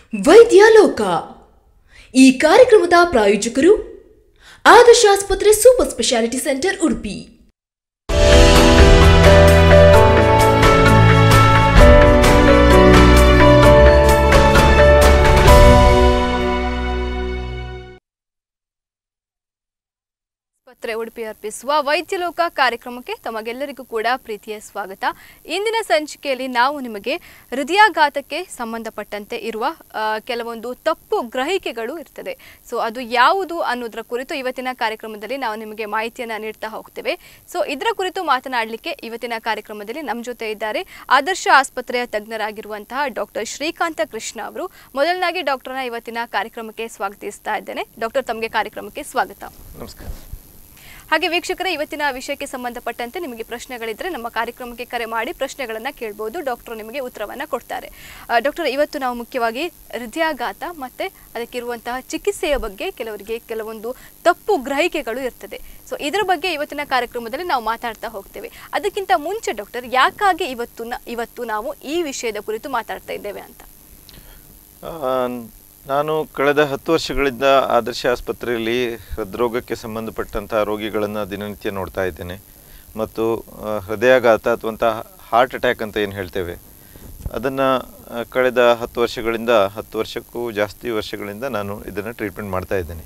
ವೈದ್ಯಾಲೋಕ ಈ ಕಾರ್ಯಕ್ರಮದ ಪ್ರಾಯೋಜಕರು ಆದರ್ಶ ಆಸ್ಪತ್ರೆ ಸೂಪರ್ ಸ್ಪೆಷಾಲಿಟಿ ಸೆಂಟರ್ ಉಡುಪಿ ಆಸ್ಪತ್ರೆ ಉಡುಪಿ ಅರ್ಪಿಸುವ ವೈದ್ಯಲೋಕ ಕಾರ್ಯಕ್ರಮಕ್ಕೆ ತಮಗೆಲ್ಲರಿಗೂ ಕೂಡ ಪ್ರೀತಿಯ ಸ್ವಾಗತ ಇಂದಿನ ಸಂಚಿಕೆಯಲ್ಲಿ ನಾವು ನಿಮಗೆ ಹೃದಯಾಘಾತಕ್ಕೆ ಸಂಬಂಧಪಟ್ಟಂತೆ ಇರುವ ಆ, ಕೆಲವೊಂದು ತಪ್ಪು ಗ್ರಹಿಕೆಗಳು ಇರ್ತದೆ ಸೊ ಅದು ಯಾವುದು ಅನ್ನೋದರ ಕುರಿತು ಇವತ್ತಿನ ಕಾರ್ಯಕ್ರಮದಲ್ಲಿ ನಾವು ನಿಮಗೆ ಮಾಹಿತಿಯನ್ನು ನೀಡ್ತಾ ಹೋಗ್ತೇವೆ ಸೊ ಇದರ ಕುರಿತು ಮಾತನಾಡಲಿಕ್ಕೆ ಇವತ್ತಿನ ಕಾರ್ಯಕ್ರಮದಲ್ಲಿ ನಮ್ಮ ಜೊತೆ ಇದ್ದಾರೆ ಆದರ್ಶ ಆಸ್ಪತ್ರೆಯ ತಜ್ಞರಾಗಿರುವಂತಹ ಡಾಕ್ಟರ್ ಶ್ರೀಕಾಂತ ಕೃಷ್ಣ ಅವರು ಮೊದಲನಾಗಿ ಡಾಕ್ಟರ್ನ ಇವತ್ತಿನ ಕಾರ್ಯಕ್ರಮಕ್ಕೆ ಸ್ವಾಗತಿಸ್ತಾ ಇದ್ದೇನೆ ಡಾಕ್ಟರ್ ತಮಗೆ ಕಾರ್ಯಕ್ರಮಕ್ಕೆ ಸ್ವಾಗತ ನಮಸ್ಕಾರ ಹಾಗೆ ವೀಕ್ಷಕರೇ ಇವತ್ತಿನ ವಿಷಯಕ್ಕೆ ಸಂಬಂಧಪಟ್ಟಂತೆ ನಿಮಗೆ ಪ್ರಶ್ನೆಗಳಿದ್ರೆ ನಮ್ಮ ಕಾರ್ಯಕ್ರಮಕ್ಕೆ ಕರೆ ಮಾಡಿ ಪ್ರಶ್ನೆಗಳನ್ನು ಕೇಳ್ಬೋದು ಡಾಕ್ಟರ್ ನಿಮಗೆ ಉತ್ತರವನ್ನು ಕೊಡ್ತಾರೆ ಆ, ಡಾಕ್ಟರ್ ಇವತ್ತು ನಾವು ಮುಖ್ಯವಾಗಿ ಹೃದಯಾಘಾತ ಮತ್ತು ಅದಕ್ಕಿರುವಂತಹ ಚಿಕಿತ್ಸೆಯ ಬಗ್ಗೆ ಕೆಲವರಿಗೆ ಕೆಲವೊಂದು ತಪ್ಪು ಗ್ರಹಿಕೆಗಳು ಇರ್ತದೆ ಸೊ ಇದರ ಬಗ್ಗೆ ಇವತ್ತಿನ ಕಾರ್ಯಕ್ರಮದಲ್ಲಿ ನಾವು ಮಾತಾಡ್ತಾ ಹೋಗ್ತೇವೆ ಅದಕ್ಕಿಂತ ಮುಂಚೆ ಡಾಕ್ಟರ್ ಯಾಕಾಗಿ ಇವತ್ತು ನ- ಇವತ್ತು ನಾವು ಈ ವಿಷಯದ ಕುರಿತು ಮಾತಾಡ್ತಾ ಇದ್ದೇವೆ ಅಂತ ಆ, ನಾನು ಕಳೆದ ಹತ್ತು ವರ್ಷಗಳಿಂದ ಆದರ್ಶ ಆಸ್ಪತ್ರೆಯಲ್ಲಿ ಹೃದ್ರೋಗಕ್ಕೆ ಸಂಬಂಧಪಟ್ಟಂಥ ರೋಗಿಗಳನ್ನು ದಿನನಿತ್ಯ ನೋಡ್ತಾ ಇದ್ದೇನೆ ಮತ್ತು ಆ, ಹೃದಯಾಘಾತ ಅಥವಾ ಹಾರ್ಟ್ ಅಟ್ಯಾಕ್ ಅಂತ ಏನು ಹೇಳ್ತೇವೆ ಅದನ್ನು ಕಳೆದ ಹತ್ತು ವರ್ಷಗಳಿಂದ ಹತ್ತು ವರ್ಷಕ್ಕೂ ಜಾಸ್ತಿ ವರ್ಷಗಳಿಂದ ನಾನು ಇದನ್ನು ಟ್ರೀಟ್ಮೆಂಟ್ ಮಾಡ್ತಾ ಇದ್ದೇನೆ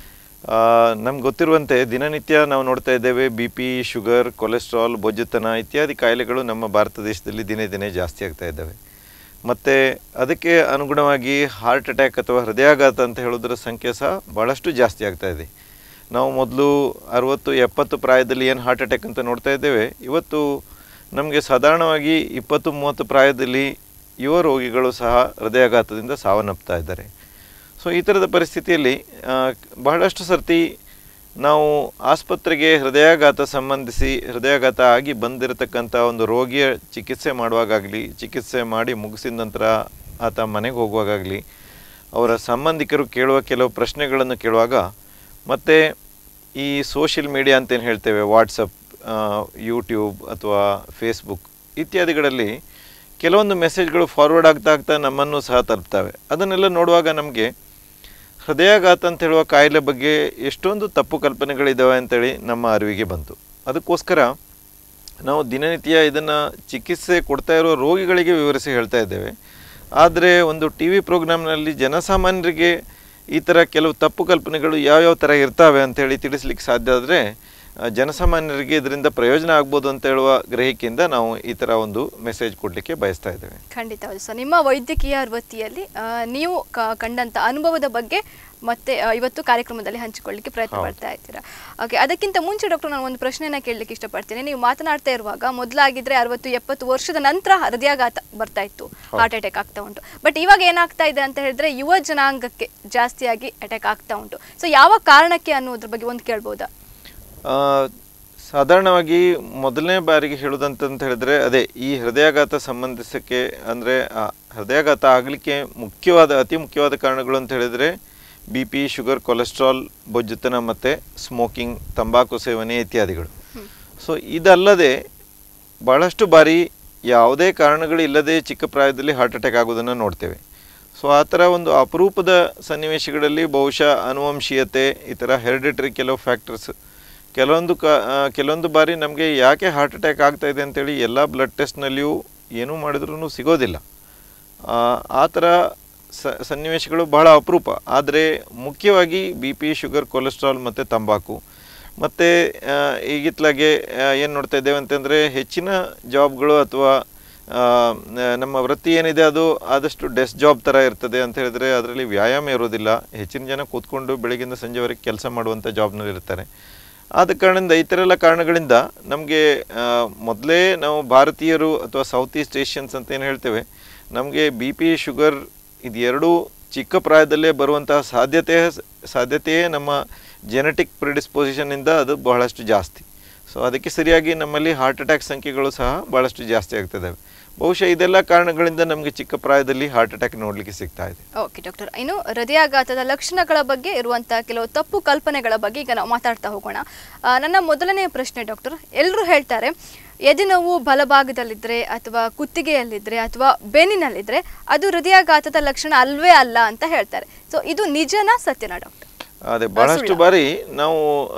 ನಮ್ಗೆ ಗೊತ್ತಿರುವಂತೆ ದಿನನಿತ್ಯ ನಾವು ನೋಡ್ತಾ ಇದ್ದೇವೆ ಬಿ ಪಿ ಶುಗರ್ ಕೊಲೆಸ್ಟ್ರಾಲ್ ಬೊಜ್ಜುತನ ಇತ್ಯಾದಿ ಕಾಯಿಲೆಗಳು ನಮ್ಮ ಭಾರತ ದೇಶದಲ್ಲಿ ದಿನೇ ದಿನೇ ಜಾಸ್ತಿ ಆಗ್ತಾ ಇದ್ದಾವೆ ಮತ್ತು ಅದಕ್ಕೆ ಅನುಗುಣವಾಗಿ ಹಾರ್ಟ್ ಅಟ್ಯಾಕ್ ಅಥವಾ ಹೃದಯಾಘಾತ ಅಂತ ಹೇಳೋದ್ರ ಸಂಖ್ಯೆ ಸಹ ಭಾಳಷ್ಟು ಜಾಸ್ತಿ ಆಗ್ತಾ ಇದೆ ನಾವು ಮೊದಲು ಅರುವತ್ತು ಎಪ್ಪತ್ತು ಪ್ರಾಯದಲ್ಲಿ ಏನು ಹಾರ್ಟ್ ಅಟ್ಯಾಕ್ ಅಂತ ನೋಡ್ತಾ ಇದ್ದೇವೆ ಇವತ್ತು ನಮಗೆ ಸಾಧಾರಣವಾಗಿ ಇಪ್ಪತ್ತು ಮೂವತ್ತು ಪ್ರಾಯದಲ್ಲಿ ಯುವ ರೋಗಿಗಳು ಸಹ ಹೃದಯಾಘಾತದಿಂದ ಸಾವನ್ನಪ್ತಾ ಇದ್ದಾರೆ ಸೊ ಈ ಥರದ ಪರಿಸ್ಥಿತಿಯಲ್ಲಿ ಆ, ಬಹಳಷ್ಟು ಸರ್ತಿ ನಾವು ಆಸ್ಪತ್ರೆಗೆ ಹೃದಯಾಘಾತ ಸಂಬಂಧಿಸಿ ಹೃದಯಾಘಾತ ಆಗಿ ಬಂದಿರತಕ್ಕಂಥ ಒಂದು ರೋಗಿಯ ಚಿಕಿತ್ಸೆ ಮಾಡುವಾಗಲಿ ಚಿಕಿತ್ಸೆ ಮಾಡಿ ಮುಗಿಸಿದ ನಂತರ ಆತ ಮನೆಗೆ ಹೋಗುವಾಗಲಿ ಅವರ ಸಂಬಂಧಿಕರು ಕೇಳುವ ಕೆಲವು ಪ್ರಶ್ನೆಗಳನ್ನು ಕೇಳುವಾಗ ಮತ್ತು ಈ ಸೋಷಿಯಲ್ ಮೀಡಿಯಾ ಅಂತೇನು ಹೇಳ್ತೇವೆ ವಾಟ್ಸಪ್ ಯೂಟ್ಯೂಬ್ ಅಥವಾ ಫೇಸ್ಬುಕ್ ಇತ್ಯಾದಿಗಳಲ್ಲಿ ಕೆಲವೊಂದು ಮೆಸೇಜ್ಗಳು ಫಾರ್ವರ್ಡ್ ಆಗ್ತಾ ಆಗ್ತಾ ನಮ್ಮನ್ನು ಸಹ ತಲುಪ್ತವೆ ಅದನ್ನೆಲ್ಲ ನೋಡುವಾಗ ನಮಗೆ ಹೃದಯಾಘಾತ ಅಂತ ಹೇಳುವ ಕಾಯಿಲೆ ಬಗ್ಗೆ ಎಷ್ಟೊಂದು ತಪ್ಪು ಕಲ್ಪನೆಗಳಿದ್ದಾವೆ ಅಂತೇಳಿ ನಮ್ಮ ಅರಿವಿಗೆ ಬಂತು ಅದಕ್ಕೋಸ್ಕರ ನಾವು ದಿನನಿತ್ಯ ಇದನ್ನು ಚಿಕಿತ್ಸೆ ಕೊಡ್ತಾ ಇರೋ ರೋಗಿಗಳಿಗೆ ವಿವರಿಸಿ ಹೇಳ್ತಾ ಇದ್ದೇವೆ ಆದರೆ ಒಂದು ಟಿ ವಿ ಪ್ರೋಗ್ರಾಮ್ನಲ್ಲಿ ಜನಸಾಮಾನ್ಯರಿಗೆ ಈ ಥರ ಕೆಲವು ತಪ್ಪು ಕಲ್ಪನೆಗಳು ಯಾವ್ಯಾವ ಥರ ಇರ್ತಾವೆ ಅಂತೇಳಿ ತಿಳಿಸ್ಲಿಕ್ಕೆ ಸಾಧ್ಯ ಆದರೆ ಆ, ಜನಸಾಮಾನ್ಯರಿಗೆ ಇದರಿಂದ ಪ್ರಯೋಜನ ಆಗ್ಬೋದು ಅಂತ ಹೇಳುವ ಗ್ರಹಿಕೆಯಿಂದ ನಾವು ಈ ಥರ ಒಂದು ಮೆಸೇಜ್ ಕೊಡಲಿಕ್ಕೆ ಬಯಸ್ತಾ ಇದ್ದೇವೆ ಖಂಡಿತ ಹೌದು ಸರ್ ನಿಮ್ಮ ವೈದ್ಯಕೀಯ ವೃತ್ತಿಯಲ್ಲಿ ಆ, ನೀವು ಕ- ಕಂಡಂತ ಅನುಭವದ ಬಗ್ಗೆ ಮತ್ತೆ ಆ, ಇವತ್ತು ಕಾರ್ಯಕ್ರಮದಲ್ಲಿ ಹಂಚಿಕೊಳ್ಳಿಕ್ಕೆ ಪ್ರಯತ್ನ ಹೌದು. ಪಡ್ತಾ ಇದ್ದೀರಾ ಓಕೆ ಅದಕ್ಕಿಂತ ಮುಂಚೆ ಡಾಕ್ಟರ್ ನಾನು ಒಂದು ಪ್ರಶ್ನೆನ ಕೇಳಲಿಕ್ಕೆ ಇಷ್ಟಪಡ್ತೀನಿ ನೀವು ಮಾತನಾಡ್ತಾ ಇರುವಾಗ ಮೊದಲಾಗಿದ್ರೆ ಅರವತ್ತು ಎಪ್ಪತ್ತು ವರ್ಷದ ನಂತರ ಹೃದಯಾಘಾತ ಬರ್ತಾ ಇತ್ತು ಹಾರ್ಟ್ ಅಟ್ಯಾಕ್ ಆಗ್ತಾ ಉಂಟು ಬಟ್ ಇವಾಗ ಏನಾಗ್ತಾ ಇದೆ ಅಂತ ಹೇಳಿದ್ರೆ ಯುವ ಜನಾಂಗಕ್ಕೆ ಜಾಸ್ತಿಯಾಗಿ ಅಟ್ಯಾಕ್ ಆಗ್ತಾ ಉಂಟು ಸೊ ಯಾವ ಕಾರಣಕ್ಕೆ ಅನ್ನೋದ್ರ ಬಗ್ಗೆ ಒಂದು ಕೇಳ್ಬೋದಾ ಆ, ಸಾಧಾರಣವಾಗಿ ಮೊದಲನೇ ಬಾರಿಗೆ ಹೇಳೋದಂತಂತ ಹೇಳಿದ್ರೆ ಅದೇ ಈ ಹೃದಯಾಘಾತ ಸಂಬಂಧಿಸಕ್ಕೆ ಅಂದರೆ ಹೃದಯಾಘಾತ ಆಗಲಿಕ್ಕೆ ಮುಖ್ಯವಾದ ಅತಿ ಮುಖ್ಯವಾದ ಕಾರಣಗಳು ಅಂತ ಹೇಳಿದರೆ ಬಿ ಪಿ ಶುಗರ್ ಕೊಲೆಸ್ಟ್ರಾಲ್ ಬೊಜ್ಜುತನ ಮತ್ತು ಸ್ಮೋಕಿಂಗ್ ತಂಬಾಕು ಸೇವನೆ ಇತ್ಯಾದಿಗಳು ಸೊ ಇದಲ್ಲದೆ ಭಾಳಷ್ಟು ಬಾರಿ ಯಾವುದೇ ಕಾರಣಗಳಿಲ್ಲದೆ ಚಿಕ್ಕ ಪ್ರಾಯದಲ್ಲಿ ಹಾರ್ಟ್ ಅಟ್ಯಾಕ್ ಆಗೋದನ್ನು ನೋಡ್ತೇವೆ ಸೊ ಆ ಥರ ಒಂದು ಅಪರೂಪದ ಸನ್ನಿವೇಶಗಳಲ್ಲಿ ಬಹುಶಃ ಅನುವಂಶೀಯತೆ ಈ ಥರ ಹೆರಿಡಿಟರಿ ಕೆಲವು ಫ್ಯಾಕ್ಟರ್ಸ್ ಕೆಲವೊಂದು ಕ ಆ, ಕೆಲವೊಂದು ಬಾರಿ ನಮಗೆ ಯಾಕೆ ಹಾರ್ಟ್ ಅಟ್ಯಾಕ್ ಆಗ್ತಾ ಇದೆ ಅಂತೇಳಿ ಎಲ್ಲ ಬ್ಲಡ್ ಟೆಸ್ಟ್ನಲ್ಲಿಯೂ ಏನೂ ಮಾಡಿದ್ರೂ ಸಿಗೋದಿಲ್ಲ ಆ, ಆ ಥರ ಸ ಸನ್ನಿವೇಶಗಳು ಬಹಳ ಅಪರೂಪ ಆದರೆ ಮುಖ್ಯವಾಗಿ ಬಿ ಪಿ ಶುಗರ್ ಕೊಲೆಸ್ಟ್ರಾಲ್ ಮತ್ತು ತಂಬಾಕು ಮತ್ತು ಈಗಿತ್ಲಾಗೆ ಏನು ನೋಡ್ತಾ ಇದ್ದೇವೆ ಅಂತಂದರೆ ಹೆಚ್ಚಿನ ಜಾಬ್ಗಳು ಅಥವಾ ಆ, ನ- ನಮ್ಮ ವೃತ್ತಿ ಏನಿದೆ ಅದು ಆದಷ್ಟು ಡೆಸ್ಕ್ ಜಾಬ್ ಥರ ಇರ್ತದೆ ಅಂತ ಹೇಳಿದ್ರೆ ಅದರಲ್ಲಿ ವ್ಯಾಯಾಮ ಇರೋದಿಲ್ಲ ಹೆಚ್ಚಿನ ಜನ ಕೂತ್ಕೊಂಡು ಬೆಳಗಿಂದ ಸಂಜೆವರೆಗೆ ಕೆಲಸ ಮಾಡುವಂಥ ಜಾಬ್ನಲ್ಲಿ ಇರ್ತಾರೆ ಆದ ಕಾರಣದಿಂದ ಈ ಥರ ಎಲ್ಲ ಕಾರಣಗಳಿಂದ ನಮಗೆ ಮೊದಲೇ ನಾವು ಭಾರತೀಯರು ಅಥವಾ ಸೌತ್ ಈಸ್ಟ್ ಏಷ್ಯನ್ಸ್ ಅಂತ ಏನು ಹೇಳ್ತೇವೆ ನಮಗೆ ಬಿ ಪಿ ಶುಗರ್ ಇದು ಎರಡೂ ಚಿಕ್ಕ ಪ್ರಾಯದಲ್ಲೇ ಬರುವಂತಹ ಸಾಧ್ಯತೆ ಸಾಧ್ಯತೆಯೇ ನಮ್ಮ ಜೆನೆಟಿಕ್ ಪ್ರಿಡಿಸ್ಪೊಸಿಷನ್ನಿಂದ ಅದು ಬಹಳಷ್ಟು ಜಾಸ್ತಿ ಸೊ ಅದಕ್ಕೆ ಸರಿಯಾಗಿ ನಮ್ಮಲ್ಲಿ ಹಾರ್ಟ್ ಅಟ್ಯಾಕ್ ಸಂಖ್ಯೆಗಳು ಸಹ ಭಾಳಷ್ಟು ಜಾಸ್ತಿ ಆಗ್ತಿದ್ದಾವೆ ಬಹುಶಃ ಇದೆಲ್ಲ ಕಾರಣಗಳಿಂದ ನಮಗೆ ಚಿಕ್ಕ ಪ್ರಾಯದಲ್ಲಿ ಹಾರ್ಟ್ ಅಟ್ಯಾಕ್ ನೋಡಲಿಕ್ಕೆ ಸಿಗ್ತಾ ಇದೆ ಓಕೆ ಡಾಕ್ಟರ್ ಇನ್ನು ಹೃದಯಾಘಾತದ ಲಕ್ಷಣಗಳ ಬಗ್ಗೆ ಇರುವಂತಹ ಕೆಲವು ತಪ್ಪು ಕಲ್ಪನೆಗಳ ಬಗ್ಗೆ ಈಗ ನಾವು ಮಾತಾಡ್ತಾ ಹೋಗೋಣ ಆ, ನನ್ನ ಮೊದಲನೆಯ ಪ್ರಶ್ನೆ ಡಾಕ್ಟರ್ ಎಲ್ಲರೂ ಹೇಳ್ತಾರೆ ಎದೆನೋವು ಬಲಭಾಗದಲ್ಲಿದ್ದರೆ ಅಥವಾ ಕುತ್ತಿಗೆಯಲ್ಲಿದ್ದರೆ ಅಥವಾ ಬೆನ್ನಿನಲ್ಲಿದ್ದರೆ ಅದು ಹೃದಯಾಘಾತದ ಲಕ್ಷಣ ಅಲ್ವೇ ಅಲ್ಲ ಅಂತ ಹೇಳ್ತಾರೆ ಸೊ ಇದು ನಿಜನಾ ಸತ್ಯನಾ ಡಾಕ್ಟರ್ ಅದೇ ಬಹಳಷ್ಟು ಬಾರಿ ನಾವು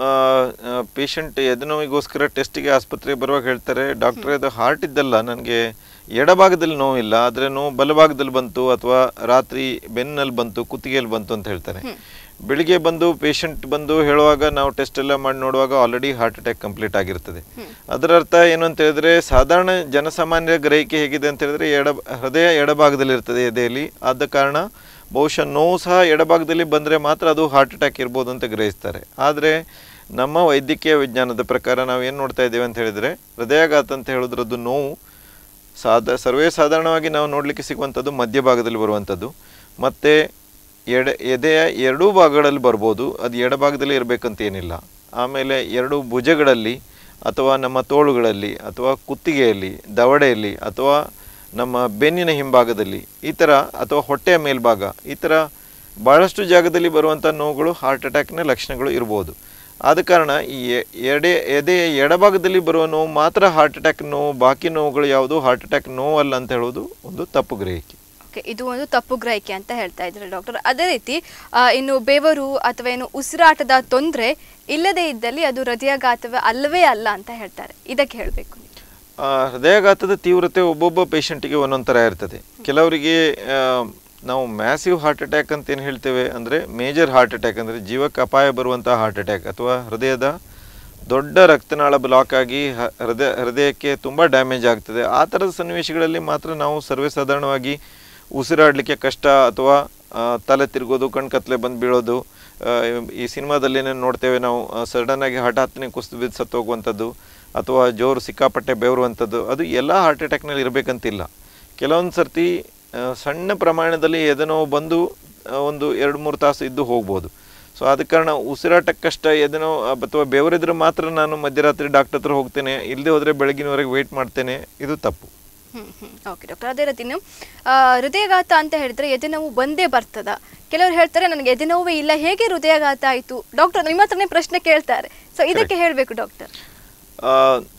ಪೇಷಂಟ್ ಎದೆನೋವಿಗೋಸ್ಕರ ಟೆಸ್ಟಿಗೆ ಆಸ್ಪತ್ರೆಗೆ ಬರುವಾಗ ಹೇಳ್ತಾರೆ ಡಾಕ್ಟ್ರೇ ಅದು ಹಾರ್ಟ್ ಇದ್ದಲ್ಲ ನನಗೆ ಎಡಭಾಗದಲ್ಲಿ ನೋವಿಲ್ಲ ಆದರೆ ನೋವು ಬಲಭಾಗದಲ್ಲಿ ಬಂತು ಅಥವಾ ರಾತ್ರಿ ಬೆನ್ನಲ್ಲಿ ಬಂತು ಕುತ್ತಿಗೆಯಲ್ಲಿ ಬಂತು ಅಂತ ಹೇಳ್ತಾರೆ ಬೆಳಿಗ್ಗೆ ಬಂದು ಪೇಷಂಟ್ ಬಂದು ಹೇಳುವಾಗ ನಾವು ಟೆಸ್ಟ್ ಎಲ್ಲ ಮಾಡಿ ನೋಡುವಾಗ ಆಲ್ರೆಡಿ ಹಾರ್ಟ್ ಅಟ್ಯಾಕ್ ಕಂಪ್ಲೀಟ್ ಆಗಿರ್ತದೆ ಅದರ ಅರ್ಥ ಏನು ಅಂತ ಹೇಳಿದ್ರೆ ಸಾಧಾರಣ ಜನಸಾಮಾನ್ಯರ ಗ್ರಹಿಕೆ ಹೇಗಿದೆ ಅಂತ ಹೇಳಿದ್ರೆ ಎಡ ಹೃದಯ ಎಡಭಾಗದಲ್ಲಿ ಇರ್ತದೆ ಎದೆಯಲ್ಲಿ ಆದ ಕಾರಣ ಬಹುಶಃ ನೋವು ಸಹ ಎಡಭಾಗದಲ್ಲಿ ಬಂದರೆ ಮಾತ್ರ ಅದು ಹಾರ್ಟ್ ಅಟ್ಯಾಕ್ ಇರ್ಬೋದು ಅಂತ ಗ್ರಹಿಸ್ತಾರೆ ಆದರೆ ನಮ್ಮ ವೈದ್ಯಕೀಯ ವಿಜ್ಞಾನದ ಪ್ರಕಾರ ನಾವು ಏನು ನೋಡ್ತಾ ಇದ್ದೇವೆ ಅಂತ ಹೇಳಿದರೆ ಹೃದಯಾಘಾತ ಅಂತ ಹೇಳೋದ್ರದ್ದು ನೋವು ಸಾಧ ಸರ್ವೇ ಸಾಧಾರಣವಾಗಿ ನಾವು ನೋಡಲಿಕ್ಕೆ ಸಿಗುವಂಥದ್ದು ಮಧ್ಯಭಾಗದಲ್ಲಿ ಬರುವಂಥದ್ದು ಮತ್ತು ಎಡ ಎದೆಯ ಎರಡೂ ಭಾಗಗಳಲ್ಲಿ ಬರ್ಬೋದು ಅದು ಎಡಭಾಗದಲ್ಲಿ ಇರಬೇಕಂತ ಏನಿಲ್ಲ ಆಮೇಲೆ ಎರಡು ಭುಜಗಳಲ್ಲಿ ಅಥವಾ ನಮ್ಮ ತೋಳುಗಳಲ್ಲಿ ಅಥವಾ ಕುತ್ತಿಗೆಯಲ್ಲಿ ದವಡೆಯಲ್ಲಿ ಅಥವಾ ನಮ್ಮ ಬೆನ್ನಿನ ಹಿಂಭಾಗದಲ್ಲಿ ಈ ಥರ ಅಥವಾ ಹೊಟ್ಟೆಯ ಮೇಲ್ಭಾಗ ಈ ಥರ ಭಾಳಷ್ಟು ಜಾಗದಲ್ಲಿ ಬರುವಂಥ ನೋವುಗಳು ಹಾರ್ಟ್ ಅಟ್ಯಾಕ್ನ ಲಕ್ಷಣಗಳು ಇರ್ಬೋದು ಆದ ಕಾರಣ ಈ ಎ- ಎಡೆ ಎದೆಯ ಎಡಭಾಗದಲ್ಲಿ ಬರುವ ನೋವು ಮಾತ್ರ ಹಾರ್ಟ್ ಅಟ್ಯಾಕ್ ನೋವು ಬಾಕಿ ನೋವುಗಳು ಯಾವುದು ಹಾರ್ಟ್ ಅಟ್ಯಾಕ್ ನೋವಲ್ಲ ಅಂತ ಹೇಳೋದು ಒಂದು ತಪ್ಪು ಗ್ರಹಿಕೆ ಓಕೆ ಇದು ಒಂದು ತಪ್ಪು ಗ್ರಹಿಕೆ ಅಂತ ಹೇಳ್ತಾ ಇದ್ದಾರೆ ಡಾಕ್ಟರ್ ಅದೇ ರೀತಿ ಆ, ಇನ್ನು ಬೆವರು ಅಥವಾ ಏನು ಉಸಿರಾಟದ ತೊಂದರೆ ಇಲ್ಲದೇ ಇದ್ದಲ್ಲಿ ಅದು ಹೃದಯಾಘಾತವೇ ಅಲ್ಲವೇ ಅಲ್ಲ ಅಂತ ಹೇಳ್ತಾರೆ ಇದಕ್ಕೆ ಹೇಳಬೇಕು ಆ, ಹೃದಯಾಘಾತದ ತೀವ್ರತೆ ಒಬ್ಬೊಬ್ಬ ಪೇಷಂಟಿಗೆ ಒಂದೊಂದು ಥರ ಇರ್ತದೆ ಕೆಲವರಿಗೆ ಆ, ನಾವು ಮ್ಯಾಸಿವ್ ಹಾರ್ಟ್ ಅಟ್ಯಾಕ್ ಅಂತ ಏನು ಹೇಳ್ತೇವೆ ಅಂದರೆ ಮೇಜರ್ ಹಾರ್ಟ್ ಅಟ್ಯಾಕ್ ಅಂದರೆ ಜೀವಕ್ಕೆ ಅಪಾಯ ಬರುವಂಥ ಹಾರ್ಟ್ ಅಟ್ಯಾಕ್ ಅಥವಾ ಹೃದಯದ ದೊಡ್ಡ ರಕ್ತನಾಳ ಬ್ಲಾಕ್ ಆಗಿ ಹ- ಹೃದಯ ಹೃದಯಕ್ಕೆ ತುಂಬ ಡ್ಯಾಮೇಜ್ ಆಗ್ತದೆ ಆ ಥರದ ಸನ್ನಿವೇಶಗಳಲ್ಲಿ ಮಾತ್ರ ನಾವು ಸರ್ವೇ ಸಾಧಾರಣವಾಗಿ ಉಸಿರಾಡಲಿಕ್ಕೆ ಕಷ್ಟ ಅಥವಾ ಆ, ತಲೆ ತಿರುಗೋದು ಕಣ್ಕತ್ಲೆ ಬಂದು ಬೀಳೋದು ಆ, ಈ ಸಿನಿಮಾದಲ್ಲಿ ಏನೇನು ನೋಡ್ತೇವೆ ನಾವು ಸಡನ್ ಆಗಿ ಹಠಾತ್ತನೆ ಕುಸಿದು ಬಿದ್ದು ಸತ್ತು ಹೋಗುವಂಥದ್ದು ಅಥವಾ ಜೋರು ಸಿಕ್ಕಾಪಟ್ಟೆ ಬೆವರುವಂಥದ್ದು ಅದು ಎಲ್ಲ ಹಾರ್ಟ್ ಅಟ್ಯಾಕ್ನಲ್ಲಿ ಇರಬೇಕಂತಿಲ್ಲ ಕೆಲವೊಂದು ಸರ್ತಿ ಆ, ಸಣ್ಣ ಪ್ರಮಾಣದಲ್ಲಿ ಎದೆನೋವು ಬಂದು ಆ, ಒಂದು ಎರಡು ಮೂರು ತಾಸು ಇದ್ದು ಹೋಗ್ಬೋದು ಸೊ ಆದ ಕಾರಣ ಉಸಿರಾಟಕ್ಕೆ ಕಷ್ಟ ಎದೆನೋ ಅಥವಾ ಬೆವರಿದ್ರೆ ಮಾತ್ರ ನಾನು ಮಧ್ಯರಾತ್ರಿ ಡಾಕ್ಟರ್ ಹತ್ರ ಹೋಗ್ತೇನೆ ಇಲ್ಲದೆ ಹೋದರೆ ಬೆಳಗಿನವರೆಗೆ ವೆಯ್ಟ್ ಮಾಡ್ತೇನೆ ಇದು ತಪ್ಪು ಹ್ಮ್ ಹ್ಮ್ ಓಕೆ ಡಾಕ್ಟರ್ ಅದೇ ರೀತಿ ಇನ್ನು ಆ, ಹೃದಯಾಘಾತ ಅಂತ ಹೇಳಿದ್ರೆ ಎದೆನೋವು ಬಂದೇ ಬರ್ತದ ಕೆಲವರು ಹೇಳ್ತಾರೆ ನನಗೆ ಎದೆನೋವೇ ಇಲ್ಲ ಹೇಗೆ ಹೃದಯಾಘಾತ ಆಯಿತು ಡಾಕ್ಟರ್ ನಿಮ್ಮ ಹತ್ರನೇ ಪ್ರಶ್ನೆ ಕೇಳ್ತಾರೆ ಸೊ ಇದಕ್ಕೆ ಹೇಳಬೇಕು ಡಾಕ್ಟರ್ ಆ,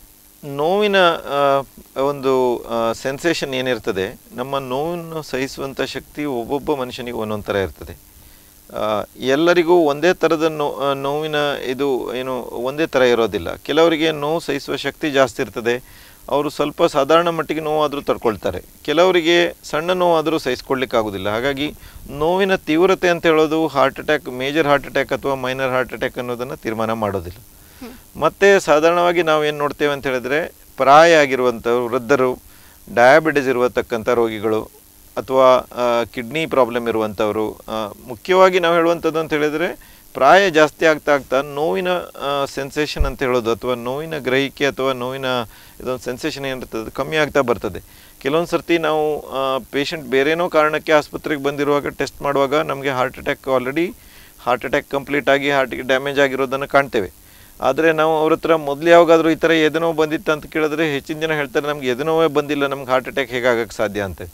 ನೋವಿನ ಆ, ಒಂದು ಸೆನ್ಸೇಷನ್ ಏನಿರ್ತದೆ ನಮ್ಮ ನೋವನ್ನು ಸಹಿಸುವಂಥ ಶಕ್ತಿ ಒಬ್ಬೊಬ್ಬ ಮನುಷ್ಯನಿಗೆ ಒಂದೊಂದು ಥರ ಇರ್ತದೆ ಆ, ಎಲ್ಲರಿಗೂ ಒಂದೇ ಥರದ ನೋ ಆ, ನೋವಿನ ಇದು ಏನು ಒಂದೇ ಥರ ಇರೋದಿಲ್ಲ ಕೆಲವರಿಗೆ ನೋವು ಸಹಿಸುವ ಶಕ್ತಿ ಜಾಸ್ತಿ ಇರ್ತದೆ ಅವರು ಸ್ವಲ್ಪ ಸಾಧಾರಣ ಮಟ್ಟಿಗೆ ನೋವಾದರೂ ತಡ್ಕೊಳ್ತಾರೆ ಕೆಲವರಿಗೆ ಸಣ್ಣ ನೋವಾದರೂ ಸಹಿಸ್ಕೊಳ್ಳಿಕ್ಕಾಗೋದಿಲ್ಲ ಹಾಗಾಗಿ ನೋವಿನ ತೀವ್ರತೆ ಅಂತ ಹೇಳೋದು heart attack major heart attack ಅಥವಾ ಮೈನರ್ ಹಾರ್ಟ್ ಅಟ್ಯಾಕ್ ಅನ್ನೋದನ್ನು ತೀರ್ಮಾನ ಮಾಡೋದಿಲ್ಲ ಮತ್ತೆ ಸಾಧಾರಣವಾಗಿ ನಾವು ಏನು ನೋಡ್ತೇವೆ ಅಂತ ಹೇಳಿದ್ರೆ ಪ್ರಾಯ ಆಗಿರುವಂಥವ್ರು ವೃದ್ಧರು ಡಯಾಬಿಟಿಸ್ ಇರುವತಕ್ಕಂಥ ರೋಗಿಗಳು ಅಥವಾ ಕಿಡ್ನಿ ಪ್ರಾಬ್ಲಮ್ ಇರುವಂಥವರು ಆ, ಮುಖ್ಯವಾಗಿ ನಾವು ಹೇಳುವಂಥದ್ದು ಅಂತ ಹೇಳಿದರೆ ಪ್ರಾಯ ಜಾಸ್ತಿ ಆಗ್ತಾ ಆಗ್ತಾ ನೋವಿನ ಸೆನ್ಸೇಷನ್ ಅಂತ ಹೇಳೋದು ಅಥವಾ ನೋವಿನ ಗ್ರಹಿಕೆ ಅಥವಾ ನೋವಿನ ಇದೊಂದು ಸೆನ್ಸೇಷನ್ ಏನಿರ್ತದೆ ಅದು ಕಮ್ಮಿ ಆಗ್ತಾ ಬರ್ತದೆ ಕೆಲವೊಂದು ಸರ್ತಿ ನಾವು ಪೇಷಂಟ್ ಬೇರೇನೋ ಕಾರಣಕ್ಕೆ ಆಸ್ಪತ್ರೆಗೆ ಬಂದಿರುವಾಗ ಟೆಸ್ಟ್ ಮಾಡುವಾಗ ನಮಗೆ heart attack already heart attack complete ಆಗಿ ಹಾರ್ಟಿಗೆ ಡ್ಯಾಮೇಜ್ ಆಗಿರೋದನ್ನು ಕಾಣ್ತೇವೆ ಆದರೆ ನಾವು ಅವ್ರ ಹತ್ರ ಮೊದಲು ಯಾವಾಗಾದರೂ ಈ ಥರ ಎದೆನೋವು ಬಂದಿತ್ತು ಅಂತ ಕೇಳಿದ್ರೆ ಹೆಚ್ಚಿನ ಜನ ಹೇಳ್ತಾರೆ ನಮ್ಗೆ ಎದೆನೋವೇ ಬಂದಿಲ್ಲ ನಮ್ಗೆ ಹಾರ್ಟ್ ಅಟ್ಯಾಕ್ ಹೇಗಾಗಕ್ಕೆ ಸಾಧ್ಯ ಅಂತ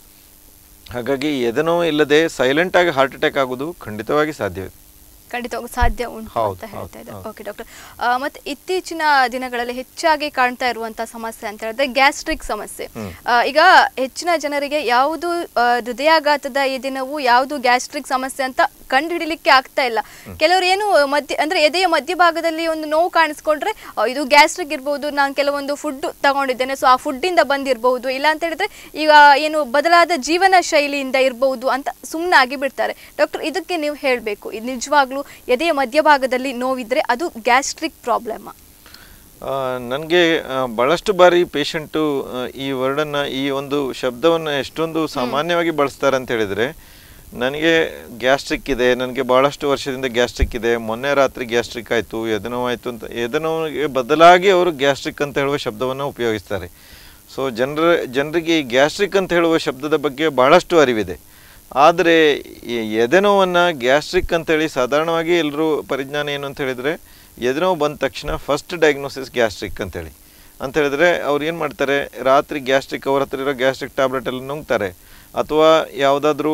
ಹಾಗಾಗಿ ಎದೆನೋವು ಇಲ್ಲದೆ ಸೈಲೆಂಟಾಗಿ ಹಾರ್ಟ್ ಅಟ್ಯಾಕ್ ಆಗೋದು ಖಂಡಿತವಾಗಿ ಸಾಧ್ಯವಿದೆ ಖಂಡಿತವಾಗೂ ಸಾಧ್ಯ ಉಂಟು ಹೌದು, ಅಂತ ಹೇಳ್ತಾ ಹೌದು, ಇದ್ದಾರೆ ಹೌದು. ಓಕೆ ಡಾಕ್ಟರ್ ಮತ್ತೆ ಇತ್ತೀಚಿನ ದಿನಗಳಲ್ಲಿ ಹೆಚ್ಚಾಗಿ ಕಾಣ್ತಾ ಇರುವಂತಹ ಸಮಸ್ಯೆ ಅಂತ ಹೇಳಿದ್ರೆ ಗ್ಯಾಸ್ಟ್ರಿಕ್ ಸಮಸ್ಯೆ ಹ್ಮ್. ಆ, ಈಗ ಹೆಚ್ಚಿನ ಜನರಿಗೆ ಯಾವುದು ಆ, ಹೃದಯಾಘಾತದ ಎದೆ ನೋವು ಯಾವುದು ಗ್ಯಾಸ್ಟ್ರಿಕ್ ಸಮಸ್ಯೆ ಅಂತ ಕಂಡುಹಿಡಿಲಿಕ್ಕೆ ಆಗ್ತಾ ಇಲ್ಲ ಕೆಲವರು ಏನು ಮಧ್ಯ ಅಂದ್ರೆ ಎದೆಯ ಮಧ್ಯಭಾಗದಲ್ಲಿ ಒಂದು ನೋವು ಕಾಣಿಸ್ಕೊಂಡ್ರೆ ಆ, ಇದು ಗ್ಯಾಸ್ಟ್ರಿಕ್ ಇರ್ಬೋದು ನಾನು ಕೆಲವೊಂದು ಫುಡ್ ತಗೊಂಡಿದ್ದೇನೆ ಸೊ ಆ ಫುಡ್ಡಿಂದ ಬಂದಿರಬಹುದು ಇಲ್ಲ ಅಂತ ಹೇಳಿದ್ರೆ ಈಗ ಏನು ಬದಲಾದ ಜೀವನ ಶೈಲಿಯಿಂದ ಇರಬಹುದು ಅಂತ ಸುಮ್ಮನಾಗಿ ಬಿಡ್ತಾರೆ ಡಾಕ್ಟರ್ ಇದಕ್ಕೆ ನೀವು ಹೇಳಬೇಕು ನಿಜವಾಗ್ಲೂ ಎದೆಯ ಮಧ್ಯಭಾಗದಲ್ಲಿ ನೋವಿದ್ರೆ ಅದು ಗ್ಯಾಸ್ಟ್ರಿಕ್ ಪ್ರಾಬ್ಲಮ್ ನನಗೆ ಭಾಳಷ್ಟು ಬಾರಿ ಪೇಷಂಟು ಈ ವರ್ಡನ್ನು ಈ ಒಂದು ಶಬ್ದವನ್ನು ಎಷ್ಟೊಂದು ಸಾಮಾನ್ಯವಾಗಿ ಬಳಸ್ತಾರೆ ಅಂತ ಹೇಳಿದರೆ ನನಗೆ ಗ್ಯಾಸ್ಟ್ರಿಕ್ ಇದೆ ನನಗೆ ಭಾಳಷ್ಟು ವರ್ಷದಿಂದ ಗ್ಯಾಸ್ಟ್ರಿಕ್ ಇದೆ ಮೊನ್ನೆ ರಾತ್ರಿ ಗ್ಯಾಸ್ಟ್ರಿಕ್ ಆಯಿತು ಎದೆನೋವಾಯಿತು ಅಂತ ಎದೆನೋವಿಗೆ ಬದಲಾಗಿ ಅವರು ಗ್ಯಾಸ್ಟ್ರಿಕ್ ಅಂತ ಹೇಳುವ ಶಬ್ದವನ್ನು ಉಪಯೋಗಿಸ್ತಾರೆ ಸೊ ಜನರ ಜನರಿಗೆ ಈ ಗ್ಯಾಸ್ಟ್ರಿಕ್ ಅಂತ ಹೇಳುವ ಶಬ್ದದ ಬಗ್ಗೆ ಭಾಳಷ್ಟು ಅರಿವಿದೆ ಆದರೆ ಈ ಎದೆನೋವನ್ನು ಗ್ಯಾಸ್ಟ್ರಿಕ್ ಅಂತೇಳಿ ಸಾಧಾರಣವಾಗಿ ಎಲ್ಲರೂ ಪರಿಜ್ಞಾನ ಏನು ಅಂತ ಹೇಳಿದರೆ ಎದೆನೋವು ಬಂದ ತಕ್ಷಣ ಫಸ್ಟ್ ಡಯಾಗ್ನೋಸಿಸ್ ಗ್ಯಾಸ್ಟ್ರಿಕ್ ಅಂತೇಳಿ ಅಂತ ಹೇಳಿದ್ರೆ ಅವ್ರು ಏನು ಮಾಡ್ತಾರೆ ರಾತ್ರಿ ಗ್ಯಾಸ್ಟ್ರಿಕ್ ಅವ್ರ ಹತ್ರ ಇರೋ ಗ್ಯಾಸ್ಟ್ರಿಕ್ ಟ್ಯಾಬ್ಲೆಟ್ ಎಲ್ಲ ನುಂಗ್ತಾರೆ ಅಥವಾ ಯಾವುದಾದ್ರೂ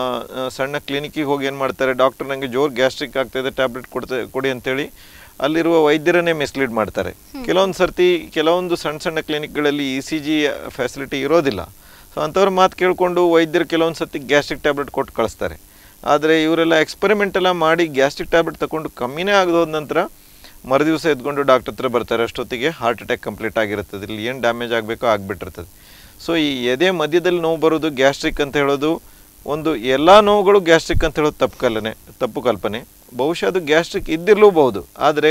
ಸಣ್ಣ ಕ್ಲಿನಿಕ್ಕಿಗೆ ಹೋಗಿ ಏನು ಮಾಡ್ತಾರೆ ಡಾಕ್ಟರ್ ನನಗೆ ಜೋರು ಗ್ಯಾಸ್ಟ್ರಿಕ್ ಆಗ್ತಾಯಿದೆ ಟ್ಯಾಬ್ಲೆಟ್ ಕೊಡ್ತಾ ಕೊಡಿ ಅಂತೇಳಿ ಅಲ್ಲಿರುವ ವೈದ್ಯರನ್ನೇ ಮಿಸ್ಲೀಡ್ ಮಾಡ್ತಾರೆ ಕೆಲವೊಂದು ಸರ್ತಿ ಕೆಲವೊಂದು ಸಣ್ಣ ಸಣ್ಣ ಕ್ಲಿನಿಕ್ಗಳಲ್ಲಿ ಇ ಸಿ ಜಿ ಫೆಸಿಲಿಟಿ ಇರೋದಿಲ್ಲ ಸೊ ಅಂಥವ್ರ ಮಾತು ಕೇಳಿಕೊಂಡು ವೈದ್ಯರು ಕೆಲವೊಂದು ಸರ್ತಿ ಗ್ಯಾಸ್ಟ್ರಿಕ್ ಟ್ಯಾಬ್ಲೆಟ್ ಕೊಟ್ಟು ಕಳಿಸ್ತಾರೆ ಆದರೆ ಇವರೆಲ್ಲ ಎಕ್ಸ್ಪೆರಿಮೆಂಟ್ ಎಲ್ಲ ಮಾಡಿ ಗ್ಯಾಸ್ಟ್ರಿಕ್ ಟ್ಯಾಬ್ಲೆಟ್ ತಗೊಂಡು ಕಮ್ಮಿನೇ ಆಗದೋದ ನಂತರ ಮರುದಿವಸ ಎದ್ಕೊಂಡು ಡಾಕ್ಟರ್ ಹತ್ರ ಬರ್ತಾರೆ ಅಷ್ಟೊತ್ತಿಗೆ ಹಾರ್ಟ್ ಅಟ್ಯಾಕ್ ಕಂಪ್ಲೀಟ್ ಆಗಿರ್ತದೆ ಇಲ್ಲಿ ಏನು ಡ್ಯಾಮೇಜ್ ಆಗಬೇಕೋ ಆಗಿಬಿಟ್ಟಿರ್ತದೆ ಸೊ ಈ ಎದೆ ಮಧ್ಯದಲ್ಲಿ ನೋವು ಬರೋದು ಗ್ಯಾಸ್ಟ್ರಿಕ್ ಅಂತ ಹೇಳೋದು ಒಂದು ಎಲ್ಲ ನೋವುಗಳು ಗ್ಯಾಸ್ಟ್ರಿಕ್ ಅಂತ ಹೇಳೋದು ತಪ್ಪು ಕಲ್ಪನೆ ತಪ್ಪು ಕಲ್ಪನೆ ಬಹುಶಃ ಅದು ಗ್ಯಾಸ್ಟ್ರಿಕ್ ಇದ್ದಿರಲೂಬಹುದು ಆದರೆ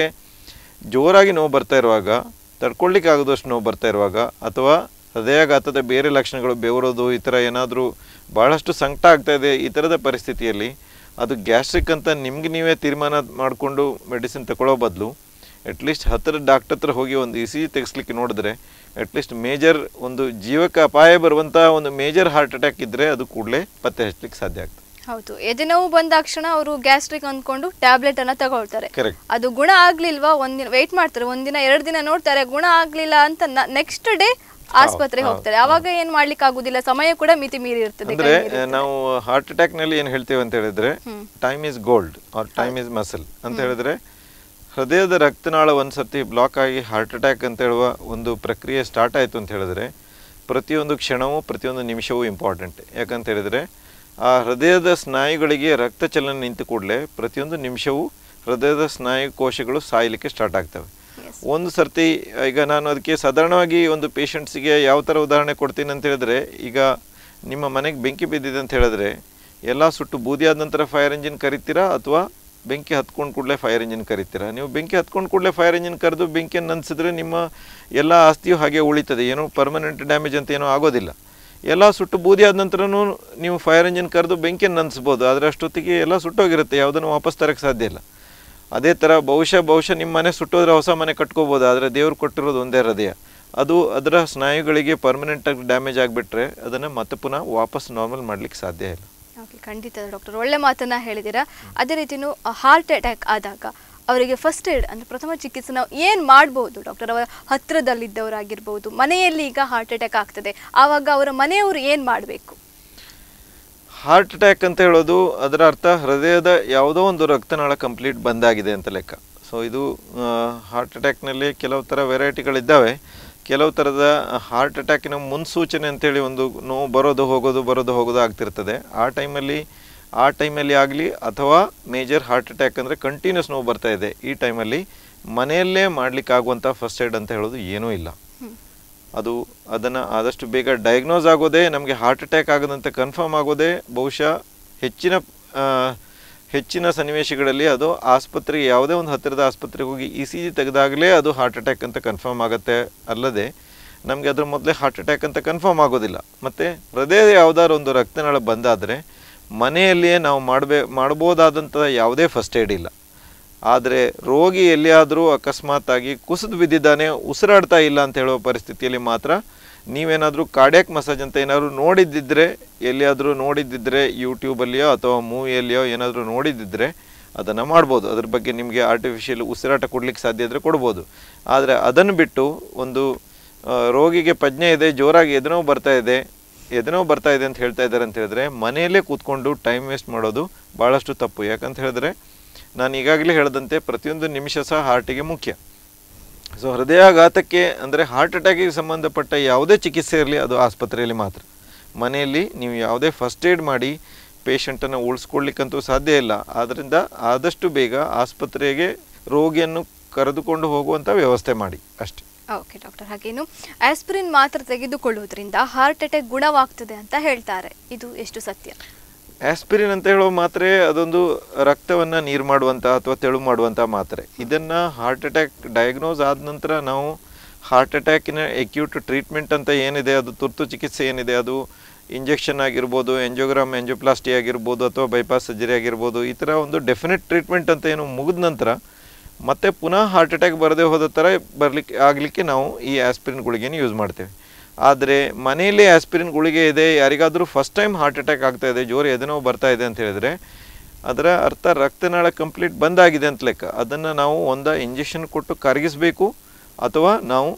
ಜೋರಾಗಿ ನೋವು ಬರ್ತಾ ಇರುವಾಗ ತಡ್ಕೊಳ್ಳಿಕ್ಕೆ ಆಗದಷ್ಟು ನೋವು ಬರ್ತಾ ಇರುವಾಗ ಅಥವಾ ಹೃದಯಾಘಾತದ ಬೇರೆ ಲಕ್ಷಣಗಳು ಬೆವರೋದು ಈ ಥರ ಏನಾದರೂ ಭಾಳಷ್ಟು ಸಂಕಟ ಆಗ್ತಾ ಇದೆ ಈ ಥರದ ಪರಿಸ್ಥಿತಿಯಲ್ಲಿ ಅದು ಗ್ಯಾಸ್ಟ್ರಿಕ್ ಅಂತ ನಿಮ್ಗೆ ನೀವೇ ತೀರ್ಮಾನ ಮಾಡಿಕೊಂಡು ಮೆಡಿಸಿನ್ ತಗೊಳ್ಳೋ ಬದಲು ಅಟ್ಲೀಸ್ಟ್ ಹತ್ತಿರ ಡಾಕ್ಟರ್ ಹತ್ರ ಹೋಗಿ ಒಂದು ಇ ಸಿ ಜಿ ತೆಗೆಸ್ಲಿಕ್ಕೆ ನೋಡಿದ್ರೆ ಅಟ್ಲೀಸ್ಟ್ ಮೇಜರ್ ಒಂದು ಜೀವಕ್ಕೆ ಅಪಾಯ ಬರುವಂಥ ಒಂದು ಮೇಜರ್ ಹಾರ್ಟ್ ಅಟ್ಯಾಕ್ ಇದ್ದರೆ ಅದು ಕೂಡಲೇ ಪತ್ತೆ ಹಚ್ಚಲಿಕ್ಕೆ ಸಾಧ್ಯ ಆಗ್ತದೆ ಹೌದು ಎದೆ ನೋವು ಬಂದಾಕ್ಷಣ ಅವರು ಗ್ಯಾಸ್ಟ್ರಿಕ್ ಅಂದ್ಕೊಂಡು ಟ್ಯಾಬ್ಲೆಟ್ ಅನ್ನ ತಗೊಳ್ತಾರೆ Correct. ಅದು ಗುಣ ಆಗ್ಲಿಲ್ವಾ ಒಂದಿನ ವೆಯ್ಟ್ ಮಾಡ್ತಾರೆ ಒಂದಿನ ಎರಡು ದಿನ ನೋಡ್ತಾರೆ ಗುಣ ಆಗ್ಲಿಲ್ಲ ಅಂತ ನೆಕ್ಸ್ಟ್ ಡೇ ಆಸ್ಪತ್ರೆಗೆ ಹೋಗ್ತಾರೆ ಅವಾಗ ಏನ್ ಮಾಡ್ಲಿಕ್ಕೆ ಆಗುದಿಲ್ಲ ಸಮಯ ಕೂಡ ಮಿತಿ ಮೀರಿ ಇರ್ತದೆ ಅಂದ್ರೆ ನಾವು ಹಾರ್ಟ್ ಅಟ್ಯಾಕ್ ನಲ್ಲಿ ಏನು ಹೇಳ್ತೇವೆ ಅಂತ ಹೇಳಿದ್ರೆ time is gold or time is muscle ಅಂತ ಹೇಳಿದ್ರೆ ಹೃದಯದ ರಕ್ತನಾಳ ಒಂದ್ಸತಿ ಬ್ಲಾಕ್ ಆಗಿ ಹಾರ್ಟ್ ಅಟ್ಯಾಕ್ ಅಂತ ಹೇಳುವ ಒಂದು ಪ್ರಕ್ರಿಯೆ ಸ್ಟಾರ್ಟ್ ಆಯಿತು ಅಂತ ಹೇಳಿದ್ರೆ ಪ್ರತಿಯೊಂದು ಕ್ಷಣವೂ ಪ್ರತಿಯೊಂದು ನಿಮಿಷವೂ ಇಂಪಾರ್ಟೆಂಟ್ ಯಾಕಂತ ಹೇಳಿದ್ರೆ ಆ ಹೃದಯದ ಸ್ನಾಯುಗಳಿಗೆ ರಕ್ತ ಚಲನೆ ನಿಂತು ಕೂಡಲೇ ಪ್ರತಿಯೊಂದು ನಿಮಿಷವೂ ಹೃದಯದ ಸ್ನಾಯು ಕೋಶಗಳು ಸಾಯಲಿಕ್ಕೆ ಸ್ಟಾರ್ಟ್ ಆಗ್ತವೆ ಒಂದು ಸರ್ತಿ ಈಗ ನಾನು ಅದಕ್ಕೆ ಸಾಧಾರಣವಾಗಿ ಒಂದು ಪೇಷಂಟ್ಸಿಗೆ ಯಾವ ಥರ ಉದಾಹರಣೆ ಕೊಡ್ತೀನಿ ಅಂತ ಹೇಳಿದ್ರೆ ಈಗ ನಿಮ್ಮ ಮನೆಗೆ ಬೆಂಕಿ ಬಿದ್ದಿದೆ ಅಂತ ಹೇಳಿದ್ರೆ ಎಲ್ಲ ಸುಟ್ಟು ಬೂದಿ ಆದ ನಂತರ ಫೈರ್ ಇಂಜಿನ್ ಕರಿತೀರಾ ಅಥವಾ ಬೆಂಕಿ ಹತ್ಕೊಂಡು ಕೂಡಲೇ ಫೈರ್ ಇಂಜಿನ್ ಕರಿತೀರಾ ನೀವು ಬೆಂಕಿ ಹತ್ಕೊಂಡು ಕೂಡಲೇ ಫೈರ್ ಇಂಜಿನ್ ಕರೆದು ಬೆಂಕಿಯನ್ನು ನಂದಿಸಿದ್ರೆ ನಿಮ್ಮ ಎಲ್ಲ ಆಸ್ತಿಯು ಹಾಗೆ ಉಳಿತದೆ ಏನೂ ಪರ್ಮನೆಂಟ್ ಡ್ಯಾಮೇಜ್ ಅಂತ ಏನೂ ಆಗೋದಿಲ್ಲ ಎಲ್ಲ ಸುಟ್ಟು ಬೂದಿ ಆದ ನಂತರನೂ ನೀವು ಫೈರ್ ಇಂಜಿನ್ ಕರೆದು ಬೆಂಕಿಯನ್ನು ನಂದಿಸ್ಬೋದು ಆದರೆ ಅಷ್ಟೊತ್ತಿಗೆ ಎಲ್ಲ ಸುಟ್ಟೋಗಿರುತ್ತೆ ಯಾವುದನ್ನು ವಾಪಸ್ ತರಕ್ಕೆ ಸಾಧ್ಯ ಇಲ್ಲ ಅದೇ ಥರ ಬಹುಶಃ ಬಹುಶಃ ನಿಮ್ಮ ಮನೆ ಸುಟ್ಟೋದ್ರೆ ಹೊಸ ಮನೆ ಕಟ್ಕೋಬೋದು ಆದರೆ ದೇವ್ರು ಕೊಟ್ಟಿರೋದು ಒಂದೇ ಹೃದಯ ಅದು ಅದರ ಸ್ನಾಯುಗಳಿಗೆ ಪರ್ಮನೆಂಟಾಗಿ ಡ್ಯಾಮೇಜ್ ಆಗಿಬಿಟ್ರೆ ಅದನ್ನು ಮತ್ತೆ ಪುನಃ ವಾಪಸ್ ನಾರ್ಮಲ್ ಮಾಡಲಿಕ್ಕೆ ಸಾಧ್ಯ ಇಲ್ಲ ಓಕೆ ಖಂಡಿತ ಡಾಕ್ಟರ್ ಒಳ್ಳೆ ಮಾತನ್ನ ಹೇಳಿದ್ದೀರಾ ಅದೇ ರೀತಿನೂ ಹಾರ್ಟ್ ಅಟ್ಯಾಕ್ ಆದಾಗ ಅವರಿಗೆ ಫಸ್ಟ್ ಏಡ್ ಅಂದ್ರೆ ಪ್ರಥಮ ಚಿಕಿತ್ಸೆ ನಾವು ಏನು ಮಾಡ್ಬೋದು ಡಾಕ್ಟರ್ ಅವರ ಹತ್ತಿರದಲ್ಲಿದ್ದವರಾಗಿರ್ಬೋದು ಮನೆಯಲ್ಲಿ ಈಗ ಹಾರ್ಟ್ ಅಟ್ಯಾಕ್ ಆಗ್ತದೆ ಆವಾಗ ಅವರ ಮನೆಯವರು ಏನು ಮಾಡಬೇಕು ಹಾರ್ಟ್ ಅಟ್ಯಾಕ್ ಅಂತ ಹೇಳೋದು ಅದರ ಅರ್ಥ ಹೃದಯದ ಯಾವುದೋ ಒಂದು ರಕ್ತನಾಳ ಕಂಪ್ಲೀಟ್ ಬಂದಾಗಿದೆ ಅಂತ ಲೆಕ್ಕ ಸೊ ಇದು ಹಾರ್ಟ್ ಅಟ್ಯಾಕ್ನಲ್ಲಿ ಕೆಲವು ಥರ ವೆರೈಟಿಗಳಿದ್ದಾವೆ ಕೆಲವು ಥರದ ಹಾರ್ಟ್ ಅಟ್ಯಾಕಿನ ಮುನ್ಸೂಚನೆ ಅಂತೇಳಿ ಒಂದು ನೋವು ಬರೋದು ಹೋಗೋದು ಬರೋದು ಹೋಗೋದು ಆಗ್ತಿರ್ತದೆ ಆ ಟೈಮಲ್ಲಿ ಆ ಟೈಮಲ್ಲಿ ಆಗಲಿ ಅಥವಾ ಮೇಜರ್ ಹಾರ್ಟ್ ಅಟ್ಯಾಕ್ ಅಂದರೆ ಕಂಟಿನ್ಯೂಸ್ ನೋವು ಬರ್ತಾ ಇದೆ ಈ ಟೈಮಲ್ಲಿ ಮನೆಯಲ್ಲೇ ಮಾಡಲಿಕ್ಕಾಗುವಂಥ ಫಸ್ಟ್ ಏಡ್ ಅಂತ ಹೇಳೋದು ಏನೂ ಇಲ್ಲ ಅದು ಅದನ್ನು ಆದಷ್ಟು ಬೇಗ ಡಯಾಗ್ನೋಸ್ ಆಗೋದೇ ನಮಗೆ ಹಾರ್ಟ್ ಅಟ್ಯಾಕ್ ಆಗದಂತೆ ಕನ್ಫರ್ಮ್ ಆಗೋದೇ ಬಹುಶಃ ಹೆಚ್ಚಿನ ಆ, ಹೆಚ್ಚಿನ ಸನ್ನಿವೇಶಗಳಲ್ಲಿ ಅದು ಆಸ್ಪತ್ರೆಗೆ ಯಾವುದೇ ಒಂದು ಹತ್ತಿರದ ಆಸ್ಪತ್ರೆಗೆ ಹೋಗಿ ಇ ಸಿ ಜಿ ತೆಗೆದಾಗಲೇ ಅದು ಹಾರ್ಟ್ ಅಟ್ಯಾಕ್ ಅಂತ ಕನ್ಫರ್ಮ್ ಆಗುತ್ತೆ ಅಲ್ಲದೆ ನಮಗೆ ಅದ್ರ ಮೊದಲೇ ಹಾರ್ಟ್ ಅಟ್ಯಾಕ್ ಅಂತ ಕನ್ಫರ್ಮ್ ಆಗೋದಿಲ್ಲ ಮತ್ತು ಹೃದಯದ ಯಾವುದಾದ್ರು ಒಂದು ರಕ್ತನಾಳ ಬಂದಾದರೆ ಮನೆಯಲ್ಲಿಯೇ ನಾವು ಮಾಡಬೇ ಮಾಡ್ಬೋದಾದಂಥ ಯಾವುದೇ ಫಸ್ಟ್ ಏಡ್ ಇಲ್ಲ ಆದರೆ ರೋಗಿ ಎಲ್ಲಿಯಾದರೂ ಅಕಸ್ಮಾತ್ತಾಗಿ ಕುಸಿದು ಬಿದ್ದಿದ್ದಾನೆ ಉಸಿರಾಡ್ತಾ ಇಲ್ಲ ಅಂತ ಹೇಳುವ ಪರಿಸ್ಥಿತಿಯಲ್ಲಿ ಮಾತ್ರ ನೀವೇನಾದರೂ ಕಾರ್ಡಿಯಾಕ್ ಮಸಾಜ್ ಅಂತ ಏನಾದರೂ ನೋಡಿದ್ದಿದ್ರೆ ಎಲ್ಲಿಯಾದರೂ ನೋಡಿದ್ದಿದ್ರೆ ಯೂಟ್ಯೂಬಲ್ಲಿಯೋ ಅಥವಾ ಮೂವಿಯಲ್ಲಿಯೋ ಏನಾದರೂ ನೋಡಿದ್ದಿದ್ರೆ ಅದನ್ನು ಮಾಡ್ಬೋದು ಅದ್ರ ಬಗ್ಗೆ ನಿಮಗೆ ಆರ್ಟಿಫಿಷಿಯಲ್ ಉಸಿರಾಟ ಕೊಡ್ಲಿಕ್ಕೆ ಸಾಧ್ಯ ಇದ್ದರೆ ಕೊಡ್ಬೋದು ಆದರೆ ಅದನ್ನು ಬಿಟ್ಟು ಒಂದು ಆ, ರೋಗಿಗೆ ಪ್ರಜ್ಞೆ ಇದೆ ಜೋರಾಗಿ ಎದನೋ ಬರ್ತಾ ಇದೆ ಎದನೋ ಬರ್ತಾ ಇದೆ ಅಂತ ಹೇಳ್ತಾ ಇದ್ದಾರೆ ಅಂತ ಹೇಳಿದ್ರೆ ಮನೆಯಲ್ಲೇ ಕೂತ್ಕೊಂಡು ಟೈಮ್ ವೇಸ್ಟ್ ಮಾಡೋದು ಭಾಳಷ್ಟು ತಪ್ಪು ಯಾಕಂತ ಹೇಳಿದ್ರೆ ನಾನು ಈಗಾಗಲೇ ಹೇಳಿದಂತೆ ಪ್ರತಿಯೊಂದು ನಿಮಿಷ ಸಹ ಹಾರ್ಟಿಗೆ ಮುಖ್ಯ ಸೊ ಹೃದಯಾಘಾತಕ್ಕೆ ಅಂದರೆ ಹಾರ್ಟ್ ಅಟ್ಯಾಕಿಗೆ ಸಂಬಂಧಪಟ್ಟ ಯಾವುದೇ ಚಿಕಿತ್ಸೆ ಇರಲಿ ಅದು ಆಸ್ಪತ್ರೆಯಲ್ಲಿ ಮಾತ್ರ ಮನೆಯಲ್ಲಿ ನೀವು ಯಾವುದೇ ಫಸ್ಟ್ ಏಡ್ ಮಾಡಿ ಪೇಷಂಟನ್ನು ಉಳಿಸ್ಕೊಳ್ಲಿಕ್ಕಂತೂ ಸಾಧ್ಯ ಇಲ್ಲ ಆದ್ದರಿಂದ ಆದಷ್ಟು ಬೇಗ ಆಸ್ಪತ್ರೆಗೆ ರೋಗಿಯನ್ನು ಕರೆದುಕೊಂಡು ಹೋಗುವಂಥ ವ್ಯವಸ್ಥೆ ಮಾಡಿ ಅಷ್ಟೇ ಓಕೆ ಡಾಕ್ಟರ್ ಹಾಗೇನು ಆಸ್ಪಿರಿನ್ ಮಾತ್ರ ತೆಗೆದುಕೊಳ್ಳುವುದರಿಂದ ಹಾರ್ಟ್ ಅಟ್ಯಾಕ್ ಗುಣವಾಗ್ತದೆ ಅಂತ ಹೇಳ್ತಾರೆ ಇದು ಎಷ್ಟು ಸತ್ಯ ಆಸ್ಪಿರಿನ್ ಅಂತ ಹೇಳೋ ಮಾತ್ರೆ ಅದೊಂದು ರಕ್ತವನ್ನು ನೀರು ಮಾಡುವಂಥ ಅಥವಾ ತೆಳು ಮಾಡುವಂಥ ಮಾತ್ರೆ ಇದನ್ನು ಹಾರ್ಟ್ ಅಟ್ಯಾಕ್ ಡಯಾಗ್ನೋಸ್ ಆದ ನಂತರ ನಾವು ಹಾರ್ಟ್ ಅಟ್ಯಾಕಿನ ಎಕ್ಯೂಟ್ ಟ್ರೀಟ್ಮೆಂಟ್ ಅಂತ ಏನಿದೆ ಅದು ತುರ್ತು ಚಿಕಿತ್ಸೆ ಏನಿದೆ ಅದು ಇಂಜೆಕ್ಷನ್ ಆಗಿರ್ಬೋದು ಎಂಜೋಗ್ರಾಮ್ ಎಂಜೋಪ್ಲಾಸ್ಟಿ ಆಗಿರ್ಬೋದು ಅಥವಾ ಬೈಪಾಸ್ ಸರ್ಜರಿ ಆಗಿರ್ಬೋದು ಈ ಥರ ಒಂದು ಡೆಫಿನೆಟ್ ಟ್ರೀಟ್ಮೆಂಟ್ ಅಂತ ಏನು ಮುಗಿದ ನಂತರ ಮತ್ತೆ ಪುನಃ ಹಾರ್ಟ್ ಅಟ್ಯಾಕ್ ಬರದೇ ಹೋದ ಥರ ಬರಲಿಕ್ಕೆ ಆಗಲಿಕ್ಕೆ ನಾವು ಈ ಆಸ್ಪಿರಿನ್ ಗುಳಿಗೆನ ಯೂಸ್ ಮಾಡ್ತೇವೆ ಆದರೆ ಮನೆಯಲ್ಲಿ ಆಸ್ಪಿರಿನ್ ಗುಳಿಗೆ ಇದೆ ಯಾರಿಗಾದರೂ ಫಸ್ಟ್ ಟೈಮ್ ಹಾರ್ಟ್ ಅಟ್ಯಾಕ್ ಆಗ್ತಾ ಇದೆ ಜೋರು ಎದೆನೋ ಬರ್ತಾ ಇದೆ ಅಂತ ಹೇಳಿದ್ರೆ ಅದರ ಅರ್ಥ ರಕ್ತನಾಳ ಕಂಪ್ಲೀಟ್ ಬಂದಾಗಿದೆ ಅಂತ ಲೆಕ್ಕ ಅದನ್ನು ನಾವು ಒಂದು ಇಂಜೆಕ್ಷನ್ ಕೊಟ್ಟು ಕರಗಿಸಬೇಕು ಅಥವಾ ನಾವು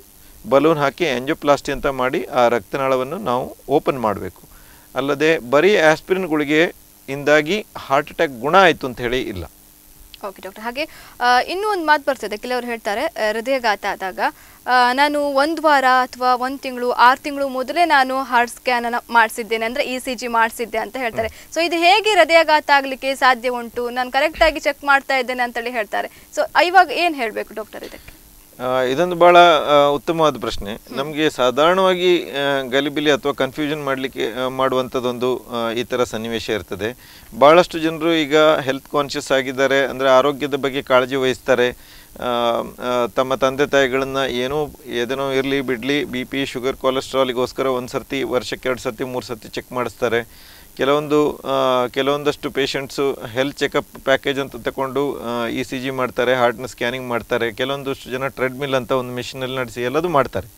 ಬಲೂನ್ ಹಾಕಿ ಆಂಜಿಯೋಪ್ಲಾಸ್ಟಿ ಅಂತ ಮಾಡಿ ಆ ರಕ್ತನಾಳವನ್ನು ನಾವು ಓಪನ್ ಮಾಡಬೇಕು ಅಲ್ಲದೆ ಬರೀ ಆಸ್ಪಿರಿನ್ ಗುಳಿಗೆ ಇಂದಾಗಿ ಹಾರ್ಟ್ ಅಟ್ಯಾಕ್ ಗುಣ ಆಯಿತು ಅಂತ ಹೇಳಿ ಇಲ್ಲ ಓಕೆ ಡಾಕ್ಟರ್ ಹಾಗೆ ಆ, ಇನ್ನೂ ಒಂದು ಮಾತು ಬರ್ತದೆ ಕೆಲವರು ಹೇಳ್ತಾರೆ ಆ, ಹೃದಯಘಾತ ಆದಾಗ ಆ, ನಾನು ಒಂದು ವಾರ ಅಥವಾ ಒಂದು ತಿಂಗಳು ಆರು ತಿಂಗಳು ಮೊದಲೇ ನಾನು ಹಾರ್ಟ್ ಸ್ಕ್ಯಾನ್ ಅನ್ನ ಮಾಡಿಸಿದ್ದೇನೆ ಅಂದ್ರೆ ಇ ಸಿ ಜಿ ಮಾಡಿಸಿದ್ದೆ ಅಂತ ಹೇಳ್ತಾರೆ ಸೊ ಇದು ಹೇಗೆ ಹೃದಯಘಾತ ಆಗಲಿಕ್ಕೆ ಸಾಧ್ಯ ಉಂಟು ನಾನು ಕರೆಕ್ಟಾಗಿ ಚೆಕ್ ಮಾಡ್ತಾ ಇದ್ದೇನೆ ಅಂತೇಳಿ ಹೇಳ್ತಾರೆ ಸೊ ಇವಾಗ ಏನು ಹೇಳಬೇಕು ಡಾಕ್ಟರ್ ಇದಕ್ಕೆ ಆ, ಇದೊಂದು ಭಾಳ ಆ, ಉತ್ತಮವಾದ ಪ್ರಶ್ನೆ ನಮಗೆ ಸಾಧಾರಣವಾಗಿ ಆ, ಗಲಿಬಿಲಿ ಅಥವಾ ಕನ್ಫ್ಯೂಷನ್ ಮಾಡಲಿಕ್ಕೆ ಮಾಡುವಂಥದ್ದೊಂದು ಆ, ಈ ಥರ ಸನ್ನಿವೇಶ ಇರ್ತದೆ ಭಾಳಷ್ಟು ಜನರು ಈಗ ಹೆಲ್ತ್ ಕಾನ್ಷಿಯಸ್ ಆಗಿದ್ದಾರೆ ಅಂದರೆ ಆರೋಗ್ಯದ ಬಗ್ಗೆ ಕಾಳಜಿ ವಹಿಸ್ತಾರೆ ಆ, ಆ, ತಮ್ಮ ತಂದೆ ತಾಯಿಗಳನ್ನ ಏನೋ ಏದೇನೋ ಇರಲಿ ಬಿಡಲಿ ಬಿ ಪಿ ಶುಗರ್ ಕೊಲೆಸ್ಟ್ರಾಲಿಗೋಸ್ಕರ ಒಂದು ಸರ್ತಿ ವರ್ಷಕ್ಕೆ ಎರಡು ಸರ್ತಿ ಮೂರು ಸರ್ತಿ ಚೆಕ್ ಮಾಡಿಸ್ತಾರೆ ಕೆಲವೊಂದು ಆ, ಕೆಲವೊಂದಷ್ಟು ಪೇಷಂಟ್ಸು ಹೆಲ್ತ್ ಚೆಕಪ್ ಪ್ಯಾಕೇಜ್ ಅಂತ ತಗೊಂಡು ಇ ಸಿ ಜಿ ಮಾಡ್ತಾರೆ ಹಾರ್ಟ್ನ ಸ್ಕ್ಯಾನಿಂಗ್ ಮಾಡ್ತಾರೆ ಕೆಲವೊಂದಷ್ಟು ಜನ ಟ್ರೆಡ್ಮಿಲ್ ಅಂತ ಒಂದು ಮಿಷಿನಲ್ಲಿ ನಡೆಸಿ ಎಲ್ಲದೂ ಮಾಡ್ತಾರೆ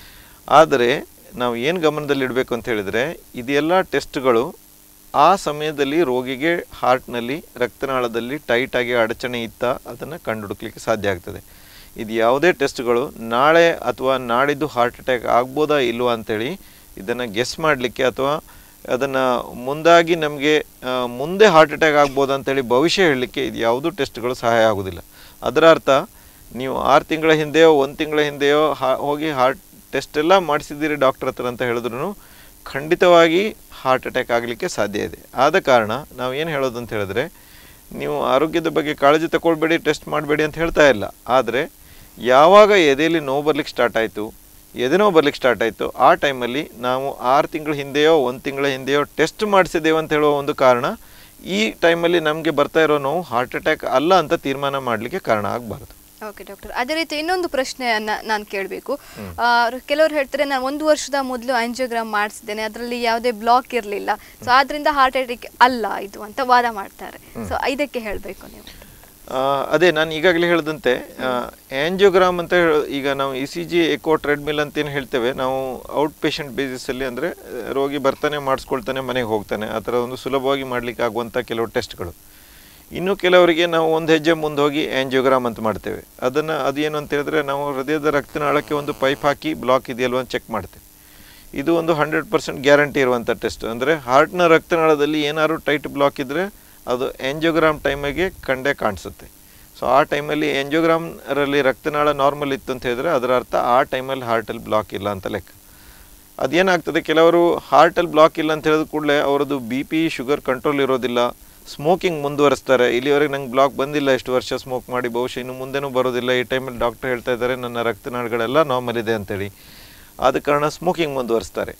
ಆದರೆ ನಾವು ಏನು ಗಮನದಲ್ಲಿಡಬೇಕು ಅಂತ ಹೇಳಿದರೆ ಇದೆಲ್ಲ ಟೆಸ್ಟ್ಗಳು ಆ ಸಮಯದಲ್ಲಿ ರೋಗಿಗೆ ಹಾರ್ಟ್ನಲ್ಲಿ ರಕ್ತನಾಳದಲ್ಲಿ ಟೈಟಾಗಿ ಅಡಚಣೆ ಇತ್ತ ಅದನ್ನು ಕಂಡುಹುಡುಕ್ಲಿಕ್ಕೆ ಸಾಧ್ಯ ಆಗ್ತದೆ ಇದು ಯಾವುದೇ ಟೆಸ್ಟ್ಗಳು ನಾಳೆ ಅಥವಾ ನಾಡಿದ್ದು ಹಾರ್ಟ್ ಅಟ್ಯಾಕ್ ಆಗ್ಬೋದಾ ಇಲ್ವಾ ಅಂತೇಳಿ ಇದನ್ನು ಗೆಸ್ ಮಾಡಲಿಕ್ಕೆ ಅಥವಾ ಅದನ್ನು ಮುಂದಾಗಿ ನಮಗೆ ಮುಂದೆ ಹಾರ್ಟ್ ಅಟ್ಯಾಕ್ ಆಗ್ಬೋದು ಅಂತೇಳಿ ಭವಿಷ್ಯ ಹೇಳಲಿಕ್ಕೆ ಇದು ಯಾವುದೂ ಟೆಸ್ಟ್ಗಳು ಸಹಾಯ ಆಗೋದಿಲ್ಲ ಅದರ ಅರ್ಥ ನೀವು ಆರು ತಿಂಗಳ ಹಿಂದೆಯೋ ಒಂದು ತಿಂಗಳ ಹಿಂದೆಯೋ ಹಾ- ಹೋಗಿ ಹಾರ್ಟ್ ಟೆಸ್ಟ್ ಎಲ್ಲ ಮಾಡಿಸಿದ್ದೀರಿ ಡಾಕ್ಟರ್ ಹತ್ರ ಅಂತ ಹೇಳಿದ್ರು ಖಂಡಿತವಾಗಿ ಹಾರ್ಟ್ ಅಟ್ಯಾಕ್ ಆಗಲಿಕ್ಕೆ ಸಾಧ್ಯ ಇದೆ ಆದ ಕಾರಣ ನಾವು ಏನು ಹೇಳೋದು ಅಂತ ಹೇಳಿದ್ರೆ ನೀವು ಆರೋಗ್ಯದ ಬಗ್ಗೆ ಕಾಳಜಿ ತಗೊಳ್ಬೇಡಿ ಟೆಸ್ಟ್ ಮಾಡಬೇಡಿ ಅಂತ ಹೇಳ್ತಾ ಇಲ್ಲ ಆದರೆ ಯಾವಾಗ ಎದೆಯಲ್ಲಿ ನೋವು ಬರ್ಲಿಕ್ಕೆ ಸ್ಟಾರ್ಟ್ ಆಯಿತು ಎದೆನೋ ಬರ್ಲಿಕ್ಕೆ ಸ್ಟಾರ್ಟ್ ಆಯಿತು ಆ ಟೈಮಲ್ಲಿ ನಾವು ಆರು ತಿಂಗಳ ಹಿಂದೆಯೋ ಒಂದು ತಿಂಗಳ ಹಿಂದೆಯೋ ಟೆಸ್ಟ್ ಮಾಡಿಸಿದ್ದೇವೆ ಅಂತ ಹೇಳುವ ಒಂದು ಕಾರಣ ಈ ಟೈಮಲ್ಲಿ ನಮಗೆ ಬರ್ತಾ ಇರೋ ನೋವು ಹಾರ್ಟ್ ಅಟ್ಯಾಕ್ ಅಲ್ಲ ಅಂತ ತೀರ್ಮಾನ ಮಾಡಲಿಕ್ಕೆ ಕಾರಣ ಆಗಬಾರ್ದು ಓಕೆ ಡಾಕ್ಟರ್ ಅದೇ ರೀತಿ ಇನ್ನೊಂದು ಪ್ರಶ್ನೆಯನ್ನ ನಾನು ಕೇಳಬೇಕು ಕೆಲವರು ಹೇಳ್ತಾರೆ ನಾನು ಒಂದು ವರ್ಷದ ಮೊದಲು ಆಂಜಿಯೋಗ್ರಾಮ್ ಮಾಡಿಸಿದ್ದೇನೆ ಅದರಲ್ಲಿ ಯಾವುದೇ ಬ್ಲಾಕ್ ಇರಲಿಲ್ಲ ಸೊ ಆದ್ರಿಂದ ಹಾರ್ಟ್ ಅಟ್ಯಾಕ್ ಅಲ್ಲ ಇದು ಅಂತ ವಾದ ಮಾಡ್ತಾರೆ ಸೊ ಇದಕ್ಕೆ ಹೇಳಬೇಕು ನೀವು ಆ, ಅದೇ ನಾನು ಈಗಾಗಲೇ ಹೇಳಿದಂತೆ ಆ್ಯಂಜಿಯೋಗ್ರಾಮ್ ಅಂತ ಹೇಳ- ಈಗ ನಾವು E C G echo treadmill ಅಂತ ಏನು ಹೇಳ್ತೇವೆ ನಾವು ಔಟ್ ಪೇಷಂಟ್ ಬೇಸಿಸಲ್ಲಿ ಅಂದರೆ ರೋಗಿ ಬರ್ತಾನೆ ಮಾಡಿಸ್ಕೊಳ್ತಾನೆ ಮನೆಗೆ ಹೋಗ್ತಾನೆ ಆ ಥರ ಒಂದು ಸುಲಭವಾಗಿ ಮಾಡಲಿಕ್ಕೆ ಆಗುವಂಥ ಕೆಲವು ಟೆಸ್ಟ್ಗಳು ಇನ್ನು ಕೆಲವರಿಗೆ ನಾವು ಒಂದು ಹೆಜ್ಜೆ ಮುಂದೆ ಹೋಗಿ ಆ್ಯಂಜಿಯೋಗ್ರಾಮ್ ಅಂತ ಮಾಡ್ತೇವೆ ಅದನ್ನು ಅದೇನು ಅಂತ ಹೇಳಿದ್ರೆ ನಾವು ಹೃದಯದ ರಕ್ತನಾಳಕ್ಕೆ ಒಂದು ಪೈಪ್ ಹಾಕಿ ಬ್ಲಾಕ್ ಇದೆಯಲ್ವ ಅಂತ ಚೆಕ್ ಮಾಡ್ತೇವೆ ಇದು ಒಂದು ಹಂಡ್ರೆಡ್ ಪರ್ಸೆಂಟ್ ಗ್ಯಾರಂಟಿ ಇರುವಂಥ ಟೆಸ್ಟ್ ಅಂದರೆ ಹಾರ್ಟ್ನ ರಕ್ತನಾಳದಲ್ಲಿ ಏನಾದ್ರು ಟೈಟ್ ಬ್ಲಾಕ್ ಇದ್ದರೆ ಅದು ಆ್ಯಂಜಿಯೋಗ್ರಾಮ್ ಟೈಮಿಗೆ ಕಂಡೇ ಕಾಣಿಸುತ್ತೆ ಸೊ ಆ ಟೈಮಲ್ಲಿ ಆ್ಯಂಜಿಯೋಗ್ರಾಮ್ರಲ್ಲಿ ರಕ್ತನಾಳ ನಾರ್ಮಲ್ ಇತ್ತು ಅಂತ ಹೇಳಿದ್ರೆ ಅದರ ಅರ್ಥ ಆ ಟೈಮಲ್ಲಿ ಹಾರ್ಟಲ್ಲಿ ಬ್ಲಾಕ್ ಇಲ್ಲ ಅಂತ ಲೆಕ್ಕ ಅದೇನಾಗ್ತದೆ ಕೆಲವರು ಹಾರ್ಟಲ್ಲಿ ಬ್ಲಾಕ್ ಇಲ್ಲ ಅಂತ ಹೇಳಿದ ಕೂಡಲೇ ಅವರದ್ದು ಬಿ ಪಿ ಶುಗರ್ ಕಂಟ್ರೋಲ್ ಇರೋದಿಲ್ಲ ಸ್ಮೋಕಿಂಗ್ ಮುಂದುವರಿಸ್ತಾರೆ ಇಲ್ಲಿವರೆಗೆ ನಂಗೆ ಬ್ಲಾಕ್ ಬಂದಿಲ್ಲ ಎಷ್ಟು ವರ್ಷ ಸ್ಮೋಕ್ ಮಾಡಿ ಬಹುಶಃ ಇನ್ನು ಮುಂದೆನೂ ಬರೋದಿಲ್ಲ ಈ ಟೈಮಲ್ಲಿ ಡಾಕ್ಟರ್ ಹೇಳ್ತಾ ಇದ್ದಾರೆ ನನ್ನ ರಕ್ತನಾಳಗಳೆಲ್ಲ ನಾರ್ಮಲ್ ಇದೆ ಅಂತೇಳಿ ಆದ ಕಾರಣ ಸ್ಮೋಕಿಂಗ್ ಮುಂದುವರಿಸ್ತಾರೆ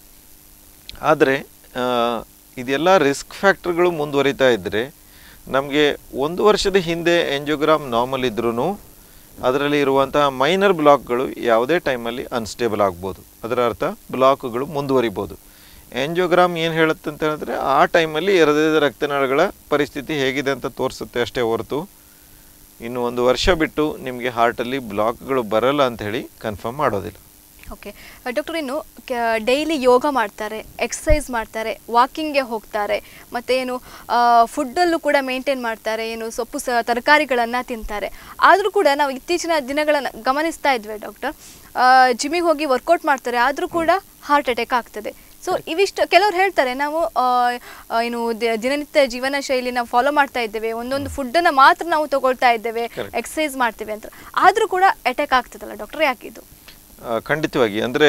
ಆದರೆ ಆ, ಇದೆಲ್ಲ ರಿಸ್ಕ್ ಫ್ಯಾಕ್ಟರ್ಗಳು ಮುಂದುವರಿತಾ ಇದ್ದರೆ ನಮಗೆ ಒಂದು ವರ್ಷದ ಹಿಂದೆ ಎಂಜೋಗ್ರಾಮ್ ನಾರ್ಮಲ್ ಇದ್ರೂ ಅದರಲ್ಲಿ ಇರುವಂತಹ ಮೈನರ್ ಬ್ಲಾಕ್ಗಳು ಯಾವುದೇ ಟೈಮಲ್ಲಿ ಅನ್ಸ್ಟೇಬಲ್ ಆಗ್ಬೋದು ಅದರ ಅರ್ಥ ಬ್ಲಾಕ್ಗಳು ಮುಂದುವರಿಬೋದು ಎಂಜೋಗ್ರಾಮ್ ಏನು ಹೇಳುತ್ತೆ ಅಂತ ಹೇಳಿದ್ರೆ ಆ ಟೈಮಲ್ಲಿ ಹೃದಯದ ರಕ್ತನಾಳಗಳ ಪರಿಸ್ಥಿತಿ ಹೇಗಿದೆ ಅಂತ ತೋರಿಸುತ್ತೆ ಅಷ್ಟೇ ಹೊರತು ಇನ್ನು ಒಂದು ವರ್ಷ ಬಿಟ್ಟು ನಿಮಗೆ ಹಾರ್ಟಲ್ಲಿ ಬ್ಲಾಕ್ಗಳು ಬರಲ್ಲ ಅಂತ ಹೇಳಿ ಕನ್ಫರ್ಮ್ ಮಾಡೋದಿಲ್ಲ ಓಕೆ ಡಾಕ್ಟರ್ ಇನ್ನು ಡೈಲಿ ಯೋಗ ಮಾಡ್ತಾರೆ ಎಕ್ಸಸೈಸ್ ಮಾಡ್ತಾರೆ ವಾಕಿಂಗ್ಗೆ ಹೋಗ್ತಾರೆ ಮತ್ತು ಏನು ಫುಡ್ಡಲ್ಲೂ ಕೂಡ ಮೇಂಟೈನ್ ಮಾಡ್ತಾರೆ ಏನು ಸೊಪ್ಪು ಸ ತರಕಾರಿಗಳನ್ನು ತಿಂತಾರೆ ಆದರೂ ಕೂಡ ನಾವು ಇತ್ತೀಚಿನ ದಿನಗಳನ್ನು ಗಮನಿಸ್ತಾ ಇದ್ವಿ ಡಾಕ್ಟರ್ ಜಿಮ್ಮಿಗೆ ಹೋಗಿ ವರ್ಕೌಟ್ ಮಾಡ್ತಾರೆ ಆದರೂ ಕೂಡ ಹಾರ್ಟ್ ಅಟ್ಯಾಕ್ ಆಗ್ತದೆ ಸೊ ಇವಿಷ್ಟು ಕೆಲವ್ರು ಹೇಳ್ತಾರೆ ನಾವು ಆ, ಆ, ಏನು ದಿ- ದಿನನಿತ್ಯ ಜೀವನ ಶೈಲಿ ನಾವು ಫಾಲೋ ಮಾಡ್ತಾ ಇದ್ದೇವೆ ಒಂದೊಂದು ಫುಡ್ಡನ್ನು ಮಾತ್ರ ನಾವು ತಗೊಳ್ತಾ ಇದ್ದೇವೆ ಎಕ್ಸಸೈಸ್ ಮಾಡ್ತೇವೆ ಅಂತ ಆದರೂ ಕೂಡ ಅಟ್ಯಾಕ್ ಆಗ್ತದಲ್ಲ ಡಾಕ್ಟರ್ ಯಾಕೆ ಇದು ಆ, ಖಂಡಿತವಾಗಿ ಅಂದರೆ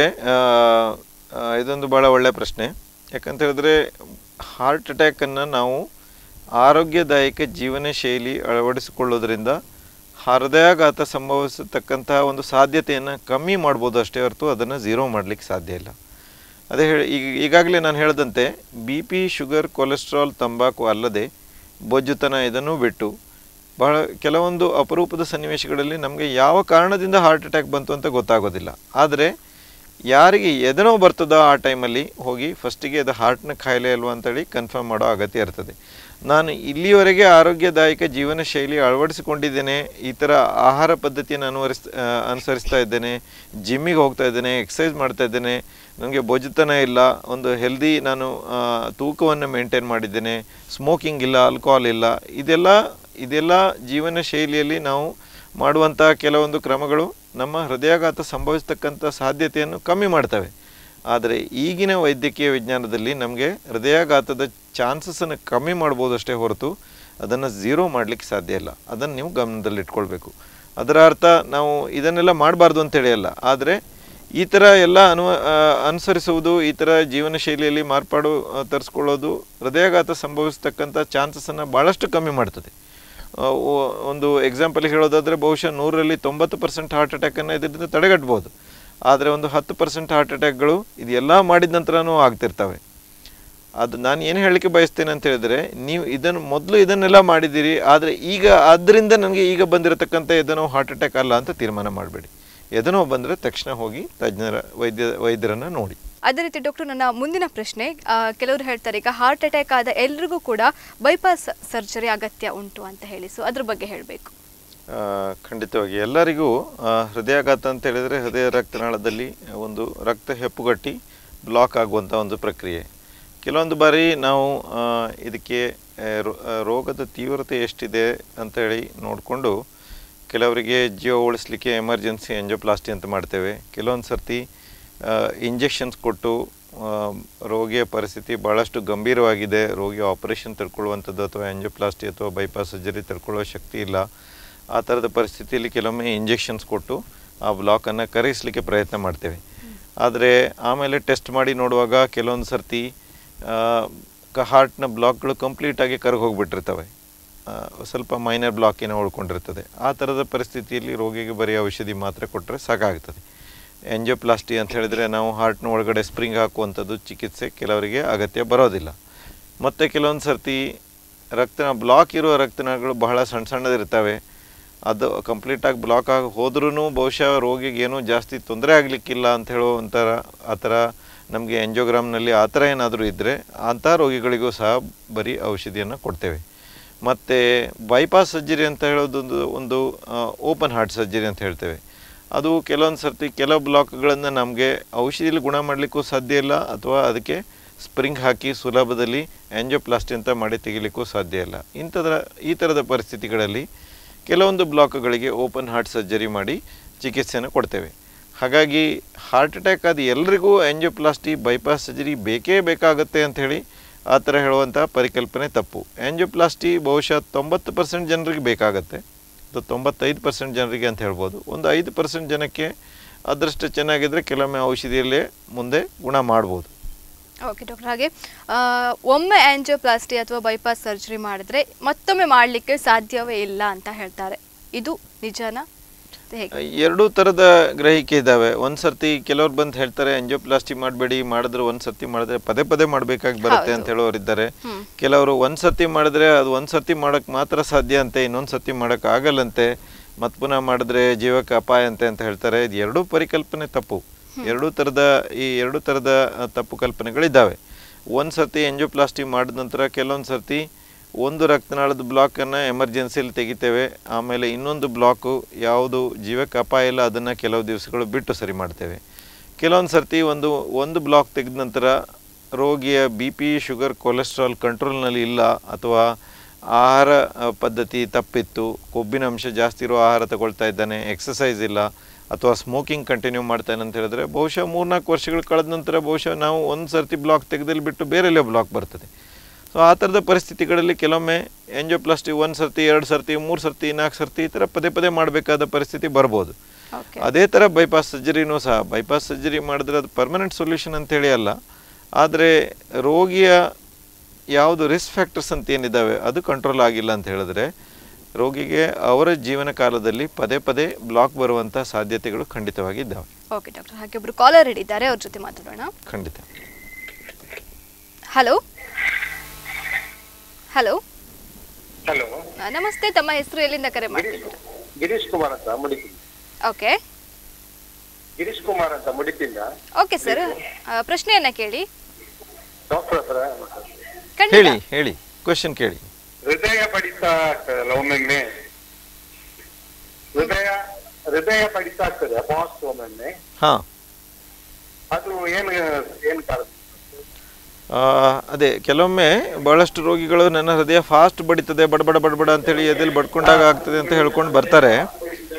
ಇದೊಂದು ಭಾಳ ಒಳ್ಳೆಯ ಪ್ರಶ್ನೆ ಯಾಕಂತ ಹೇಳಿದ್ರೆ ಹಾರ್ಟ್ ಅಟ್ಯಾಕನ್ನು ನಾವು ಆರೋಗ್ಯದಾಯಕ ಜೀವನ ಶೈಲಿ ಅಳವಡಿಸಿಕೊಳ್ಳೋದ್ರಿಂದ ಹೃದಯಾಘಾತ ಸಂಭವಿಸತಕ್ಕಂತಹ ಒಂದು ಸಾಧ್ಯತೆಯನ್ನು ಕಮ್ಮಿ ಮಾಡ್ಬೋದು ಅಷ್ಟೇ ಹೊರತು ಅದನ್ನು ಝೀರೋ ಮಾಡಲಿಕ್ಕೆ ಸಾಧ್ಯ ಇಲ್ಲ ಅದೇ ಹೇಳಿ ಈಗ ಈಗಾಗಲೇ ನಾನು ಹೇಳಿದಂತೆ ಬಿ ಪಿ ಶುಗರ್ ಕೊಲೆಸ್ಟ್ರಾಲ್ ತಂಬಾಕು ಅಲ್ಲದೆ ಬೊಜ್ಜುತನ ಇದನ್ನು ಬಿಟ್ಟು ಬಹಳ ಕೆಲವೊಂದು ಅಪರೂಪದ ಸನ್ನಿವೇಶಗಳಲ್ಲಿ ನಮಗೆ ಯಾವ ಕಾರಣದಿಂದ ಹಾರ್ಟ್ ಅಟ್ಯಾಕ್ ಬಂತು ಅಂತ ಗೊತ್ತಾಗೋದಿಲ್ಲ ಆದರೆ ಯಾರಿಗೆ ಎದನೋ ಬರ್ತದೋ ಆ ಟೈಮಲ್ಲಿ ಹೋಗಿ ಫಸ್ಟಿಗೆ ಅದು ಹಾರ್ಟ್ನ ಕಾಯಿಲೆ ಅಲ್ವಾ ಅಂತೇಳಿ ಕನ್ಫರ್ಮ್ ಮಾಡೋ ಅಗತ್ಯ ಇರ್ತದೆ ನಾನು ಇಲ್ಲಿವರೆಗೆ ಆರೋಗ್ಯದಾಯಕ ಜೀವನ ಶೈಲಿ ಅಳವಡಿಸಿಕೊಂಡಿದ್ದೇನೆ ಈ ಥರ ಆಹಾರ ಪದ್ಧತಿಯನ್ನು ಅನುವರಿಸ್ ಆ, ಅನುಸರಿಸ್ತಾ ಇದ್ದೇನೆ ಜಿಮ್ಮಿಗೆ ಹೋಗ್ತಾ ಇದ್ದೇನೆ ಎಕ್ಸಸೈಸ್ ಮಾಡ್ತಾ ಇದ್ದೇನೆ ನನಗೆ ಬೊಜ್ಜುತನ ಇಲ್ಲ ಒಂದು ಹೆಲ್ದಿ ನಾನು ಆ, ತೂಕವನ್ನು ಮೇಂಟೈನ್ ಮಾಡಿದ್ದೇನೆ ಸ್ಮೋಕಿಂಗ್ ಇಲ್ಲ ಆಲ್ಕೋಹಾಲ್ ಇಲ್ಲ ಇದೆಲ್ಲ ಇದೆಲ್ಲ ಜೀವನ ಶೈಲಿಯಲ್ಲಿ ನಾವು ಮಾಡುವಂಥ ಕೆಲವೊಂದು ಕ್ರಮಗಳು ನಮ್ಮ ಹೃದಯಾಘಾತ ಸಂಭವಿಸ್ತಕ್ಕಂಥ ಸಾಧ್ಯತೆಯನ್ನು ಕಮ್ಮಿ ಮಾಡ್ತವೆ ಆದರೆ ಈಗಿನ ವೈದ್ಯಕೀಯ ವಿಜ್ಞಾನದಲ್ಲಿ ನಮಗೆ ಹೃದಯಾಘಾತದ ಚಾನ್ಸಸನ್ನು ಕಮ್ಮಿ ಮಾಡ್ಬೋದು ಅಷ್ಟೇ ಹೊರತು ಅದನ್ನು ಝೀರೋ ಮಾಡಲಿಕ್ಕೆ ಸಾಧ್ಯ ಇಲ್ಲ ಅದನ್ನು ನೀವು ಗಮನದಲ್ಲಿಟ್ಕೊಳ್ಬೇಕು ಅದರ ಅರ್ಥ ನಾವು ಇದನ್ನೆಲ್ಲ ಮಾಡಬಾರ್ದು ಅಂತೇಳಿ ಅಲ್ಲ ಆದರೆ ಈ ಥರ ಎಲ್ಲ ಅನು ಆ, ಅನುಸರಿಸುವುದು ಈ ಥರ ಜೀವನ ಶೈಲಿಯಲ್ಲಿ ಮಾರ್ಪಾಡು ಆ, ತರಿಸ್ಕೊಳ್ಳೋದು ಹೃದಯಾಘಾತ ಸಂಭವಿಸ್ತಕ್ಕಂಥ ಚಾನ್ಸಸನ್ನು ಭಾಳಷ್ಟು ಕಮ್ಮಿ ಮಾಡ್ತದೆ ಆ, ಒ- ಒಂದು ಎಕ್ಸಾಂಪಲ್ ಹೇಳೋದಾದರೆ ಬಹುಶಃ ನೂರರಲ್ಲಿ ತೊಂಬತ್ತು ಪರ್ಸೆಂಟ್ ಹಾರ್ಟ್ ಅಟ್ಯಾಕನ್ನು ಇದರಿಂದ ತಡೆಗಟ್ಬೋದು ಆದರೆ ಒಂದು ಹತ್ತು ಪರ್ಸೆಂಟ್ ಹಾರ್ಟ್ ಅಟ್ಯಾಕ್ಗಳು ಇದೆಲ್ಲ ಮಾಡಿದ ನಂತರನೂ ಆಗ್ತಿರ್ತವೆ ಅದು ನಾನು ಏನು ಹೇಳಲಿಕ್ಕೆ ಬಯಸ್ತೇನೆ ಅಂತ ಹೇಳಿದ್ರೆ ನೀವು ಇದನ್ನು ಮೊದಲು ಇದನ್ನೆಲ್ಲ ಮಾಡಿದ್ದೀರಿ ಆದರೆ ಈಗ ಅದರಿಂದ ನನಗೆ ಈಗ ಬಂದಿರತಕ್ಕಂಥ ಎದನೋ ಹಾರ್ಟ್ ಅಟ್ಯಾಕ್ ಅಲ್ಲ ಅಂತ ತೀರ್ಮಾನ ಮಾಡಬೇಡಿ ಎದನೋ ಬಂದರೆ ತಕ್ಷಣ ಹೋಗಿ ತಜ್ಞರ ವೈದ್ಯ ವೈದ್ಯರನ್ನು ನೋಡಿ ಅದೇ ರೀತಿ ಡಾಕ್ಟರ್ ನನ್ನ ಮುಂದಿನ ಪ್ರಶ್ನೆ ಆ, ಕೆಲವರು ಹೇಳ್ತಾರೆ ಈಗ ಹಾರ್ಟ್ ಅಟ್ಯಾಕ್ ಆದ ಎಲ್ರಿಗೂ ಕೂಡ ಬೈಪಾಸ್ ಸರ್ಜರಿ ಅಗತ್ಯ ಉಂಟು ಅಂತ ಹೇಳಿ ಸೊ ಅದ್ರ ಬಗ್ಗೆ ಹೇಳಬೇಕು ಆ, ಖಂಡಿತವಾಗಿ ಎಲ್ಲರಿಗೂ ಆ, ಹೃದಯಾಘಾತ ಅಂತ ಹೇಳಿದರೆ ಹೃದಯ ರಕ್ತನಾಳದಲ್ಲಿ ಒಂದು ರಕ್ತ ಹೆಪ್ಪುಗಟ್ಟಿ ಬ್ಲಾಕ್ ಆಗುವಂಥ ಒಂದು ಪ್ರಕ್ರಿಯೆ ಕೆಲವೊಂದು ಬಾರಿ ನಾವು ಆ, ಇದಕ್ಕೆ ಆ, ರೋ- ಆ, ರೋಗದ ತೀವ್ರತೆ ಎಷ್ಟಿದೆ ಅಂತೇಳಿ ನೋಡಿಕೊಂಡು ಕೆಲವರಿಗೆ ಜೀವ ಉಳಿಸ್ಲಿಕ್ಕೆ ಎಮರ್ಜೆನ್ಸಿ ಎಂಜೋಪ್ಲಾಸ್ಟಿ ಅಂತ ಮಾಡ್ತೇವೆ ಕೆಲವೊಂದು ಸರ್ತಿ ಇಂಜೆಕ್ಷನ್ಸ್ ಕೊಟ್ಟು ಆ, ರೋಗಿಯ ಪರಿಸ್ಥಿತಿ ಭಾಳಷ್ಟು ಗಂಭೀರವಾಗಿದೆ ರೋಗಿ ಆಪರೇಷನ್ ತಡ್ಕೊಳ್ಳುವಂಥದ್ದು ಅಥವಾ ಎಂಜೋಪ್ಲಾಸ್ಟಿ ಅಥವಾ ಬೈಪಾಸ್ ಸರ್ಜರಿ ತಡ್ಕೊಳ್ಳೋ ಶಕ್ತಿ ಇಲ್ಲ ಆ ಥರದ ಪರಿಸ್ಥಿತಿಯಲ್ಲಿ ಕೆಲವೊಮ್ಮೆ ಇಂಜೆಕ್ಷನ್ಸ್ ಕೊಟ್ಟು ಆ ಬ್ಲಾಕನ್ನು ಕರಗಿಸ್ಲಿಕ್ಕೆ ಪ್ರಯತ್ನ ಮಾಡ್ತೇವೆ ಆದರೆ ಆಮೇಲೆ ಟೆಸ್ಟ್ ಮಾಡಿ ನೋಡುವಾಗ ಕೆಲವೊಂದು ಸರ್ತಿ ಹಾರ್ಟ್ನ ಬ್ಲಾಕ್ಗಳು ಕಂಪ್ಲೀಟಾಗಿ ಕರಗಿ ಹೋಗಿಬಿಟ್ಟಿರ್ತವೆ ಆ, ಸ್ವಲ್ಪ ಮೈನರ್ ಬ್ಲಾಕ್ ಏನೋ ಉಳ್ಕೊಂಡಿರ್ತದೆ ಆ ಥರದ ಪರಿಸ್ಥಿತಿಯಲ್ಲಿ ರೋಗಿಗೆ ಬರೀ ಔಷಧಿ ಮಾತ್ರ ಕೊಟ್ಟರೆ ಸಾಕಾಗ್ತದೆ ಎಂಜಿಯೋಪ್ಲಾಸ್ಟಿ ಅಂತ ಹೇಳಿದರೆ ನಾವು ಹಾರ್ಟ್ನ ಒಳಗಡೆ ಸ್ಪ್ರಿಂಗ್ ಹಾಕುವಂಥದ್ದು ಚಿಕಿತ್ಸೆ ಕೆಲವರಿಗೆ ಅಗತ್ಯ ಬರೋದಿಲ್ಲ ಮತ್ತು ಕೆಲವೊಂದು ಸರ್ತಿ ರಕ್ತ ಬ್ಲಾಕ್ ಇರುವ ರಕ್ತನಾಳಗಳು ಬಹಳ ಸಣ್ಣ ಸಣ್ಣದಿರ್ತವೆ ಅದು ಕಂಪ್ಲೀಟಾಗಿ ಬ್ಲಾಕ್ ಆಗಿ ಹೋದ್ರೂ ಬಹುಶಃ ರೋಗಿಗೆ ಏನೂ ಜಾಸ್ತಿ ತೊಂದರೆ ಆಗಲಿಕ್ಕಿಲ್ಲ ಅಂತ ಹೇಳೋ ಒಂಥರ ಆ ಥರ ನಮಗೆ ಎಂಜೋಗ್ರಾಮ್ನಲ್ಲಿ ಆ ಥರ ಏನಾದರೂ ಇದ್ದರೆ ಅಂಥ ರೋಗಿಗಳಿಗೂ ಸಹ ಬರೀ ಔಷಧಿಯನ್ನು ಕೊಡ್ತೇವೆ ಮತ್ತು ಬೈಪಾಸ್ ಸರ್ಜರಿ ಅಂತ ಹೇಳೋದೊಂದು ಒಂದು ಓಪನ್ ಹಾರ್ಟ್ ಸರ್ಜರಿ ಅಂತ ಹೇಳ್ತೇವೆ ಅದು ಕೆಲವೊಂದು ಸರ್ತಿ ಕೆಲವು ಬ್ಲಾಕ್ಗಳನ್ನು ನಮಗೆ ಔಷಧಿಲಿ ಗುಣ ಮಾಡಲಿಕ್ಕೂ ಸಾಧ್ಯ ಇಲ್ಲ ಅಥವಾ ಅದಕ್ಕೆ ಸ್ಪ್ರಿಂಗ್ ಹಾಕಿ ಸುಲಭದಲ್ಲಿ ಆ್ಯಂಜೋಪ್ಲಾಸ್ಟಿ ಅಂತ ಮಾಡಿ ತೆಗಿಲಿಕ್ಕೂ ಸಾಧ್ಯ ಇಲ್ಲ ಇಂಥದ್ರ ಈ ಥರದ ಪರಿಸ್ಥಿತಿಗಳಲ್ಲಿ ಕೆಲವೊಂದು ಬ್ಲಾಕ್ಗಳಿಗೆ ಓಪನ್ ಹಾರ್ಟ್ ಸರ್ಜರಿ ಮಾಡಿ ಚಿಕಿತ್ಸೆಯನ್ನು ಕೊಡ್ತೇವೆ ಹಾಗಾಗಿ ಹಾರ್ಟ್ ಅಟ್ಯಾಕ್ ಆದ ಎಲ್ರಿಗೂ ಆ್ಯಂಜೋಪ್ಲಾಸ್ಟಿ ಬೈಪಾಸ್ ಸರ್ಜರಿ ಬೇಕೇ ಬೇಕಾಗುತ್ತೆ ಅಂಥೇಳಿ ಆ ಥರ ಹೇಳುವಂಥ ಪರಿಕಲ್ಪನೆ ತಪ್ಪು ಆ್ಯಂಜೋಪ್ಲಾಸ್ಟಿ ಬಹುಶಃ ತೊಂಬತ್ತು ಪರ್ಸೆಂಟ್ ಜನರಿಗೆ ಬೇಕಾಗತ್ತೆ ಅಥವಾ ತೊಂಬತ್ತೈದು ಪರ್ಸೆಂಟ್ ಜನರಿಗೆ ಅಂತ ಹೇಳ್ಬೋದು ಒಂದು ಐದು ಪರ್ಸೆಂಟ್ ಜನಕ್ಕೆ ಅದೃಷ್ಟ ಚೆನ್ನಾಗಿದ್ದರೆ ಕೆಲವೊಮ್ಮೆ ಔಷಧಿಯಲ್ಲೇ ಮುಂದೆ ಗುಣ ಮಾಡ್ಬೋದು ಓಕೆ ಡಾಕ್ಟರ್ ಹಾಗೆ ಆ, ಒಮ್ಮೆ ಆಂಜಿಯೋಪ್ಲಾಸ್ಟಿ ಅಥವಾ ಬೈಪಾಸ್ ಸರ್ಜರಿ ಮಾಡಿದ್ರೆ ಮತ್ತೊಮ್ಮೆ ಮಾಡಲಿಕ್ಕೆ ಸಾಧ್ಯವೇ ಇಲ್ಲ ಅಂತ ಹೇಳ್ತಾರೆ ಇದು ನಿಜನಾ ಅದು ಹೇಗೆ ಎರಡೂ ಥರದ ಗ್ರಹಿಕೆ ಇದ್ದಾವೆ ಒಂದು ಸರ್ತಿ ಕೆಲವ್ರು ಬಂದು ಹೇಳ್ತಾರೆ ಎಂಜಿಯೋಪ್ಲಾಸ್ಟಿ ಮಾಡಬೇಡಿ ಮಾಡಿದ್ರೆ ಒಂದು ಸರ್ತಿ ಮಾಡಿದ್ರೆ ಪದೇ ಪದೇ ಮಾಡಬೇಕಾಗಿ ಬರುತ್ತೆ ಅಂತ ಹೇಳೋರಿದ್ದಾರೆ ಹ್ಮ್. ಕೆಲವರು ಒಂದು ಸರ್ತಿ ಮಾಡಿದ್ರೆ ಅದು ಒಂದು ಸರ್ತಿ ಮಾಡೋಕ್ಕೆ ಮಾತ್ರ ಸಾಧ್ಯ ಅಂತೆ ಇನ್ನೊಂದು ಸರ್ತಿ ಮಾಡೋಕ್ಕೆ ಆಗಲ್ಲಂತೆ ಮತ್ತು ಪುನಃ ಮಾಡಿದ್ರೆ ಜೀವಕ್ಕೆ ಅಪಾಯ ಅಂತೆ ಅಂತ ಹೇಳ್ತಾರೆ ಇದು ಎರಡೂ ಪರಿಕಲ್ಪನೆ ತಪ್ಪು ಎರಡೂ ಥರದ ಈ ಎರಡೂ ಥರದ ಆ, ತಪ್ಪು ಕಲ್ಪನೆಗಳಿದ್ದಾವೆ ಒಂದು ಸರ್ತಿ ಎಂಜಿಯೋಪ್ಲಾಸ್ಟಿ ಮಾಡಿದ ನಂತರ ಕೆಲವೊಂದು ಸರ್ತಿ ಒಂದು ರಕ್ತನಾಳದ ಬ್ಲಾಕನ್ನು ಎಮರ್ಜೆನ್ಸಿಯಲ್ಲಿ ತೆಗಿತೇವೆ ಆಮೇಲೆ ಇನ್ನೊಂದು ಬ್ಲಾಕು ಯಾವುದು ಜೀವಕ್ಕೆ ಅಪಾಯ ಇಲ್ಲ ಅದನ್ನು ಕೆಲವು ದಿವಸಗಳು ಬಿಟ್ಟು ಸರಿ ಮಾಡ್ತೇವೆ ಕೆಲವೊಂದು ಸರ್ತಿ ಒಂದು ಒಂದು ಬ್ಲಾಕ್ ತೆಗೆದ ನಂತರ ರೋಗಿಯ ಬಿ ಪಿ ಶುಗರ್ ಕೊಲೆಸ್ಟ್ರಾಲ್ ಕಂಟ್ರೋಲ್ನಲ್ಲಿ ಇಲ್ಲ ಅಥವಾ ಆಹಾರ ಆ, ಪದ್ಧತಿ ತಪ್ಪಿತ್ತು ಕೊಬ್ಬಿನ ಅಂಶ ಜಾಸ್ತಿ ಇರೋ ಆಹಾರ ತಗೊಳ್ತಾ ಇದ್ದಾನೆ ಎಕ್ಸಸೈಸ್ ಇಲ್ಲ ಅಥವಾ ಸ್ಮೋಕಿಂಗ್ ಕಂಟಿನ್ಯೂ ಮಾಡ್ತಾನೆ ಅಂತ ಹೇಳಿದ್ರೆ ಬಹುಶಃ ಮೂರ್ನಾಲ್ಕು ವರ್ಷಗಳು ಕಳೆದ ನಂತರ ಬಹುಶಃ ನಾವು ಒಂದು ಸರ್ತಿ ಬ್ಲಾಕ್ ತೆಗೆದಲ್ಲಿ ಬಿಟ್ಟು ಬೇರೆಲ್ಲೇ ಬ್ಲಾಕ್ ಬರ್ತದೆ ಸೊ ಆ ಥರದ ಪರಿಸ್ಥಿತಿಗಳಲ್ಲಿ ಕೆಲವೊಮ್ಮೆ ಎಂಜೋಪ್ಲಾಸ್ಟಿ ಒಂದು ಸರ್ತಿ ಎರಡು ಸರ್ತಿ ಮೂರು ಸರ್ತಿ ನಾಲ್ಕು ಸರ್ತಿ ಈ ಥರ ಪದೇ ಪದೇ ಮಾಡಬೇಕಾದ ಪರಿಸ್ಥಿತಿ ಬರ್ಬೋದು ಓಕೆ ಅದೇ ಥರ ಬೈಪಾಸ್ ಸರ್ಜರಿನೂ ಸಹ ಬೈಪಾಸ್ ಸರ್ಜರಿ ಮಾಡಿದ್ರೆ ಅದು ಪರ್ಮನೆಂಟ್ ಸೊಲ್ಯೂಷನ್ ಅಂತೇಳಿ ಅಲ್ಲ ಆದರೆ ರೋಗಿಯ ಯಾವುದು ರಿಸ್ಕ್ ಫ್ಯಾಕ್ಟರ್ಸ್ ಅಂತ ಏನಿದ್ದಾವೆ ಅದು ಕಂಟ್ರೋಲ್ ಆಗಿಲ್ಲ ಅಂತ ಹೇಳಿದ್ರೆ ರೋಗಿಗೆ ಅವರ ಜೀವನ ಕಾಲದಲ್ಲಿ ಪದೇ ಪದೇ ಬ್ಲಾಕ್ ಬರುವಂಥ ಸಾಧ್ಯತೆಗಳು ಖಂಡಿತವಾಗಿ ಇದ್ದಾವೆ ಓಕೆ ಡಾಕ್ಟರ್ ಹಾಗೆ ಒಬ್ರು ಕಾಲರ್ ಇದ್ದಾರೆ ಅವ್ರ ಜೊತೆ ಮಾತಾಡೋಣ ಖಂಡಿತ ಹಲೋ ಹಲೋ ಹಲೋ ನಮಸ್ತೆ ತಮ್ಮ ಹೆಸರು ಎಲ್ಲಿಂದ ಕರೆ ಮಾಡ್ತಿದ್ದೀರಾ ಗಿರೀಶ್ ಕುಮಾರ್ ಅಂತ ಮುಡಿತಿಂದ ಓಕೆ ಗಿರೀಶ್ ಕುಮಾರ್ ಅಂತ ಮುಡಿತಿಂದ ಓಕೆ ಸರ್ ಪ್ರಶ್ನೆಯನ್ನ ಕೇಳಿ ಡಾಕ್ಟರ್ ಹತ್ರ ಖಂಡಿತ ಹೇಳಿ ಹೇಳಿ ಕ್ವೆಶನ್ ಕೇಳಿ ಹೃದಯ ಬಡಿತ ಆಗ್ತದಲ್ಲ ಒಮ್ಮೊಮ್ಮೆ ಹೃದಯ ಹೃದಯ ಬಡಿತ ಆಗ್ತದೆ ಬಾಸ್ ಒಮ್ಮೊಮ್ಮೆ ಹಾಂ ಅದು ಏನು ಏನು ಕಾರಣ ಆ, ಅದೇ ಕೆಲವೊಮ್ಮೆ ಬಹಳಷ್ಟು ರೋಗಿಗಳು ನನ್ನ ಹೃದಯ ಫಾಸ್ಟ್ ಬಡಿತದೆ ಬಡಬಡ ಬಡಬಡ ಅಂತೇಳಿ ಎದೆಲ್ಲಿ ಬಡ್ಕೊಂಡಾಗ ಆಗ್ತದೆ ಅಂತ ಹೇಳ್ಕೊಂಡು ಬರ್ತಾರೆ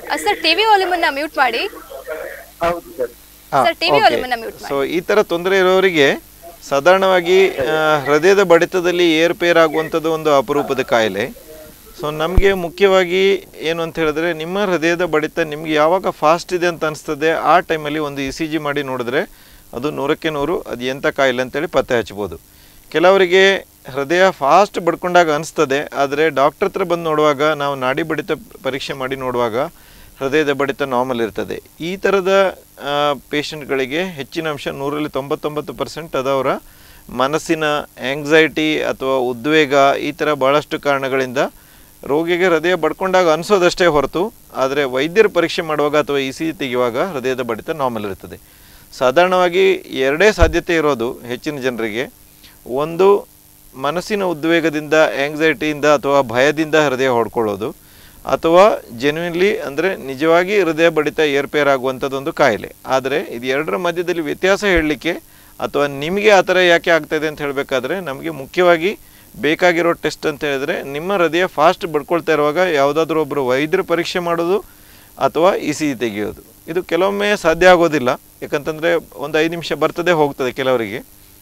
ಸರ್ ಟಿವಿ ವಾಲ್ಯೂಮನ್ನ ಮ್ಯೂಟ್ ಮಾಡಿ ಹೌದು ಸರ್ ಸರ್ ಟಿವಿ ವಾಲ್ಯೂಮನ್ನ ಮ್ಯೂಟ್ ಮಾಡಿ ಸೊ ಈ ಥರ ತೊಂದರೆ ಇರೋರಿಗೆ ಸಾಧಾರಣವಾಗಿ ಆ, ಹೃದಯದ ಬಡಿತದಲ್ಲಿ ಏರ್ಪೇರ್ ಆಗುವಂಥದ್ದು ಒಂದು ಅಪರೂಪದ ಕಾಯಿಲೆ ಸೊ ನಮಗೆ ಮುಖ್ಯವಾಗಿ ಏನು ಅಂತ ಹೇಳಿದ್ರೆ ನಿಮ್ಮ ಹೃದಯದ ಬಡಿತ ನಿಮ್ಗೆ ಯಾವಾಗ ಫಾಸ್ಟ್ ಇದೆ ಅಂತ ಅನಿಸ್ತದೆ ಆ ಟೈಮಲ್ಲಿ ಒಂದು ಇ ಸಿ ಜಿ ಮಾಡಿ ನೋಡಿದ್ರೆ ಅದು ನೂರಕ್ಕೆ ನೂರು ಅದು ಎಂಥ ಕಾಯಿಲೆ ಅಂತೇಳಿ ಪತ್ತೆ ಹಚ್ಬೋದು ಕೆಲವರಿಗೆ ಹೃದಯ ಫಾಸ್ಟ್ ಬಡ್ಕೊಂಡಾಗ ಅನಿಸ್ತದೆ ಆದರೆ ಡಾಕ್ಟರ್ ಹತ್ರ ಬಂದು ನೋಡುವಾಗ ನಾವು ನಾಡಿ ಬಡಿತ ಪರೀಕ್ಷೆ ಮಾಡಿ ನೋಡುವಾಗ ಹೃದಯದ ಬಡಿತ ನಾರ್ಮಲ್ ಇರ್ತದೆ ಈ ಥರದ ಪೇಷಂಟ್ಗಳಿಗೆ ಹೆಚ್ಚಿನ ಅಂಶ ನೂರಲ್ಲಿ ತೊಂಬತ್ತೊಂಬತ್ತು ಪರ್ಸೆಂಟ್ ಅದವರ ಮನಸ್ಸಿನ ಆಂಗ್ಸೈಟಿ ಅಥವಾ ಉದ್ವೇಗ ಈ ಥರ ಭಾಳಷ್ಟು ಕಾರಣಗಳಿಂದ ರೋಗಿಗೆ ಹೃದಯ ಬಡ್ಕೊಂಡಾಗ ಅನಿಸೋದಷ್ಟೇ ಹೊರತು ಆದರೆ ವೈದ್ಯರು ಪರೀಕ್ಷೆ ಮಾಡುವಾಗ ಅಥವಾ ಇ ಸಿ ಜಿ ತೆಗೆಯುವಾಗ ಹೃದಯದ ಬಡಿತ ನಾರ್ಮಲ್ ಇರ್ತದೆ ಸಾಧಾರಣವಾಗಿ ಎರಡೇ ಸಾಧ್ಯತೆ ಇರೋದು ಹೆಚ್ಚಿನ ಜನರಿಗೆ ಒಂದು ಮನಸ್ಸಿನ ಉದ್ವೇಗದಿಂದ ಆಂಗ್ಸೈಟಿಯಿಂದ ಅಥವಾ ಭಯದಿಂದ ಹೃದಯ ಹೊಡ್ಕೊಳ್ಳೋದು ಅಥವಾ ಜೆನ್ವಿನ್ಲಿ ಅಂದರೆ ನಿಜವಾಗಿ ಹೃದಯ ಬಡಿತ ಏರ್ಪೇರ್ ಆಗುವಂಥದ್ದೊಂದು ಕಾಯಿಲೆ ಆದರೆ ಇದು ಎರಡರ ಮಧ್ಯದಲ್ಲಿ ವ್ಯತ್ಯಾಸ ಹೇಳಲಿಕ್ಕೆ ಅಥವಾ ನಿಮಗೆ ಆ ಥರ ಯಾಕೆ ಆಗ್ತಾಯಿದೆ ಅಂತ ಹೇಳಬೇಕಾದ್ರೆ ನಮಗೆ ಮುಖ್ಯವಾಗಿ ಬೇಕಾಗಿರೋ ಟೆಸ್ಟ್ ಅಂತ ಹೇಳಿದ್ರೆ ನಿಮ್ಮ ಹೃದಯ ಫಾಸ್ಟ್ ಬಡ್ಕೊಳ್ತಾ ಇರುವಾಗ ಯಾವುದಾದ್ರೂ ಒಬ್ಬರು ವೈದ್ಯರು ಪರೀಕ್ಷೆ ಮಾಡೋದು ಅಥವಾ ಇ ಸಿ ಜಿ ತೆಗೆಯೋದು ಇದು ಕೆಲವೊಮ್ಮೆ ಸಾಧ್ಯ ಆಗೋದಿಲ್ಲ ಯಾಕಂತಂದರೆ ಒಂದು ಐದು ನಿಮಿಷ ಬರ್ತದೆ ಹೋಗ್ತದೆ ಕೆಲವರಿಗೆ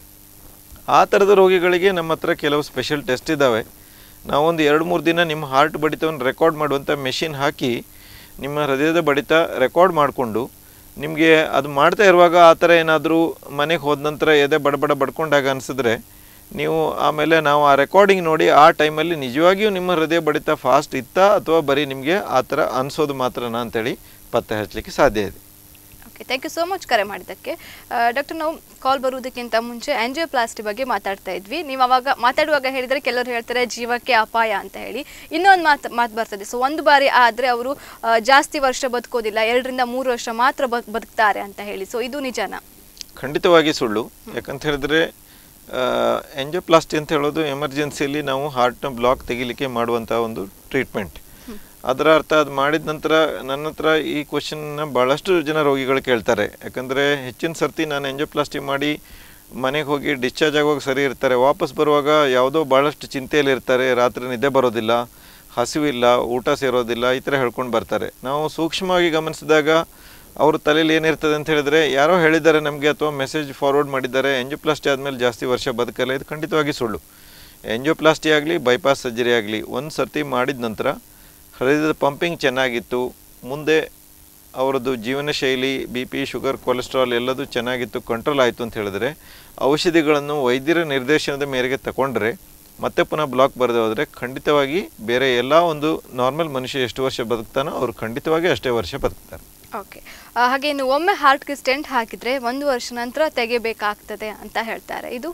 ಆ ಥರದ ರೋಗಿಗಳಿಗೆ ನಮ್ಮ ಹತ್ರ ಕೆಲವು ಸ್ಪೆಷಲ್ ಟೆಸ್ಟ್ ಇದ್ದಾವೆ ನಾವೊಂದು ಎರಡು ಮೂರು ದಿನ ನಿಮ್ಮ ಹಾರ್ಟ್ ಬಡಿತವನ್ನು ರೆಕಾರ್ಡ್ ಮಾಡುವಂಥ ಮೆಷಿನ್ ಹಾಕಿ ನಿಮ್ಮ ಹೃದಯದ ಬಡಿತ ರೆಕಾರ್ಡ್ ಮಾಡಿಕೊಂಡು ನಿಮಗೆ ಅದು ಮಾಡ್ತಾ ಇರುವಾಗ ಆ ಥರ ಏನಾದರೂ ಮನೆಗೆ ಹೋದ ನಂತರ ಎದೆ ಬಡಬಡ ಬಡ್ಕೊಂಡಾಗ ಅನಿಸಿದ್ರೆ ನೀವು ಆಮೇಲೆ ನಾವು ಆ ರೆಕಾರ್ಡಿಂಗ್ ನೋಡಿ ಆ ಟೈಮಲ್ಲಿ ನಿಜವಾಗಿಯೂ ನಿಮ್ಮ ಹೃದಯ ಬಡಿತ ಫಾಸ್ಟ್ ಇತ್ತಾ ಅಥವಾ ಬರೀ ನಿಮಗೆ ಆ ಥರ ಅನಿಸೋದು ಮಾತ್ರನಾ ಅಂತೇಳಿ ಪತ್ತೆ ಹಚ್ಚಲಿಕ್ಕೆ ಸಾಧ್ಯ ಇದೆ okay thank you so much ಕರೆ ಮಾಡಿದ್ದಕ್ಕೆ ಡಾಕ್ಟರ್ ನಾವು ಕಾಲ್ ಬರುವುದಕ್ಕಿಂತ ಮುಂಚೆ ಆಂಜಿಯೋಪ್ಲಾಸ್ಟಿ ಬಗ್ಗೆ ಮಾತಾಡ್ತಾ ಇದ್ವಿ ನೀವು ಅವಾಗ ಮಾತಾಡುವಾಗ ಹೇಳಿದರೆ ಕೆಲವರು ಹೇಳ್ತಾರೆ ಜೀವಕ್ಕೆ ಅಪಾಯ ಅಂತ ಹೇಳಿ ಇನ್ನೊಂದು ಮಾತು ಮಾತು ಬರ್ತದೆ ಸೊ ಒಂದು ಬಾರಿ ಆದರೆ ಅವರು ಜಾಸ್ತಿ ವರ್ಷ ಬದುಕೋದಿಲ್ಲ ಎರಡರಿಂದ ಮೂರು ವರ್ಷ ಮಾತ್ರ ಬದ್ ಬದುಕ್ತಾರೆ ಅಂತ ಹೇಳಿ ಸೊ ಇದು ನಿಜನಾ ಖಂಡಿತವಾಗಿ ಸುಳ್ಳು ಯಾಕಂತ ಹೇಳಿದ್ರೆ ಎಂಜೋಪ್ಲಾಸ್ಟಿ ಅಂತ ಹೇಳೋದು ಎಮರ್ಜೆನ್ಸಿಯಲ್ಲಿ ನಾವು ಹಾರ್ಟ್ನ ಬ್ಲಾಕ್ ತೆಗಿಲಿಕ್ಕೆ ಮಾಡುವಂಥ ಒಂದು ಟ್ರೀಟ್ಮೆಂಟ್ ಅದರ ಅರ್ಥ ಅದು ಮಾಡಿದ ನಂತರ ನನ್ನ ಹತ್ರ ಈ ಕ್ವಶನ್ನ ಭಾಳಷ್ಟು ಜನ ರೋಗಿಗಳು ಕೇಳ್ತಾರೆ ಯಾಕಂದರೆ ಹೆಚ್ಚಿನ ಸರ್ತಿ ನಾನು ಎಂಜೋಪ್ಲಾಸ್ಟಿ ಮಾಡಿ ಮನೆಗೆ ಹೋಗಿ ಡಿಸ್ಚಾರ್ಜ್ ಆಗುವಾಗ ಸರಿ ಇರ್ತಾರೆ ವಾಪಸ್ ಬರುವಾಗ ಯಾವುದೋ ಭಾಳಷ್ಟು ಚಿಂತೆಯಲ್ಲಿ ಇರ್ತಾರೆ ರಾತ್ರಿ ನಿದ್ದೆ ಬರೋದಿಲ್ಲ ಹಸಿವಿಲ್ಲ ಊಟ ಸೇರೋದಿಲ್ಲ ಈ ಥರ ಹೇಳ್ಕೊಂಡು ಬರ್ತಾರೆ ನಾವು ಸೂಕ್ಷ್ಮವಾಗಿ ಗಮನಿಸಿದಾಗ ಅವ್ರ ತಲೆಯಲ್ಲಿ ಏನಿರ್ತದೆ ಅಂತ ಹೇಳಿದ್ರೆ ಯಾರೋ ಹೇಳಿದ್ದಾರೆ ನಮಗೆ ಅಥವಾ ಮೆಸೇಜ್ ಫಾರ್ವರ್ಡ್ ಮಾಡಿದ್ದಾರೆ ಎಂಜೋಪ್ಲಾಸ್ಟಿ ಆದಮೇಲೆ ಜಾಸ್ತಿ ವರ್ಷ ಬದುಕಲ್ಲ ಇದು ಖಂಡಿತವಾಗಿ ಸುಳ್ಳು ಎಂಜೋಪ್ಲಾಸ್ಟಿ ಆಗಲಿ ಬೈಪಾಸ್ ಸರ್ಜರಿ ಆಗಲಿ ಒಂದು ಸರ್ತಿ ಮಾಡಿದ ನಂತರ ಹೃದಯದ ಪಂಪಿಂಗ್ ಚೆನ್ನಾಗಿತ್ತು ಮುಂದೆ ಅವರದ್ದು ಜೀವನ ಶೈಲಿ ಬಿ ಪಿ ಶುಗರ್ ಕೊಲೆಸ್ಟ್ರಾಲ್ ಎಲ್ಲದೂ ಚೆನ್ನಾಗಿತ್ತು ಕಂಟ್ರೋಲ್ ಆಯಿತು ಅಂತ ಹೇಳಿದ್ರೆ ಔಷಧಿಗಳನ್ನು ವೈದ್ಯರ ನಿರ್ದೇಶನದ ಮೇರೆಗೆ ತಗೊಂಡ್ರೆ ಮತ್ತೆ ಪುನಃ ಬ್ಲಾಕ್ ಬರದೆ ಹೋದರೆ ಖಂಡಿತವಾಗಿ ಬೇರೆ ಎಲ್ಲ ಒಂದು ನಾರ್ಮಲ್ ಮನುಷ್ಯ ಎಷ್ಟು ವರ್ಷ ಬದುಕ್ತಾನೋ ಅವ್ರು ಖಂಡಿತವಾಗಿ ಅಷ್ಟೇ ವರ್ಷ ಬದುಕ್ತಾರೆ ಓಕೆ ಹಾಗೆ ಇನ್ನು ಒಮ್ಮೆ ಹಾರ್ಟ್ಗೆ ಸ್ಟೆಂಟ್ ಹಾಕಿದರೆ ಒಂದು ವರ್ಷ ನಂತರ ತೆಗಿಬೇಕಾಗ್ತದೆ ಅಂತ ಹೇಳ್ತಾರೆ ಇದು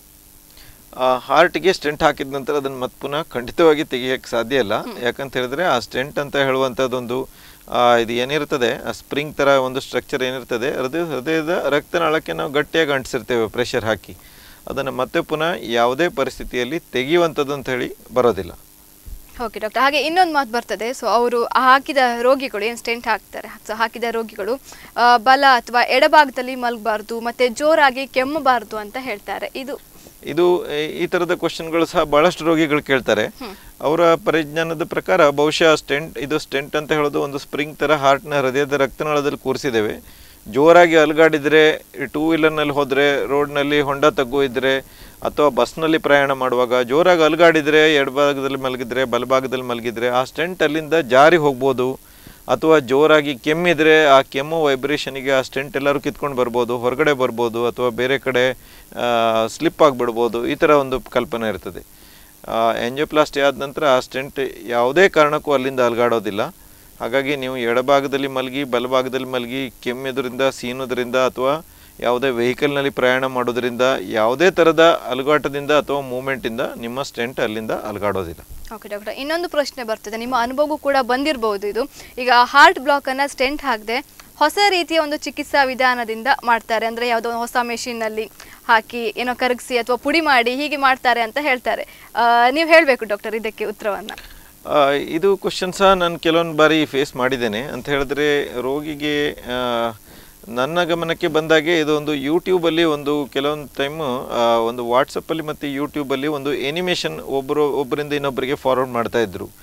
ಆ ಹಾರ್ಟ್ಗೆ ಸ್ಟೆಂಟ್ ಹಾಕಿದ ನಂತರ ಅದನ್ನು ಮತ್ತೆ ಪುನಃ ಖಂಡಿತವಾಗಿ ತೆಗಿಯಕ್ಕೆ ಸಾಧ್ಯ ಇಲ್ಲ ಯಾಕಂತ ಹೇಳಿದ್ರೆ ಆ ಸ್ಟೆಂಟ್ ಅಂತ ಹೇಳುವಂಥದ್ದೊಂದು ಆ, ಇದು ಏನಿರ್ತದೆ ಆ ಸ್ಪ್ರಿಂಗ್ ಥರ ಒಂದು ಸ್ಟ್ರಕ್ಚರ್ ಏನಿರ್ತದೆ ಹೃದಯ ಹೃದಯದ ರಕ್ತನಾಳಕ್ಕೆ ನಾವು ಗಟ್ಟಿಯಾಗಿ ಅಂಟಿಸಿರ್ತೇವೆ ಪ್ರೆಷರ್ ಹಾಕಿ ಅದನ್ನು ಮತ್ತೆ ಪುನಃ ಯಾವುದೇ ಪರಿಸ್ಥಿತಿಯಲ್ಲಿ ತೆಗೆಯುವಂಥದ್ದು ಅಂತ ಹೇಳಿ ಬರೋದಿಲ್ಲ ಓಕೆ ಡಾಕ್ಟರ್ ಹಾಗೆ ಇನ್ನೊಂದು ಮಾತು ಬರ್ತದೆ ಸೊ ಅವರು ಹಾಕಿದ ರೋಗಿಗಳು ಏನು ಸ್ಟೆಂಟ್ ಹಾಕ್ತಾರೆ ಸೊ ಹಾಕಿದ ರೋಗಿಗಳು ಆ, ಬಲ ಅಥವಾ ಎಡಭಾಗದಲ್ಲಿ ಮಲಗಬಾರ್ದು ಮತ್ತೆ ಜೋರಾಗಿ ಕೆಮ್ಮಬಾರ್ದು ಅಂತ ಹೇಳ್ತಾರೆ ಇದು ಇದು ಈ- ಈ ಥರದ ಕ್ವಶನ್ಗಳು ಸಹ ಭಾಳಷ್ಟು ರೋಗಿಗಳು ಕೇಳ್ತಾರೆ ಅವರ ಪರಿಜ್ಞಾನದ ಪ್ರಕಾರ ಬಹುಶಃ ಸ್ಟೆಂಟ್ ಇದು ಸ್ಟೆಂಟ್ ಅಂತ ಹೇಳೋದು ಒಂದು ಸ್ಪ್ರಿಂಗ್ ಥರ ಹಾರ್ಟ್ನ ಹೃದಯದ ರಕ್ತನಾಳದಲ್ಲಿ ಕೂರಿಸಿದ್ದೇವೆ ಜೋರಾಗಿ ಅಲುಗಾಡಿದರೆ ಟೂ ವೀಲರ್ನಲ್ಲಿ ಹೋದರೆ ರೋಡ್ನಲ್ಲಿ ಹೊಂಡ ತಗ್ಗು ಇದ್ದರೆ ಅಥವಾ ಬಸ್ನಲ್ಲಿ ಪ್ರಯಾಣ ಮಾಡುವಾಗ ಜೋರಾಗಿ ಅಲುಗಾಡಿದರೆ ಎಡಭಾಗದಲ್ಲಿ ಮಲಗಿದ್ರೆ ಬಲಭಾಗದಲ್ಲಿ ಮಲಗಿದ್ರೆ ಆ ಸ್ಟೆಂಟ್ ಅಲ್ಲಿಂದ ಜಾರಿ ಹೋಗ್ಬೋದು ಅಥವಾ ಜೋರಾಗಿ ಕೆಮ್ಮಿದ್ರೆ ಆ ಕೆಮ್ಮು ವೈಬ್ರೇಷನಿಗೆ ಆ ಸ್ಟೆಂಟ್ ಎಲ್ಲರೂ ಕಿತ್ಕೊಂಡು ಬರ್ಬೋದು ಹೊರಗಡೆ ಬರ್ಬೋದು ಅಥವಾ ಬೇರೆ ಕಡೆ ಸ್ಲಿಪ್ ಆಗಿಬಿಡ್ಬೋದು ಈ ಥರ ಒಂದು ಕಲ್ಪನೆ ಇರ್ತದೆ ಎಂಜೋಪ್ಲಾಸ್ಟಿ ಆದ ನಂತರ ಆ ಸ್ಟೆಂಟ್ ಯಾವುದೇ ಕಾರಣಕ್ಕೂ ಅಲ್ಲಿಂದ ಅಲುಗಾಡೋದಿಲ್ಲ ಹಾಗಾಗಿ ನೀವು ಎಡಭಾಗದಲ್ಲಿ ಮಲಗಿ ಬಲಭಾಗದಲ್ಲಿ ಮಲಗಿ ಕೆಮ್ಮಿದ್ರಿಂದ ಸೀನೋದ್ರಿಂದ ಅಥವಾ ಯಾವುದೇ ವೆಹಿಕಲ್ನಲ್ಲಿ ಪ್ರಯಾಣ ಮಾಡೋದ್ರಿಂದ ಯಾವುದೇ ಥರದ ಅಲುಗಾಟದಿಂದ ಅಥವಾ ಮೂಮೆಂಟಿಂದ ನಿಮ್ಮ ಸ್ಟೆಂಟ್ ಅಲ್ಲಿಂದ ಅಲುಗಾಡೋದಿಲ್ಲ ಓಕೆ ಡಾಕ್ಟರ್ ಇನ್ನೊಂದು ಪ್ರಶ್ನೆ ಬರ್ತದೆ ನಿಮ್ಮ ಅನುಭವಕ್ಕೂ ಕೂಡ ಬಂದಿರಬಹುದು ಇದು ಈಗ ಹಾರ್ಟ್ ಬ್ಲಾಕನ್ನು ಸ್ಟೆಂಟ್ ಹಾಕದೆ ಹೊಸ ರೀತಿಯ ಒಂದು ಚಿಕಿತ್ಸಾ ವಿಧಾನದಿಂದ ಮಾಡ್ತಾರೆ ಅಂದರೆ ಯಾವುದೋ ಒಂದು ಹೊಸ ಮೆಷಿನಲ್ಲಿ ಹಾಕಿ ಏನೋ ಕರಗಿಸಿ ಅಥವಾ ಪುಡಿ ಮಾಡಿ ಹೀಗೆ ಮಾಡ್ತಾರೆ ಅಂತ ಹೇಳ್ತಾರೆ ನೀವು ಹೇಳಬೇಕು ಡಾಕ್ಟರ್ ಇದಕ್ಕೆ ಉತ್ತರವನ್ನು ಆ, ಇದು ಕ್ವಶನ್ ಸಹ ನಾನು ಕೆಲವೊಂದು ಬಾರಿ ಫೇಸ್ ಮಾಡಿದ್ದೇನೆ ಅಂತ ಹೇಳಿದ್ರೆ ರೋಗಿಗೆ ಆ, ನನ್ನ ಗಮನಕ್ಕೆ ಬಂದಾಗೆ ಇದು ಒಂದು ಯೂಟ್ಯೂಬಲ್ಲಿ ಒಂದು ಕೆಲವೊಂದು ಟೈಮು ಒಂದು ವಾಟ್ಸಪ್ಪಲ್ಲಿ ಮತ್ತು ಯೂಟ್ಯೂಬಲ್ಲಿ ಒಂದು ಎನಿಮೇಷನ್ ಒಬ್ಬರು ಒಬ್ಬರಿಂದ ಇನ್ನೊಬ್ಬರಿಗೆ ಫಾರ್ವರ್ಡ್ ಮಾಡ್ತಾ ಇದ್ರು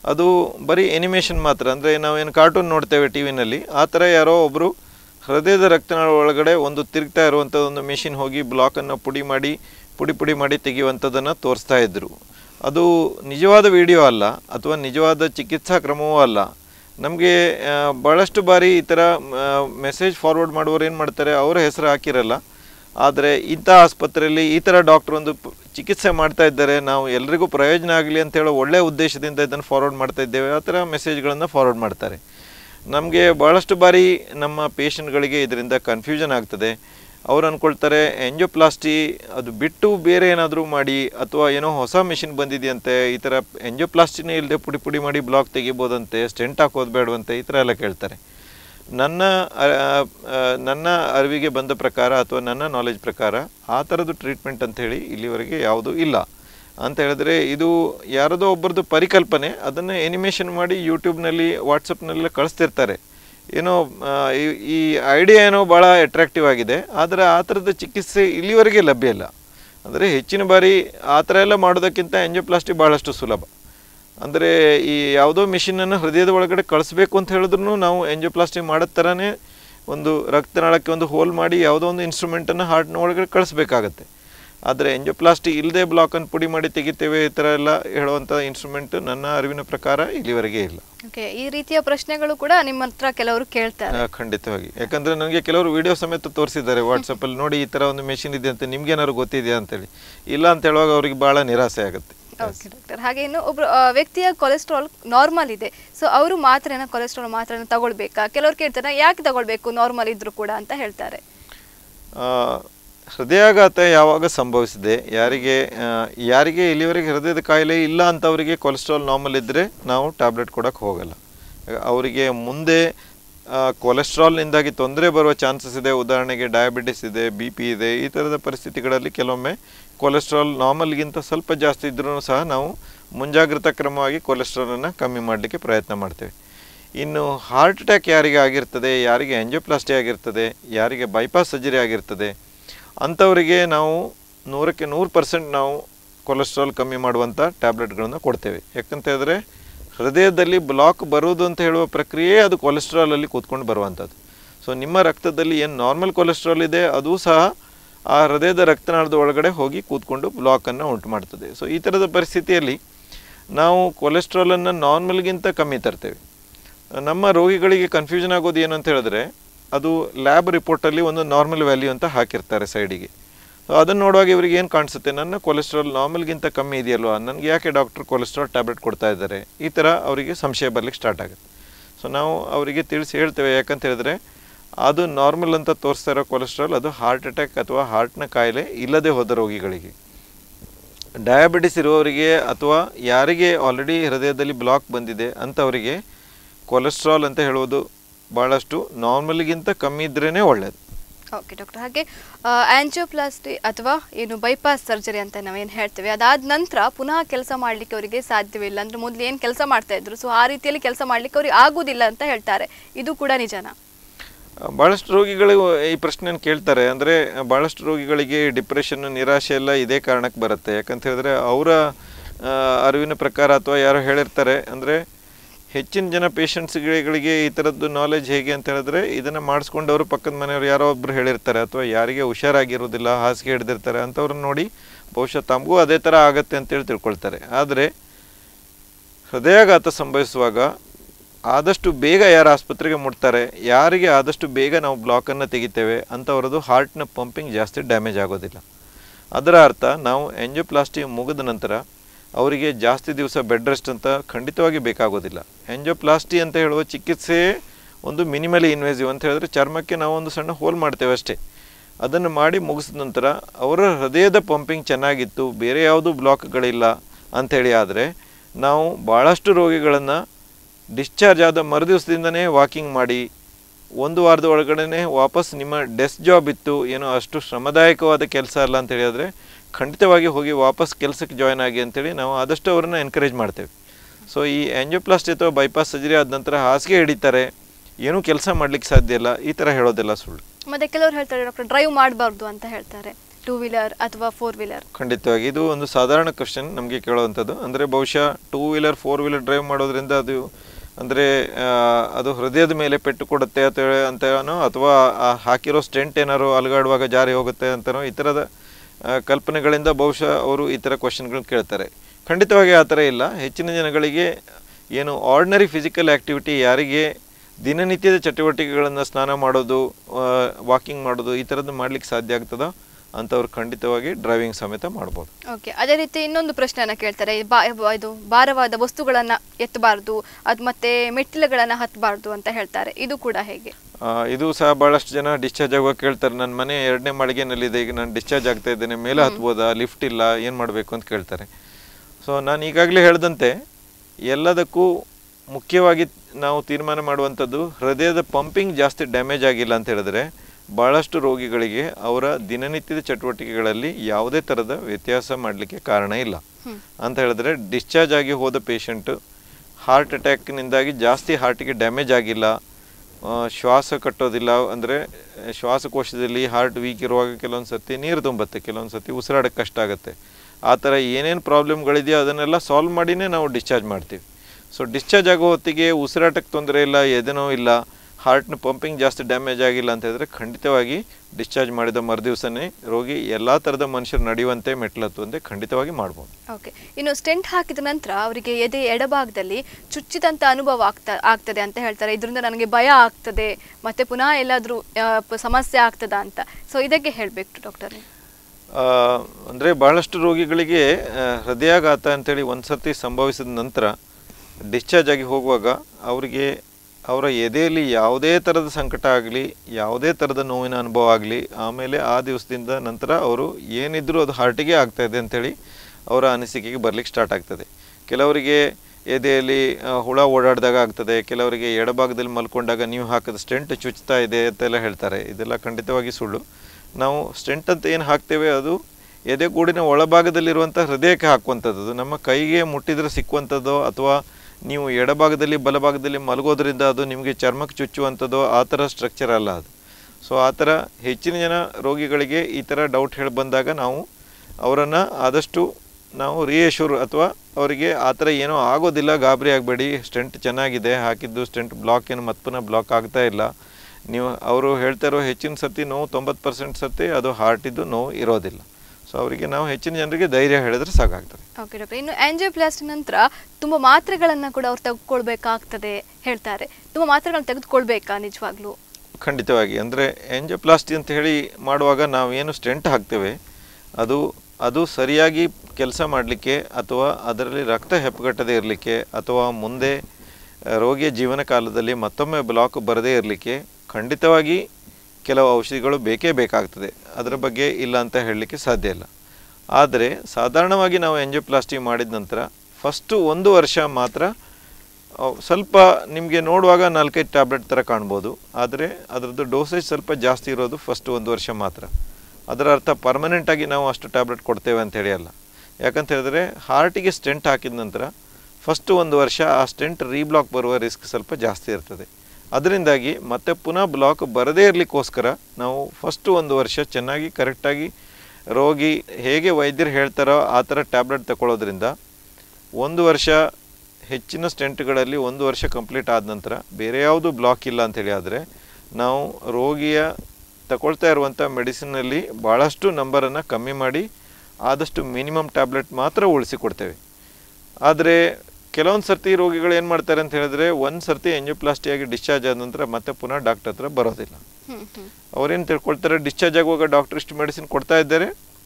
ಅದು ಬರೀ ಎನಿಮೇಷನ್ ಮಾತ್ರ ಅಂದರೆ ನಾವೇನು ಕಾರ್ಟೂನ್ ನೋಡ್ತೇವೆ ಟಿ ವಿನಲ್ಲಿ ಆ ಥರ ಯಾರೋ ಒಬ್ಬರು ಹೃದಯದ ರಕ್ತನಾಳ ಒಳಗಡೆ ಒಂದು ತಿರುಗ್ತಾ ಇರುವಂಥ ಒಂದು ಮೆಷಿನ್ ಹೋಗಿ ಬ್ಲಾಕನ್ನು ಪುಡಿ ಮಾಡಿ ಪುಡಿ ಪುಡಿ ಮಾಡಿ ತೆಗೆಯುವಂಥದ್ದನ್ನು ತೋರಿಸ್ತಾ ಇದ್ದರು ಅದು ನಿಜವಾದ ವಿಡಿಯೋ ಅಲ್ಲ ಅಥವಾ ನಿಜವಾದ ಚಿಕಿತ್ಸಾ ಕ್ರಮವೂ ಅಲ್ಲ ನಮಗೆ ಭಾಳಷ್ಟು ಬಾರಿ ಈ ಥರ ಮೆಸೇಜ್ ಫಾರ್ವರ್ಡ್ ಮಾಡುವವರು ಏನು ಮಾಡ್ತಾರೆ ಅವರ ಹೆಸರು ಹಾಕಿರಲ್ಲ ಆದರೆ ಇಂಥ ಆಸ್ಪತ್ರೆಯಲ್ಲಿ ಈ ಥರ ಡಾಕ್ಟ್ರ್ ಒಂದು ಪ್- ಚಿಕಿತ್ಸೆ ಮಾಡ್ತಾ ಇದ್ದಾರೆ ನಾವು ಎಲ್ರಿಗೂ ಪ್ರಯೋಜನ ಆಗಲಿ ಅಂತ ಹೇಳೋ ಒಳ್ಳೆಯ ಉದ್ದೇಶದಿಂದ ಇದನ್ನು ಫಾರ್ವರ್ಡ್ ಮಾಡ್ತಾ ಇದ್ದೇವೆ ಆ ಥರ ಮೆಸೇಜ್ಗಳನ್ನು ಫಾರ್ವರ್ಡ್ ಮಾಡ್ತಾರೆ ನಮಗೆ ಭಾಳಷ್ಟು ಬಾರಿ ನಮ್ಮ ಪೇಷಂಟ್ಗಳಿಗೆ ಇದರಿಂದ ಕನ್ಫ್ಯೂಷನ್ ಆಗ್ತದೆ ಅವ್ರು ಅಂದ್ಕೊಳ್ತಾರೆ ಎಂಜೋಪ್ಲಾಸ್ಟಿ ಅದು ಬಿಟ್ಟು ಬೇರೆ ಏನಾದರೂ ಮಾಡಿ ಅಥವಾ ಏನೋ ಹೊಸ ಮೆಷಿನ್ ಬಂದಿದೆಯಂತೆ ಈ ಥರ ಎಂಜೋಪ್ಲಾಸ್ಟಿನೇ ಇಲ್ಲದೆ ಪುಡಿ ಪುಡಿ ಮಾಡಿ ಬ್ಲಾಕ್ ತೆಗಿಬೋದಂತೆ ಸ್ಟೆಂಟ್ ಹಾಕೋದು ಬೇಡವಂತೆ ಈ ಥರ ಎಲ್ಲ ಕೇಳ್ತಾರೆ ನನ್ನ ಅ- ಆ, ನನ್ನ ಅರಿವಿಗೆ ಬಂದ ಪ್ರಕಾರ ಅಥವಾ ನನ್ನ ನಾಲೆಜ್ ಪ್ರಕಾರ ಆ ಥರದ್ದು ಟ್ರೀಟ್ಮೆಂಟ್ ಅಂತ ಹೇಳಿ ಇಲ್ಲಿವರೆಗೆ ಯಾವುದೂ ಇಲ್ಲ ಅಂತ ಹೇಳಿದ್ರೆ ಇದು ಯಾರದೋ ಒಬ್ಬರದ್ದು ಪರಿಕಲ್ಪನೆ ಅದನ್ನು ಎನಿಮೇಷನ್ ಮಾಡಿ ಯೂಟ್ಯೂಬ್ನಲ್ಲಿ ವಾಟ್ಸಪ್ನೆಲ್ಲ ಕಳಿಸ್ತಿರ್ತಾರೆ ಏನೋ ಆ, ಈ- ಈ ಐಡಿಯಾ ಏನೋ ಭಾಳ ಅಟ್ರಾಕ್ಟಿವ್ ಆಗಿದೆ ಆದರೆ ಆ ಥರದ ಚಿಕಿತ್ಸೆ ಇಲ್ಲಿವರೆಗೆ ಲಭ್ಯ ಇಲ್ಲ ಅಂದರೆ ಹೆಚ್ಚಿನ ಬಾರಿ ಆ ಥರ ಎಲ್ಲ ಮಾಡೋದಕ್ಕಿಂತ ಎಂಜೋಪ್ಲಾಸ್ಟಿ ಭಾಳಷ್ಟು ಸುಲಭ ಅಂದರೆ ಈ ಯಾವುದೋ ಮಿಷಿನನ್ನು ಹೃದಯದ ಒಳಗಡೆ ಕಳಿಸ್ಬೇಕು ಅಂತ ಹೇಳಿದ್ರು ನಾವು ಎಂಜೋಪ್ಲಾಸ್ಟಿ ಮಾಡೋದ್ ಥರನೇ ಒಂದು ರಕ್ತನಾಳಕ್ಕೆ ಒಂದು ಹೋಲ್ ಮಾಡಿ ಯಾವುದೋ ಒಂದು ಇನ್ಸ್ಟ್ರೂಮೆಂಟನ್ನು ಹಾರ್ಟ್ನ ಒಳಗಡೆ ಕಳಿಸ್ಬೇಕಾಗತ್ತೆ ಆದರೆ ಎಂಜೋಪ್ಲಾಸ್ಟಿ ಇಲ್ಲದೆ ಬ್ಲಾಕನ್ನು ಪುಡಿ ಮಾಡಿ ತೆಗಿತೇವೆ ಈ ಥರ ಎಲ್ಲ ಹೇಳುವಂಥ ಇನ್ಸ್ಟ್ರೂಮೆಂಟ್ ನನ್ನ ಅರಿವಿನ ಪ್ರಕಾರ ಇಲ್ಲಿವರೆಗೆ ಇಲ್ಲ ಓಕೆ ಈ ರೀತಿಯ ಪ್ರಶ್ನೆಗಳು ಕೂಡ ನಿಮ್ಮ ಹತ್ರ ಕೆಲವರು ಕೇಳ್ತಾರೆ ಆ, ಖಂಡಿತವಾಗಿ ಯಾಕಂದ್ರೆ ನನಗೆ ಕೆಲವರು ವಿಡಿಯೋ ಸಮೇತ ತೋರಿಸಿದ್ದಾರೆ ವಾಟ್ಸಪ್ಪಲ್ಲಿ ನೋಡಿ ಈ ಥರ ಒಂದು ಮೆಷಿನ್ ಇದೆ ಅಂತ ನಿಮ್ಗೇನಾದ್ರು ಗೊತ್ತಿದೆಯಾ ಅಂತೇಳಿ ಇಲ್ಲ ಅಂತ ಹೇಳುವಾಗ ಅವ್ರಿಗೆ ಭಾಳ ನಿರಾಸೆ ಆಗುತ್ತೆ ಓಕೆ ಡಾಕ್ಟರ್ ಹಾಗೆ ಇನ್ನು ಒಬ್ರು ಆ, ವ್ಯಕ್ತಿಯ ಕೊಲೆಸ್ಟ್ರಾಲ್ ನಾರ್ಮಲ್ ಇದೆ ಸೊ ಅವರು ಮಾತ್ರೆನ ಕೊಲೆಸ್ಟ್ರಾಲ್ ಮಾತ್ರೆನ ತಗೊಳ್ಬೇಕಾ ಕೆಲವ್ರು ಕೇಳ್ತಾರೆ ಯಾಕೆ ತಗೊಳ್ಬೇಕು ನಾರ್ಮಲ್ ಇದ್ರು ಕೂಡ ಅಂತ ಹೇಳ್ತಾರೆ ಆ, ಹೃದಯಾಘಾತ ಯಾವಾಗ ಸಂಭವಿಸಿದೆ ಯಾರಿಗೆ ಆ, ಯಾರಿಗೆ ಇಲ್ಲಿವರೆಗೆ ಹೃದಯದ ಕಾಯಿಲೆ ಇಲ್ಲ ಅಂತವರಿಗೆ ಕೊಲೆಸ್ಟ್ರಾಲ್ ನಾರ್ಮಲ್ ಇದ್ದರೆ ನಾವು ಟ್ಯಾಬ್ಲೆಟ್ ಕೊಡೋಕ್ಕೆ ಹೋಗಲ್ಲ ಅವರಿಗೆ ಮುಂದೆ ಆ, ಕೊಲೆಸ್ಟ್ರಾಲ್ನಿಂದಾಗಿ ತೊಂದರೆ ಬರುವ ಚಾನ್ಸಸ್ ಇದೆ ಉದಾಹರಣೆಗೆ ಡಯಾಬಿಟಿಸ್ ಇದೆ ಬಿ ಪಿ ಇದೆ ಈ ಥರದ ಪರಿಸ್ಥಿತಿಗಳಲ್ಲಿ ಕೆಲವೊಮ್ಮೆ ಕೊಲೆಸ್ಟ್ರಾಲ್ ನಾರ್ಮಲ್ಗಿಂತ ಸ್ವಲ್ಪ ಜಾಸ್ತಿ ಇದ್ರೂ ಸಹ ನಾವು ಮುಂಜಾಗ್ರತಾ ಕ್ರಮವಾಗಿ ಕೊಲೆಸ್ಟ್ರಾಲನ್ನು ಕಮ್ಮಿ ಮಾಡಲಿಕ್ಕೆ ಪ್ರಯತ್ನ ಮಾಡ್ತೇವೆ ಇನ್ನು ಹಾರ್ಟ್ ಅಟ್ಯಾಕ್ ಯಾರಿಗೆ ಆಗಿರ್ತದೆ ಯಾರಿಗೆ ಎಂಜೋಪ್ಲಾಸ್ಟಿ ಆಗಿರ್ತದೆ ಯಾರಿಗೆ ಬೈಪಾಸ್ ಸರ್ಜರಿ ಆಗಿರ್ತದೆ ಅಂಥವರಿಗೆ ನಾವು ನೂರಕ್ಕೆ ನೂರು ಪರ್ಸೆಂಟ್ ನಾವು ಕೊಲೆಸ್ಟ್ರಾಲ್ ಕಮ್ಮಿ ಮಾಡುವಂಥ ಟ್ಯಾಬ್ಲೆಟ್ಗಳನ್ನು ಕೊಡ್ತೇವೆ ಯಾಕಂತ ಹೇಳಿದ್ರೆ ಹೃದಯದಲ್ಲಿ ಬ್ಲಾಕ್ ಬರುವುದು ಅಂತ ಹೇಳುವ ಪ್ರಕ್ರಿಯೆ ಅದು ಕೊಲೆಸ್ಟ್ರಾಲಲ್ಲಿ ಕೂತ್ಕೊಂಡು ಬರುವಂಥದ್ದು ಸೊ ನಿಮ್ಮ ರಕ್ತದಲ್ಲಿ ಏನು ನಾರ್ಮಲ್ ಕೊಲೆಸ್ಟ್ರಾಲ್ ಇದೆ ಅದು ಸಹ ಆ ಹೃದಯದ ರಕ್ತನಾಳದ ಒಳಗಡೆ ಹೋಗಿ ಕೂತ್ಕೊಂಡು ಬ್ಲಾಕನ್ನು ಉಂಟು ಮಾಡ್ತದೆ ಸೊ ಈ ಥರದ ಪರಿಸ್ಥಿತಿಯಲ್ಲಿ ನಾವು ಕೊಲೆಸ್ಟ್ರಾಲನ್ನು ನಾರ್ಮಲ್ಗಿಂತ ಕಮ್ಮಿ ತರ್ತೇವೆ ನಮ್ಮ ರೋಗಿಗಳಿಗೆ ಕನ್ಫ್ಯೂಷನ್ ಆಗೋದು ಏನು ಅಂತ ಹೇಳಿದ್ರೆ ಅದು ಲ್ಯಾಬ್ ರಿಪೋರ್ಟಲ್ಲಿ ಒಂದು ನಾರ್ಮಲ್ ವ್ಯಾಲ್ಯೂ ಅಂತ ಹಾಕಿರ್ತಾರೆ ಸೈಡಿಗೆ ಸೊ ಅದನ್ನು ನೋಡುವಾಗ ಇವರಿಗೆ ಏನು ಕಾಣಿಸುತ್ತೆ ನನ್ನ ಕೊಲೆಸ್ಟ್ರಾಲ್ ನಾರ್ಮಲ್ಗಿಂತ ಕಮ್ಮಿ ಇದೆಯಲ್ವಾ ನನಗೆ ಯಾಕೆ ಡಾಕ್ಟರ್ ಕೊಲೆಸ್ಟ್ರಾಲ್ ಟ್ಯಾಬ್ಲೆಟ್ ಕೊಡ್ತಾ ಇದ್ದಾರೆ ಈ ಥರ ಅವರಿಗೆ ಸಂಶಯ ಬರಲಿಕ್ಕೆ ಸ್ಟಾರ್ಟ್ ಆಗುತ್ತೆ ಸೊ ನಾವು ಅವರಿಗೆ ತಿಳಿಸಿ ಹೇಳ್ತೇವೆ ಯಾಕಂತ ಹೇಳಿದ್ರೆ ಅದು ನಾರ್ಮಲ್ ಅಂತ ತೋರಿಸ್ತಾ ಇರೋ ಕೊಲೆಸ್ಟ್ರಾಲ್ ಅದು ಹಾರ್ಟ್ ಅಟ್ಯಾಕ್ ಅಥವಾ ಹಾರ್ಟ್ನ ಕಾಯಿಲೆ ಇಲ್ಲದೆ ಹೋದ ರೋಗಿಗಳಿಗೆ ಡಯಾಬಿಟಿಸ್ ಇರುವವರಿಗೆ ಅಥವಾ ಯಾರಿಗೆ ಆಲ್ರೆಡಿ ಹೃದಯದಲ್ಲಿ ಬ್ಲಾಕ್ ಬಂದಿದೆ ಅಂಥವರಿಗೆ ಕೊಲೆಸ್ಟ್ರಾಲ್ ಅಂತ ಹೇಳುವುದು ಭಾಳಷ್ಟು ನಾರ್ಮಲ್ಗಿಂತ ಕಮ್ಮಿ ಇದ್ರೇ ಒಳ್ಳೆಯದು ಓಕೆ ಡಾಕ್ಟರ್ ಹಾಗೆ ಆಂಜಿಯೋಪ್ಲಾಸ್ಟಿ ಅಥವಾ ಏನು ಬೈಪಾಸ್ ಸರ್ಜರಿ ಅಂತ ನಾವೇನು ಹೇಳ್ತೇವೆ ಅದಾದ ನಂತರ ಪುನಃ ಕೆಲಸ ಮಾಡಲಿಕ್ಕೆ ಅವರಿಗೆ ಸಾಧ್ಯವಿಲ್ಲ ಅಂದರೆ ಮೊದಲು ಏನು ಕೆಲಸ ಮಾಡ್ತಾ ಇದ್ರು ಸೊ ಆ ರೀತಿಯಲ್ಲಿ ಕೆಲಸ ಮಾಡಲಿಕ್ಕೆ ಅವ್ರಿಗೆ ಆಗುವುದಿಲ್ಲ ಅಂತ ಹೇಳ್ತಾರೆ ಇದು ಕೂಡ ನಿಜನಾ ಭಾಳಷ್ಟು ರೋಗಿಗಳು ಈ ಪ್ರಶ್ನೆಯನ್ನು ಕೇಳ್ತಾರೆ ಅಂದರೆ ಭಾಳಷ್ಟು ರೋಗಿಗಳಿಗೆ ಡಿಪ್ರೆಷನ್ ನಿರಾಶೆ ಎಲ್ಲ ಇದೇ ಕಾರಣಕ್ಕೆ ಬರುತ್ತೆ ಯಾಕಂತ ಹೇಳಿದ್ರೆ ಅವರ ಆ, ಅರಿವಿನ ಪ್ರಕಾರ ಅಥವಾ ಯಾರೋ ಹೇಳಿರ್ತಾರೆ ಅಂದರೆ ಹೆಚ್ಚಿನ ಜನ ಪೇಷಂಟ್ಸ್ಗಳಿಗೆ ಈ ಥರದ್ದು ನಾಲೆಜ್ ಹೇಗೆ ಅಂತ ಹೇಳಿದ್ರೆ ಇದನ್ನು ಮಾಡಿಸ್ಕೊಂಡವರು ಪಕ್ಕದ ಮನೆಯವರು ಯಾರೋ ಒಬ್ಬರು ಹೇಳಿರ್ತಾರೆ ಅಥವಾ ಯಾರಿಗೆ ಹುಷಾರಾಗಿರೋದಿಲ್ಲ ಹಾಸಿಗೆ ಹಿಡ್ದಿರ್ತಾರೆ ಅಂಥವ್ರನ್ನ ನೋಡಿ ಬಹುಶಃ ತಮಗೂ ಅದೇ ಥರ ಆಗತ್ತೆ ಅಂತೇಳಿ ತಿಳ್ಕೊಳ್ತಾರೆ ಆದರೆ ಹೃದಯಾಘಾತ ಸಂಭವಿಸುವಾಗ ಆದಷ್ಟು ಬೇಗ ಯಾರು ಆಸ್ಪತ್ರೆಗೆ ಮುಟ್ತಾರೆ ಯಾರಿಗೆ ಆದಷ್ಟು ಬೇಗ ನಾವು ಬ್ಲಾಕನ್ನು ತೆಗಿತೇವೆ ಅಂಥವ್ರದ್ದು ಹಾರ್ಟ್ನ ಪಂಪಿಂಗ್ ಜಾಸ್ತಿ ಡ್ಯಾಮೇಜ್ ಆಗೋದಿಲ್ಲ ಅದರ ಅರ್ಥ ನಾವು ಎಂಜೋಪ್ಲಾಸ್ಟಿ ಮುಗಿದ ನಂತರ ಅವರಿಗೆ ಜಾಸ್ತಿ ದಿವಸ ಬೆಡ್ ರೆಸ್ಟ್ ಅಂತ ಖಂಡಿತವಾಗಿ ಬೇಕಾಗೋದಿಲ್ಲ ಎಂಜೋಪ್ಲಾಸ್ಟಿ ಅಂತ ಹೇಳುವ ಚಿಕಿತ್ಸೆ ಒಂದು ಮಿನಿಮಲಿ ಇನ್ವೇಸಿವ್ ಅಂತ ಹೇಳಿದ್ರೆ ಚರ್ಮಕ್ಕೆ ನಾವು ಒಂದು ಸಣ್ಣ ಹೋಲ್ ಮಾಡ್ತೇವೆ ಅಷ್ಟೇ ಅದನ್ನು ಮಾಡಿ ಮುಗಿಸಿದ ನಂತರ ಅವರ ಹೃದಯದ ಪಂಪಿಂಗ್ ಚೆನ್ನಾಗಿತ್ತು ಬೇರೆ ಯಾವುದೂ ಬ್ಲಾಕ್ಗಳಿಲ್ಲ ಅಂಥೇಳಿ ಆದರೆ ನಾವು ಭಾಳಷ್ಟು ರೋಗಿಗಳನ್ನು ಡಿಸ್ಚಾರ್ಜ್ ಆದ ಮರುದಿವಸದಿಂದನೇ ವಾಕಿಂಗ್ ಮಾಡಿ ಒಂದು ವಾರದ ಒಳಗಡೆ ವಾಪಸ್ ನಿಮ್ಮ ಡೆಸ್ಕ್ ಜಾಬ್ ಇತ್ತು ಏನೋ ಅಷ್ಟು ಶ್ರಮದಾಯಕವಾದ ಕೆಲಸ ಅಲ್ಲ ಅಂತ ಹೇಳಿದ್ರೆ ಖಂಡಿತವಾಗಿ ಹೋಗಿ ವಾಪಸ್ ಕೆಲಸಕ್ಕೆ ಜಾಯ್ನ್ ಆಗಿ ಅಂತೇಳಿ ನಾವು ಆದಷ್ಟು ಅವ್ರನ್ನ ಎನ್ಕರೇಜ್ ಮಾಡ್ತೇವೆ ಸೊ ಈ ಆ್ಯಂಜಿಯೋಪ್ಲಾಸ್ಟಿ ಅಥವಾ ಬೈಪಾಸ್ ಸರ್ಜರಿ ಆದ ನಂತರ ಹಾಸಿಗೆ ಹಿಡಿತಾರೆ ಏನೂ ಕೆಲಸ ಮಾಡ್ಲಿಕ್ಕೆ ಸಾಧ್ಯ ಇಲ್ಲ ಈ ಥರ ಹೇಳೋದೆಲ್ಲ ಸುಳ್ಳು ಮತ್ತೆ ಕೆಲವರು ಹೇಳ್ತಾರೆ ಡಾಕ್ಟರ್ ಡ್ರೈವ್ ಮಾಡಬಾರ್ದು ಅಂತ ಹೇಳ್ತಾರೆ ಟೂ ವೀಲರ್ ಅಥವಾ ಫೋರ್ ವೀಲರ್ ಖಂಡಿತವಾಗಿ ಇದು ಒಂದು ಸಾಧಾರಣ ಕ್ವಶನ್ ನಮಗೆ ಕೇಳುವಂಥದ್ದು ಅಂದರೆ ಬಹುಶಃ two wheeler four wheeler drive ಮಾಡೋದ್ರಿಂದ ಅದು ಅಂದರೆ ಅದು ಹೃದಯದ ಮೇಲೆ ಪೆಟ್ಟು ಕೊಡುತ್ತೆ ಅಂತ ಹೇಳಿ- ಅಂತನೋ ಅಥವಾ ಆ ಹಾಕಿರೋ ಸ್ಟೆಂಟ್ ಏನಾರು ಅಲುಗಾಡುವಾಗ ಜಾರಿ ಹೋಗುತ್ತೆ ಅಂತನೋ ಈ ಥರದ ಆ, ಕಲ್ಪನೆಗಳಿಂದ ಬಹುಶಃ ಅವರು ಈ ಥರ ಕ್ವಶನ್ಗಳನ್ನ ಕೇಳ್ತಾರೆ ಖಂಡಿತವಾಗಿ ಆ ಥರ ಇಲ್ಲ ಹೆಚ್ಚಿನ ಜನಗಳಿಗೆ ಏನು ಆರ್ಡಿನರಿ ಫಿಸಿಕಲ್ ಆ್ಯಕ್ಟಿವಿಟಿ ಯಾರಿಗೆ ದಿನನಿತ್ಯದ ಚಟುವಟಿಕೆಗಳನ್ನು ಸ್ನಾನ ಮಾಡೋದು ವಾಕಿಂಗ್ ಮಾಡೋದು ಈ ಥರದ್ದು ಮಾಡ್ಲಿಕ್ಕೆ ಸಾಧ್ಯ ಆಗ್ತದೋ ಅಂಥವ್ರು ಖಂಡಿತವಾಗಿ ಡ್ರೈವಿಂಗ್ ಸಮೇತ ಮಾಡ್ಬೋದು ಓಕೆ ಅದೇ ರೀತಿ ಇನ್ನೊಂದು ಪ್ರಶ್ನೆಯನ್ನ ಕೇಳ್ತಾರೆ ಈ ಬಾ- ಬ- ಇದು ಭಾರವಾದ ವಸ್ತುಗಳನ್ನ ಎತ್ತಬಾರ್ದು ಅದು ಮತ್ತೆ ಮೆಟ್ಟಿಲುಗಳನ್ನ ಹತ್ತಬಾರ್ದು ಅಂತ ಹೇಳ್ತಾರೆ ಇದು ಕೂಡ ಹೇಗೆ ಆ, ಇದು ಸಹ ಭಾಳಷ್ಟು ಜನ ಡಿಸ್ಚಾರ್ಜ್ ಆಗುವಾಗ ಕೇಳ್ತಾರೆ ನನ್ನ ಮನೆ ಎರಡನೇ ಮಾಳಿಗೆನಲ್ಲಿದೆ ಈಗ ನಾನು ಡಿಸ್ಚಾರ್ಜ್ ಆಗ್ತಾ ಇದ್ದೇನೆ ಮೇಲೆ ಹತ್ಬೋದಾ ಲಿಫ್ಟ್ ಇಲ್ಲ ಏನು ಮಾಡಬೇಕು ಅಂತ ಕೇಳ್ತಾರೆ ಸೊ ನಾನು ಈಗಾಗಲೇ ಹೇಳಿದಂತೆ ಎಲ್ಲದಕ್ಕೂ ಮುಖ್ಯವಾಗಿ ನಾವು ತೀರ್ಮಾನ ಮಾಡುವಂಥದ್ದು ಹೃದಯದ ಪಂಪಿಂಗ್ ಜಾಸ್ತಿ ಡ್ಯಾಮೇಜ್ ಆಗಿಲ್ಲ ಅಂತ ಹೇಳಿದ್ರೆ ಭಾಳಷ್ಟು ರೋಗಿಗಳಿಗೆ ಅವರ ದಿನನಿತ್ಯದ ಚಟುವಟಿಕೆಗಳಲ್ಲಿ ಯಾವುದೇ ಥರದ ವ್ಯತ್ಯಾಸ ಮಾಡಲಿಕ್ಕೆ ಕಾರಣ ಇಲ್ಲ ಅಂತ ಹೇಳಿದ್ರೆ ಡಿಸ್ಚಾರ್ಜ್ ಆಗಿ ಹೋದ ಪೇಷಂಟು ಹಾರ್ಟ್ ಅಟ್ಯಾಕ್ನಿಂದಾಗಿ ಜಾಸ್ತಿ ಹಾರ್ಟಿಗೆ ಡ್ಯಾಮೇಜ್ ಆಗಿಲ್ಲ ಆ, ಶ್ವಾಸ ಕಟ್ಟೋದಿಲ್ಲ ಅಂದರೆ ಶ್ವಾಸಕೋಶದಲ್ಲಿ ಹಾರ್ಟ್ ವೀಕ್ ಇರುವಾಗ ಕೆಲವೊಂದು ಸರ್ತಿ ನೀರು ತುಂಬುತ್ತೆ ಕೆಲವೊಂದು ಸರ್ತಿ ಉಸಿರಾಡಕ್ಕೆ ಕಷ್ಟ ಆಗುತ್ತೆ ಆ ಥರ ಏನೇನು ಪ್ರಾಬ್ಲಮ್ಗಳಿದೆಯೋ ಅದನ್ನೆಲ್ಲ ಸಾಲ್ವ್ ಮಾಡಿನೇ ನಾವು ಡಿಸ್ಚಾರ್ಜ್ ಮಾಡ್ತೀವಿ ಸೊ ಡಿಸ್ಚಾರ್ಜ್ ಆಗೋ ಹೊತ್ತಿಗೆ ಉಸಿರಾಟಕ್ಕೆ ತೊಂದರೆ ಇಲ್ಲ ಎದೆನೋ ಇಲ್ಲ ಹಾರ್ಟ್ನ ಪಂಪಿಂಗ್ ಜಾಸ್ತಿ ಡ್ಯಾಮೇಜ್ ಆಗಿಲ್ಲ ಅಂತ ಹೇಳಿದ್ರೆ ಖಂಡಿತವಾಗಿ ಡಿಸ್ಚಾರ್ಜ್ ಮಾಡಿದ ಮರುದಿವಸನೇ ರೋಗಿ ಎಲ್ಲ ಥರದ ಮನುಷ್ಯರು ನಡೆಯುವಂತೆ ಮೆಟ್ಲತ್ತುವಂತೆ ಖಂಡಿತವಾಗಿ ಮಾಡ್ಬೋದು ಓಕೆ ಇನ್ನು ಸ್ಟೆಂಟ್ ಹಾಕಿದ ನಂತರ ಅವರಿಗೆ ಎದೆ ಎಡಭಾಗದಲ್ಲಿ ಚುಚ್ಚಿದಂತ ಅನುಭವ ಆಗ್ತಾ ಆಗ್ತದೆ ಅಂತ ಹೇಳ್ತಾರೆ ಇದರಿಂದ ನನಗೆ ಭಯ ಆಗ್ತದೆ ಮತ್ತೆ ಪುನಃ ಎಲ್ಲಾದರೂ ಸಮಸ್ಯೆ ಆಗ್ತದಾ ಅಂತ ಸೊ ಇದಕ್ಕೆ ಹೇಳಬೇಕು ಡಾಕ್ಟರ್ ಅಂದರೆ ಬಹಳಷ್ಟು ರೋಗಿಗಳಿಗೆ ಆ, ಹೃದಯಾಘಾತ ಅಂತೇಳಿ ಒಂದು ಸರ್ತಿ ಸಂಭವಿಸಿದ ನಂತರ ಡಿಸ್ಚಾರ್ಜ್ ಆಗಿ ಹೋಗುವಾಗ ಅವರಿಗೆ ಅವರ ಎದೆಯಲ್ಲಿ ಯಾವುದೇ ಥರದ ಸಂಕಟ ಆಗಲಿ ಯಾವುದೇ ಥರದ ನೋವಿನ ಅನುಭವ ಆಗಲಿ ಆಮೇಲೆ ಆ ದಿವಸದಿಂದ ನಂತರ ಅವರು ಏನಿದ್ರೂ ಅದು ಹಾರ್ಟಿಗೆ ಆಗ್ತಾ ಇದೆ ಅಂತೇಳಿ ಅವರ ಅನಿಸಿಕೆಗೆ ಬರಲಿಕ್ಕೆ ಸ್ಟಾರ್ಟ್ ಆಗ್ತದೆ ಕೆಲವರಿಗೆ ಎದೆಯಲ್ಲಿ ಆ, ಹುಳ ಓಡಾಡಿದಾಗ ಆಗ್ತದೆ ಕೆಲವರಿಗೆ ಎಡಭಾಗದಲ್ಲಿ ಮಲ್ಕೊಂಡಾಗ ನೀವು ಹಾಕಿದ ಸ್ಟೆಂಟ್ ಚುಚ್ತಾ ಇದೆ ಅಂತೆಲ್ಲ ಹೇಳ್ತಾರೆ ಇದೆಲ್ಲ ಖಂಡಿತವಾಗಿ ಸುಳ್ಳು ನಾವು ಸ್ಟೆಂಟ್ ಅಂತ ಏನು ಹಾಕ್ತೇವೆ ಅದು ಎದೆಗೂಡಿನ ಒಳಭಾಗದಲ್ಲಿರುವಂಥ ಹೃದಯಕ್ಕೆ ಹಾಕುವಂಥದ್ದು ಅದು ನಮ್ಮ ಕೈಗೆ ಮುಟ್ಟಿದ್ರೆ ಸಿಕ್ಕುವಂಥದ್ದು ಅಥವಾ ನೀವು ಎಡಭಾಗದಲ್ಲಿ ಬಲಭಾಗದಲ್ಲಿ ಮಲಗೋದ್ರಿಂದ ಅದು ನಿಮಗೆ ಚರ್ಮಕ್ಕೆ ಚುಚ್ಚುವಂಥದ್ದು ಆ ಥರ ಸ್ಟ್ರಕ್ಚರ್ ಅಲ್ಲ ಅದು ಸೊ ಆ ಥರ ಹೆಚ್ಚಿನ ಜನ ರೋಗಿಗಳಿಗೆ ಈ ಥರ ಡೌಟ್ ಹೇಳಿ ಬಂದಾಗ ನಾವು ಅವರನ್ನು ಆದಷ್ಟು ನಾವು ರಿಯೇಶ್ಯೂರ್ ಅಥವಾ ಅವರಿಗೆ ಆ ಥರ ಏನೋ ಆಗೋದಿಲ್ಲ ಗಾಬರಿ ಆಗಬೇಡಿ ಸ್ಟೆಂಟ್ ಚೆನ್ನಾಗಿದೆ ಹಾಕಿದ್ದು ಸ್ಟೆಂಟ್ ಬ್ಲಾಕ್ ಏನು ಮತ್ತೆ ಪುನಃ ಬ್ಲಾಕ್ ಆಗ್ತಾ ಇಲ್ಲ ನೀವು ಅವರು ಹೇಳ್ತಾ ಇರೋ ಹೆಚ್ಚಿನ ಸರ್ತಿ ನೋವು ತೊಂಬತ್ತು ಪರ್ಸೆಂಟ್ ಸರ್ತಿ ಅದು ಹಾರ್ಟಿದ್ದು ನೋವು ಇರೋದಿಲ್ಲ ಸೊ ಅವರಿಗೆ ನಾವು ಹೆಚ್ಚಿನ ಜನರಿಗೆ ಧೈರ್ಯ ಹೇಳಿದ್ರೆ ಸಾಕಾಗ್ತದೆ ಓಕೆ ಡಾಕ್ಟರ್ ಇನ್ನು ಆಂಜಿಯೋಪ್ಲಾಸ್ಟಿ ನಂತರ ತುಂಬ ಮಾತ್ರೆಗಳನ್ನು ಕೂಡ ಅವ್ರು ತೆಗೆದುಕೊಳ್ಬೇಕಾಗ್ತದೆ ಹೇಳ್ತಾರೆ ತುಂಬ ಮಾತ್ರೆಗಳನ್ನ ತೆಗೆದುಕೊಳ್ಬೇಕಾ ನಿಜವಾಗ್ಲೂ ಖಂಡಿತವಾಗಿ ಅಂದರೆ ಎಂಜೋಪ್ಲಾಸ್ಟಿ ಅಂತ ಹೇಳಿ ಮಾಡುವಾಗ ನಾವೇನು ಸ್ಟೆಂಟ್ ಹಾಕ್ತೇವೆ ಅದು ಅದು ಸರಿಯಾಗಿ ಕೆಲಸ ಮಾಡಲಿಕ್ಕೆ ಅಥವಾ ಅದರಲ್ಲಿ ರಕ್ತ ಹೆಪ್ಪುಗಟ್ಟದೇ ಇರಲಿಕ್ಕೆ ಅಥವಾ ಮುಂದೆ ಆ, ರೋಗಿಯ ಜೀವನ ಕಾಲದಲ್ಲಿ ಮತ್ತೊಮ್ಮೆ ಬ್ಲಾಕ್ ಬರದೇ ಇರಲಿಕ್ಕೆ ಖಂಡಿತವಾಗಿ ಕೆಲವು ಔಷಧಿಗಳು ಬೇಕೇ ಬೇಕಾಗ್ತದೆ ಅದರ ಬಗ್ಗೆ ಇಲ್ಲ ಅಂತ ಹೇಳಲಿಕ್ಕೆ ಸಾಧ್ಯ ಇಲ್ಲ ಆದರೆ ಸಾಧಾರಣವಾಗಿ ನಾವು ಎಂಜಿಯೋಪ್ಲಾಸ್ಟಿ ಮಾಡಿದ ನಂತರ ಫಸ್ಟು ಒಂದು ವರ್ಷ ಮಾತ್ರ ಅವ್ ಸ್ವಲ್ಪ ನಿಮಗೆ ನೋಡುವಾಗ ನಾಲ್ಕೈದು ಟ್ಯಾಬ್ಲೆಟ್ ಥರ ಕಾಣ್ಬೋದು ಆದರೆ ಅದರದ್ದು ಡೋಸೇಜ್ ಸ್ವಲ್ಪ ಜಾಸ್ತಿ ಇರೋದು ಫಸ್ಟ್ ಒಂದು ವರ್ಷ ಮಾತ್ರ ಅದರ ಅರ್ಥ ಪರ್ಮನೆಂಟಾಗಿ ನಾವು ಅಷ್ಟು ಟ್ಯಾಬ್ಲೆಟ್ ಕೊಡ್ತೇವೆ ಅಂತ ಹೇಳಿ ಅಲ್ಲ ಯಾಕಂತ ಹೇಳಿದ್ರೆ ಹಾರ್ಟಿಗೆ ಸ್ಟೆಂಟ್ ಹಾಕಿದ ನಂತರ ಫಸ್ಟ್ ಒಂದು ವರ್ಷ ಆ ಸ್ಟೆಂಟ್ ರೀಬ್ಲಾಕ್ ಬರುವ ರಿಸ್ಕ್ ಸ್ವಲ್ಪ ಜಾಸ್ತಿ ಇರ್ತದೆ ಅದರಿಂದಾಗಿ ಮತ್ತೆ ಪುನಃ ಬ್ಲಾಕ್ ಬರದೇ ಇರಲಿಕ್ಕೋಸ್ಕರ ನಾವು ಫಸ್ಟ್ ಒಂದು ವರ್ಷ ಚೆನ್ನಾಗಿ ಕರೆಕ್ಟಾಗಿ ರೋಗಿ ಹೇಗೆ ವೈದ್ಯರು ಹೇಳ್ತಾರೋ ಆ ಥರ ಟ್ಯಾಬ್ಲೆಟ್ ತಗೊಳ್ಳೋದ್ರಿಂದ ಒಂದು ವರ್ಷ ಹೆಚ್ಚಿನ ಸ್ಟೆಂಟ್ಗಳಲ್ಲಿ ಒಂದು ವರ್ಷ ಕಂಪ್ಲೀಟ್ ಆದ ನಂತರ ಬೇರೆ ಯಾವುದು ಬ್ಲಾಕ್ ಇಲ್ಲ ಅಂತೇಳಿ ಆದರೆ ನಾವು ರೋಗಿಯ ತಗೊಳ್ತಾ ಇರುವಂಥ ಮೆಡಿಸಿನಲ್ಲಿ ಭಾಳಷ್ಟು ನಂಬರನ್ನು ಕಮ್ಮಿ ಮಾಡಿ ಆದಷ್ಟು ಮಿನಿಮಮ್ ಟ್ಯಾಬ್ಲೆಟ್ ಮಾತ್ರ ಉಳಿಸಿಕೊಡ್ತೇವೆ ಆದರೆ ಕೆಲವೊಂದು ಸರ್ತಿ ರೋಗಿಗಳು ಏನು ಮಾಡ್ತಾರೆ ಅಂತ ಹೇಳಿದ್ರೆ ಒಂದು ಸರ್ತಿ ಎಂಜಿಯೋಪ್ಲಾಸ್ಟಿಯಾಗಿ ಡಿಸ್ಚಾರ್ಜ್ ಆದ ನಂತರ ಮತ್ತೆ ಪುನಃ ಡಾಕ್ಟರ್ ಹತ್ರ ಬರೋದಿಲ್ಲ ಹ್ಮ್ ಹ್ಮ್ ಅವ್ರೇನು ತಿಳ್ಕೊಳ್ತಾರೆ ಡಿಸ್ಚಾರ್ಜ್ ಆಗುವಾಗ ಡಾಕ್ಟರ್ ಇಷ್ಟು ಮೆಡಿಸಿನ್ ಕೊಡ್ತಾ ಇದ್ದಾರೆ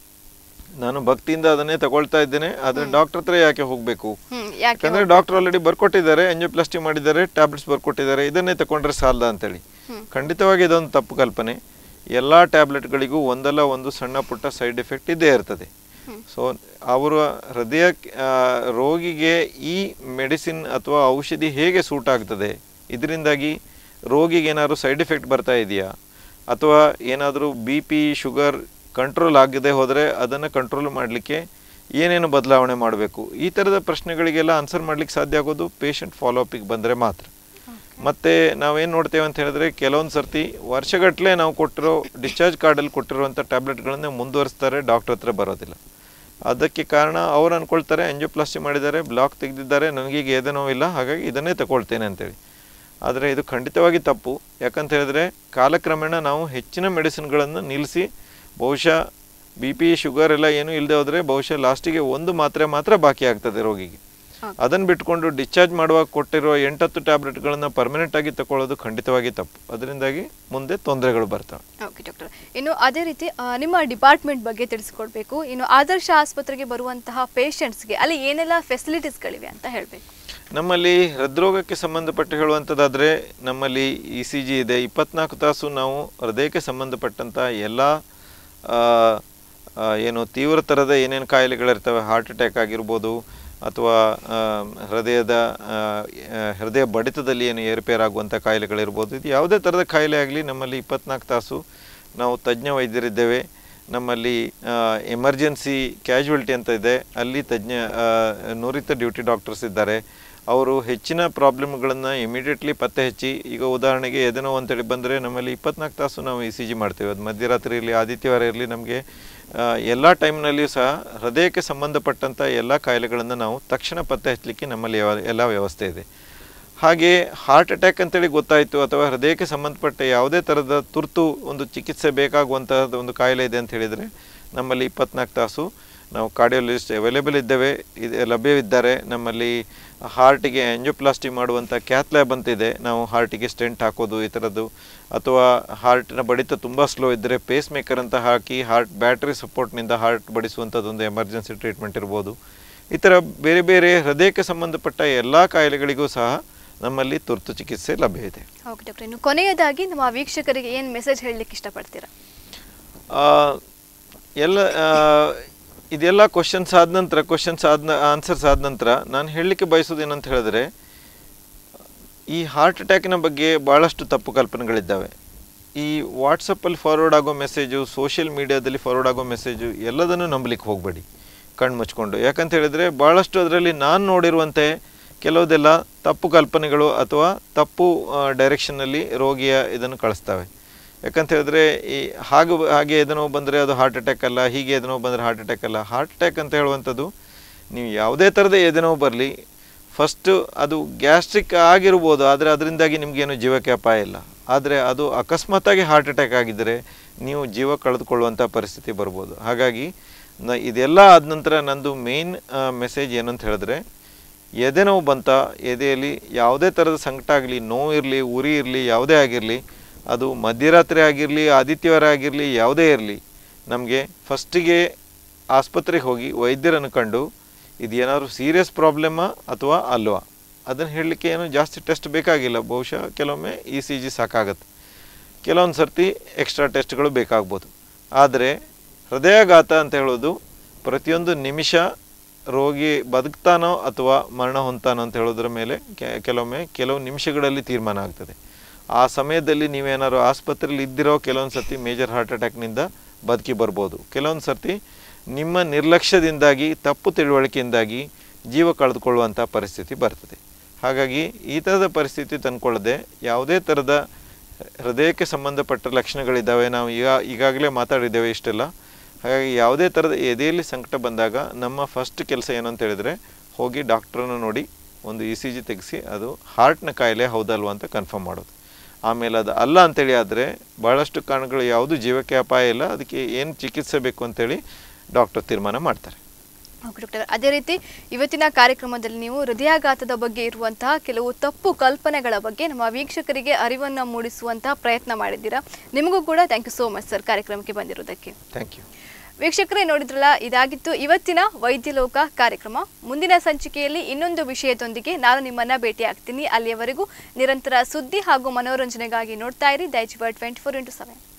ನಾನು ಭಕ್ತಿಯಿಂದ ಅದನ್ನೇ ತಗೊಳ್ತಾ ಇದ್ದೇನೆ ಆದರೆ ಡಾಕ್ಟರ್ ಹತ್ರ ಯಾಕೆ ಹೋಗಬೇಕು ಹ್ಮ್ ಯಾಕೆ ಯಾಕಂದ್ರೆ ಡಾಕ್ಟರ್ ಆಲ್ರೆಡಿ ಬರ್ಕೊಟ್ಟಿದ್ದಾರೆ ಎಂಜಿಯೋಪ್ಲಾಸ್ಟಿ ಮಾಡಿದ್ದಾರೆ ಟ್ಯಾಬ್ಲೆಟ್ಸ್ ಬರ್ಕೊಟ್ಟಿದ್ದಾರೆ ಇದನ್ನೇ ತಗೊಂಡ್ರೆ ಸಾಲದ ಅಂತೇಳಿ ಖಂಡಿತವಾಗಿ ಇದೊಂದು ತಪ್ಪು ಕಲ್ಪನೆ ಎಲ್ಲ ಟ್ಯಾಬ್ಲೆಟ್ಗಳಿಗೂ ಒಂದಲ್ಲ ಒಂದು ಸಣ್ಣ ಪುಟ್ಟ ಸೈಡ್ ಎಫೆಕ್ಟ್ ಇದ್ದೇ ಇರ್ತದೆ ಸೊ ಅವರ ಹೃದಯ ಆ, ರೋಗಿಗೆ ಈ ಮೆಡಿಸಿನ್ ಅಥವಾ ಔಷಧಿ ಹೇಗೆ ಸೂಟ್ ಆಗ್ತದೆ ಇದರಿಂದಾಗಿ ರೋಗಿಗೆ ಏನಾದರೂ ಸೈಡ್ ಎಫೆಕ್ಟ್ ಬರ್ತಾ ಇದೆಯಾ ಅಥವಾ ಏನಾದರೂ ಬಿ ಪಿ ಶುಗರ್ ಕಂಟ್ರೋಲ್ ಆಗದೆ ಹೋದರೆ ಅದನ್ನು ಕಂಟ್ರೋಲ್ ಮಾಡಲಿಕ್ಕೆ ಏನೇನು ಬದಲಾವಣೆ ಮಾಡಬೇಕು ಈ ಥರದ ಪ್ರಶ್ನೆಗಳಿಗೆಲ್ಲ ಆನ್ಸರ್ ಮಾಡಲಿಕ್ಕೆ ಸಾಧ್ಯ ಆಗೋದು ಪೇಷಂಟ್ ಫಾಲೋ ಅಪಿಗೆ ಬಂದರೆ ಮಾತ್ರ ಮತ್ತು ನಾವೇನು ನೋಡ್ತೇವೆ ಅಂತ ಹೇಳಿದ್ರೆ ಕೆಲವೊಂದು ಸರ್ತಿ ವರ್ಷಗಟ್ಟಲೆ ನಾವು ಕೊಟ್ಟಿರೋ ಡಿಸ್ಚಾರ್ಜ್ ಕಾರ್ಡಲ್ಲಿ ಕೊಟ್ಟಿರುವಂಥ ಟ್ಯಾಬ್ಲೆಟ್ಗಳನ್ನೇ ಮುಂದುವರಿಸ್ತಾರೆ ಡಾಕ್ಟ್ರ್ ಹತ್ರ ಬರೋದಿಲ್ಲ ಅದಕ್ಕೆ ಕಾರಣ ಅವ್ರು ಅಂದ್ಕೊಳ್ತಾರೆ ಎಂಜೋಪ್ಲಾಸ್ಟಿ ಮಾಡಿದ್ದಾರೆ ಬ್ಲಾಕ್ ತೆಗೆದಿದ್ದಾರೆ ನನಗೀಗ ಎದೆ ನೋವಿಲ್ಲ ಹಾಗಾಗಿ ಇದನ್ನೇ ತಗೊಳ್ತೇನೆ ಅಂತೇಳಿ ಆದರೆ ಇದು ಖಂಡಿತವಾಗಿ ತಪ್ಪು ಯಾಕಂತ ಹೇಳಿದ್ರೆ ಕಾಲಕ್ರಮೇಣ ನಾವು ಹೆಚ್ಚಿನ ಮೆಡಿಸಿನ್ಗಳನ್ನು ನಿಲ್ಲಿಸಿ ಬಹುಶಃ ಬಿ ಪಿ ಶುಗರ್ ಎಲ್ಲ ಏನೂ ಇಲ್ಲದೆ ಹೋದರೆ ಬಹುಶಃ ಲಾಸ್ಟಿಗೆ ಒಂದು ಮಾತ್ರೆ ಮಾತ್ರ ಬಾಕಿ ಆಗ್ತದೆ ರೋಗಿಗೆ ಅದನ್ನು ಬಿಟ್ಕೊಂಡು ಡಿಸ್ಚಾರ್ಜ್ ಮಾಡುವಾಗ ಕೊಟ್ಟಿರೋ ಎಂಟತ್ತು ಟ್ಯಾಬ್ಲೆಟ್ಗಳನ್ನು ಪರ್ಮನೆಂಟ್ ಆಗಿ ತಗೊಳ್ಳೋದು ಖಂಡಿತವಾಗಿ ತಪ್ಪು ಅದರಿಂದಾಗಿ ಮುಂದೆ ತೊಂದರೆಗಳು ಬರ್ತವೆ ಓಕೆ ಡಾಕ್ಟರ್ ಇನ್ನು ಅದೇ ರೀತಿ ಆ, ನಿಮ್ಮ ಡಿಪಾರ್ಟ್ಮೆಂಟ್ ಬಗ್ಗೆ ತಿಳಿಸ್ಕೊಡ್ಬೇಕು ಇನ್ನು ಆದರ್ಶ ಆಸ್ಪತ್ರೆಗೆ ಬರುವಂತಹ ಪೇಷಂಟ್ಸ್ಗೆ ಅಲ್ಲಿ ಏನೆಲ್ಲ ಫೆಸಿಲಿಟೀಸ್ಗಳಿವೆ ಅಂತ ಹೇಳಬೇಕು ನಮ್ಮಲ್ಲಿ ಹೃದ್ರೋಗಕ್ಕೆ ಸಂಬಂಧಪಟ್ಟು ಹೇಳುವಂಥದ್ದಾದರೆ ನಮ್ಮಲ್ಲಿ ಇ ಸಿ ಜಿ ಇದೆ ಇಪ್ಪತ್ನಾಲ್ಕು ತಾಸು ನಾವು ಹೃದಯಕ್ಕೆ ಸಂಬಂಧಪಟ್ಟಂಥ ಎಲ್ಲ ಆ, ಆ, ಏನು ತೀವ್ರ ಥರದ ಏನೇನು ಕಾಯಿಲೆಗಳಿರ್ತವೆ ಹಾರ್ಟ್ ಅಟ್ಯಾಕ್ ಆಗಿರ್ಬೋದು ಅಥವಾ ಆ, ಹೃದಯದ ಆ, ಆ, ಹೃದಯ ಬಡಿತದಲ್ಲಿ ಏನು ಏರುಪೇರಾಗುವಂಥ ಕಾಯಿಲೆಗಳಿರ್ಬೋದು ಇದು ಯಾವುದೇ ಥರದ ಕಾಯಿಲೆ ಆಗಲಿ ನಮ್ಮಲ್ಲಿ ಇಪ್ಪತ್ನಾಲ್ಕು ತಾಸು ನಾವು ತಜ್ಞ ವೈದ್ಯರಿದ್ದೇವೆ ನಮ್ಮಲ್ಲಿ ಎಮರ್ಜೆನ್ಸಿ ಕ್ಯಾಶುವಲ್ಟಿ ಅಂತ ಇದೆ ಅಲ್ಲಿ ತಜ್ಞ ಆ, ನುರಿತ ಡ್ಯೂಟಿ ಡಾಕ್ಟರ್ಸ್ ಇದ್ದಾರೆ ಅವರು ಹೆಚ್ಚಿನ ಪ್ರಾಬ್ಲಮ್ಗಳನ್ನು ಇಮಿಡಿಯೇಟ್ಲಿ ಪತ್ತೆ ಹಚ್ಚಿ ಈಗ ಉದಾಹರಣೆಗೆ ಎದೆನೋ ಅಂತೇಳಿ ಬಂದರೆ ನಮ್ಮಲ್ಲಿ ಇಪ್ಪತ್ನಾಲ್ಕು ತಾಸು ನಾವು ಇ ಸಿ ಜಿ ಮಾಡ್ತೇವೆ ಅದು ಮಧ್ಯರಾತ್ರಿ ಇರಲಿ ಆದಿತ್ಯವಾರ ಇರಲಿ ನಮಗೆ ಎಲ್ಲ ಟೈಮ್ನಲ್ಲಿಯೂ ಸಹ ಹೃದಯಕ್ಕೆ ಸಂಬಂಧಪಟ್ಟಂಥ ಎಲ್ಲ ಕಾಯಿಲೆಗಳನ್ನು ನಾವು ತಕ್ಷಣ ಪತ್ತೆ ಹಚ್ಚಲಿಕ್ಕೆ ನಮ್ಮಲ್ಲಿ ಯಾವ ಎಲ್ಲ ವ್ಯವಸ್ಥೆ ಇದೆ ಹಾಗೆ ಹಾರ್ಟ್ ಅಟ್ಯಾಕ್ ಅಂತೇಳಿ ಗೊತ್ತಾಯಿತು ಅಥವಾ ಹೃದಯಕ್ಕೆ ಸಂಬಂಧಪಟ್ಟ ಯಾವುದೇ ಥರದ ತುರ್ತು ಒಂದು ಚಿಕಿತ್ಸೆ ಬೇಕಾಗುವಂತಹ ಒಂದು ಕಾಯಿಲೆ ಇದೆ ಅಂತ ಹೇಳಿದರೆ ನಮ್ಮಲ್ಲಿ ಇಪ್ಪತ್ನಾಲ್ಕು ತಾಸು ನಾವು ಕಾರ್ಡಿಯೋಲಿಸ್ಟ್ ಅವೈಲೇಬಲ್ ಇದ್ದೇವೆ ಇದೆ ಲಭ್ಯವಿದ್ದಾರೆ ನಮ್ಮಲ್ಲಿ ಹಾರ್ಟಿಗೆ ಆಂಜಿಯೋಪ್ಲಾಸ್ಟಿ ಮಾಡುವಂಥ ಕ್ಯಾತ್ ಲ್ಯಾಬ್ ಅಂತಿದೆ ನಾವು ಹಾರ್ಟಿಗೆ ಸ್ಟೆಂಟ್ ಹಾಕೋದು ಈ ಥರದ್ದು ಅಥವಾ ಹಾರ್ಟಿನ ಬಡಿತ ತುಂಬ ಸ್ಲೋ ಇದ್ದರೆ ಪೇಸ್ ಮೇಕರ್ ಅಂತ ಹಾಕಿ ಹಾರ್ಟ್ ಬ್ಯಾಟ್ರಿ ಸಪೋರ್ಟ್ನಿಂದ ಹಾರ್ಟ್ ಬಡಿಸುವಂಥದ್ದೊಂದು ಎಮರ್ಜೆನ್ಸಿ ಟ್ರೀಟ್ಮೆಂಟ್ ಇರ್ಬೋದು ಈ ಥರ ಬೇರೆ ಬೇರೆ ಹೃದಯಕ್ಕೆ ಸಂಬಂಧಪಟ್ಟ ಎಲ್ಲ ಕಾಯಿಲೆಗಳಿಗೂ ಸಹ ನಮ್ಮಲ್ಲಿ ತುರ್ತು ಚಿಕಿತ್ಸೆ ಲಭ್ಯ ಇದೆ ಓಕೆ ಡಾಕ್ಟರ್ ಇನ್ನು ಕೊನೆಯದಾಗಿ ನಮ್ಮ ವೀಕ್ಷಕರಿಗೆ ಏನು ಮೆಸೇಜ್ ಹೇಳಲಿಕ್ಕೆ ಇಷ್ಟಪಡ್ತೀರಾ ಆ, ಎಲ್ಲ ಆ, ಇದೆಲ್ಲ ಕ್ವಶನ್ಸ್ ಆದ ನಂತರ ಕ್ವಶನ್ಸ್ ಆದ ಆನ್ಸರ್ಸ್ ಆದ ನಂತರ ನಾನು ಹೇಳಲಿಕ್ಕೆ ಬಯಸೋದು ಏನಂತ ಹೇಳಿದ್ರೆ ಈ ಹಾರ್ಟ್ ಅಟ್ಯಾಕಿನ ಬಗ್ಗೆ ಭಾಳಷ್ಟು ತಪ್ಪು ಕಲ್ಪನೆಗಳಿದ್ದಾವೆ ಈ ವಾಟ್ಸಪ್ಪಲ್ಲಿ ಫಾರ್ವರ್ಡ್ ಆಗೋ ಮೆಸೇಜು ಸೋಷಿಯಲ್ ಮೀಡಿಯಾದಲ್ಲಿ ಫಾರ್ವರ್ಡ್ ಆಗೋ ಮೆಸೇಜು ಎಲ್ಲದನ್ನು ನಂಬಲಿಕ್ಕೆ ಹೋಗಬೇಡಿ ಕಣ್ಣು ಮುಚ್ಕೊಂಡು ಯಾಕಂತ ಹೇಳಿದರೆ ಭಾಳಷ್ಟು ಅದರಲ್ಲಿ ನಾನು ನೋಡಿರುವಂತೆ ಕೆಲವುದೆಲ್ಲ ತಪ್ಪು ಕಲ್ಪನೆಗಳು ಅಥವಾ ತಪ್ಪು ಡೈರೆಕ್ಷನ್ನಲ್ಲಿ ರೋಗಿಯ ಇದನ್ನು ಕಳಿಸ್ತವೆ ಯಾಕಂತ ಹೇಳಿದ್ರೆ ಈ ಹಾಗೆ ಹಾಗೆ ಎದನೋ ಬಂದರೆ ಅದು ಹಾರ್ಟ್ ಅಟ್ಯಾಕ್ ಅಲ್ಲ ಹೀಗೆ ಎದನೋ ಬಂದರೆ ಹಾರ್ಟ್ ಅಟ್ಯಾಕ್ ಅಲ್ಲ ಹಾರ್ಟ್ ಅಟ್ಯಾಕ್ ಅಂತ ಹೇಳುವಂಥದ್ದು ನೀವು ಯಾವುದೇ ಥರದ ಎದನೋ ಬರಲಿ ಫಸ್ಟು ಅದು ಗ್ಯಾಸ್ಟ್ರಿಕ್ ಆಗಿರ್ಬೋದು ಆದರೆ ಅದರಿಂದಾಗಿ ನಿಮಗೇನು ಜೀವಕ್ಕೆ ಅಪಾಯ ಇಲ್ಲ ಆದರೆ ಅದು ಅಕಸ್ಮಾತಾಗಿ ಹಾರ್ಟ್ ಅಟ್ಯಾಕ್ ಆಗಿದ್ದರೆ ನೀವು ಜೀವ ಕಳೆದುಕೊಳ್ಳುವಂಥ ಪರಿಸ್ಥಿತಿ ಬರ್ಬೋದು ಹಾಗಾಗಿ ನ ಇದೆಲ್ಲ ಆದ ನಂತರ ನಂದು ಮೇನ್ ಮೆಸೇಜ್ ಏನು ಅಂತ ಹೇಳಿದ್ರೆ ಎದೆ ನೋವು ಬಂತ ಎದೆಯಲ್ಲಿ ಯಾವುದೇ ಥರದ ಸಂಕಟ ಆಗಲಿ ನೋವು ಇರಲಿ ಉರಿ ಇರಲಿ ಯಾವುದೇ ಆಗಿರಲಿ ಅದು ಮಧ್ಯರಾತ್ರಿ ಆಗಿರಲಿ ಆದಿತ್ಯವಾರ ಆಗಿರಲಿ ಯಾವುದೇ ಇರಲಿ ನಮಗೆ ಫಸ್ಟಿಗೆ ಆಸ್ಪತ್ರೆಗೆ ಹೋಗಿ ವೈದ್ಯರನ್ನು ಕಂಡು ಇದು ಏನಾದರೂ ಸೀರಿಯಸ್ ಪ್ರಾಬ್ಲಮ್ಮಾ ಅಥವಾ ಅಲ್ವಾ ಅದನ್ನು ಹೇಳಲಿಕ್ಕೆ ಏನು ಜಾಸ್ತಿ ಟೆಸ್ಟ್ ಬೇಕಾಗಿಲ್ಲ ಬಹುಶಃ ಕೆಲವೊಮ್ಮೆ ಇ ಸಿ ಜಿ ಸಾಕಾಗತ್ತೆ ಕೆಲವೊಂದು ಸರ್ತಿ ಎಕ್ಸ್ಟ್ರಾ ಟೆಸ್ಟ್ಗಳು ಬೇಕಾಗ್ಬೋದು ಆದರೆ ಹೃದಯಾಘಾತ ಅಂತ ಹೇಳೋದು ಪ್ರತಿಯೊಂದು ನಿಮಿಷ ರೋಗಿ ಬದುಕ್ತಾನೋ ಅಥವಾ ಮರಣ ಹೊಂತಾನೋ ಅಂತ ಹೇಳೋದ್ರ ಮೇಲೆ ಕೆ- ಕೆಲವೊಮ್ಮೆ ಕೆಲವು ನಿಮಿಷಗಳಲ್ಲಿ ತೀರ್ಮಾನ ಆಗ್ತದೆ ಆ ಸಮಯದಲ್ಲಿ ನೀವೇನಾದ್ರು ಆಸ್ಪತ್ರೆಯಲ್ಲಿ ಇದ್ದಿರೋ ಕೆಲವೊಂದು ಸರ್ತಿ ಮೇಜರ್ ಹಾರ್ಟ್ ಅಟ್ಯಾಕ್ನಿಂದ ಬದುಕಿ ಬರ್ಬೋದು ಕೆಲವೊಂದು ಸರ್ತಿ ನಿಮ್ಮ ನಿರ್ಲಕ್ಷ್ಯದಿಂದಾಗಿ ತಪ್ಪು ತಿಳುವಳಿಕೆಯಿಂದಾಗಿ ಜೀವ ಕಳೆದುಕೊಳ್ಳುವಂಥ ಪರಿಸ್ಥಿತಿ ಬರ್ತದೆ ಹಾಗಾಗಿ ಈ ಥರದ ಪರಿಸ್ಥಿತಿ ತಂದ್ಕೊಳ್ಳದೆ ಯಾವುದೇ ಥರದ ಹೃದಯಕ್ಕೆ ಸಂಬಂಧಪಟ್ಟ ಲಕ್ಷಣಗಳಿದ್ದಾವೆ ನಾವು ಈಗ ಈಗಾಗಲೇ ಮಾತಾಡಿದ್ದೇವೆ ಇಷ್ಟೆಲ್ಲ ಹಾಗಾಗಿ ಯಾವುದೇ ಥರದ ಎದೆಯಲ್ಲಿ ಸಂಕಟ ಬಂದಾಗ ನಮ್ಮ ಫಸ್ಟ್ ಕೆಲಸ ಏನು ಅಂತ ಹೇಳಿದರೆ ಹೋಗಿ ಡಾಕ್ಟ್ರನ್ನ ನೋಡಿ ಒಂದು ಇ ಸಿ ಜಿ ತೆಗೆಸಿ ಅದು ಹಾರ್ಟ್ನ ಕಾಯಿಲೆ ಹೌದಲ್ವಾ ಅಂತ ಕನ್ಫರ್ಮ್ ಮಾಡೋದು ಆಮೇಲೆ ಅದು ಅಲ್ಲ ಅಂತೇಳಿ ಆದರೆ ಭಾಳಷ್ಟು ಕಾರಣಗಳು ಯಾವುದು ಜೀವಕ್ಕೆ ಅಪಾಯ ಇಲ್ಲ ಅದಕ್ಕೆ ಏನು ಚಿಕಿತ್ಸೆ ಬೇಕು ಅಂತೇಳಿ ಡಾಕ್ಟರ್ ತೀರ್ಮಾನ ಮಾಡ್ತಾರೆ ಓಕೆ ಡಾಕ್ಟರ್ ಅದೇ ರೀತಿ ಇವತ್ತಿನ ಕಾರ್ಯಕ್ರಮದಲ್ಲಿ ನೀವು ಹೃದಯಾಘಾತದ ಬಗ್ಗೆ ಇರುವಂತಹ ಕೆಲವು ತಪ್ಪು ಕಲ್ಪನೆಗಳ ಬಗ್ಗೆ ನಮ್ಮ ವೀಕ್ಷಕರಿಗೆ ಅರಿವನ್ನು ಮೂಡಿಸುವಂತಹ ಪ್ರಯತ್ನ ಮಾಡಿದ್ದೀರಾ ನಿಮಗೂ ಕೂಡ thank you so much sir ಕಾರ್ಯಕ್ರಮಕ್ಕೆ ಬಂದಿರೋದಕ್ಕೆ ಥ್ಯಾಂಕ್ ಯು ವೀಕ್ಷಕರೇ ನೋಡಿದ್ರಲ್ಲ ಇದಾಗಿತ್ತು ಇವತ್ತಿನ ವೈದ್ಯಲೋಕ ಕಾರ್ಯಕ್ರಮ ಮುಂದಿನ ಸಂಚಿಕೆಯಲ್ಲಿ ಇನ್ನೊಂದು ವಿಷಯದೊಂದಿಗೆ ನಾನು ನಿಮ್ಮನ್ನ ಭೇಟಿ ಆಗ್ತೀನಿ ಅಲ್ಲಿಯವರೆಗೂ ನಿರಂತರ ಸುದ್ದಿ ಹಾಗೂ ಮನೋರಂಜನೆಗಾಗಿ ನೋಡ್ತಾ ಇರಿ Daijiworld twenty four into seven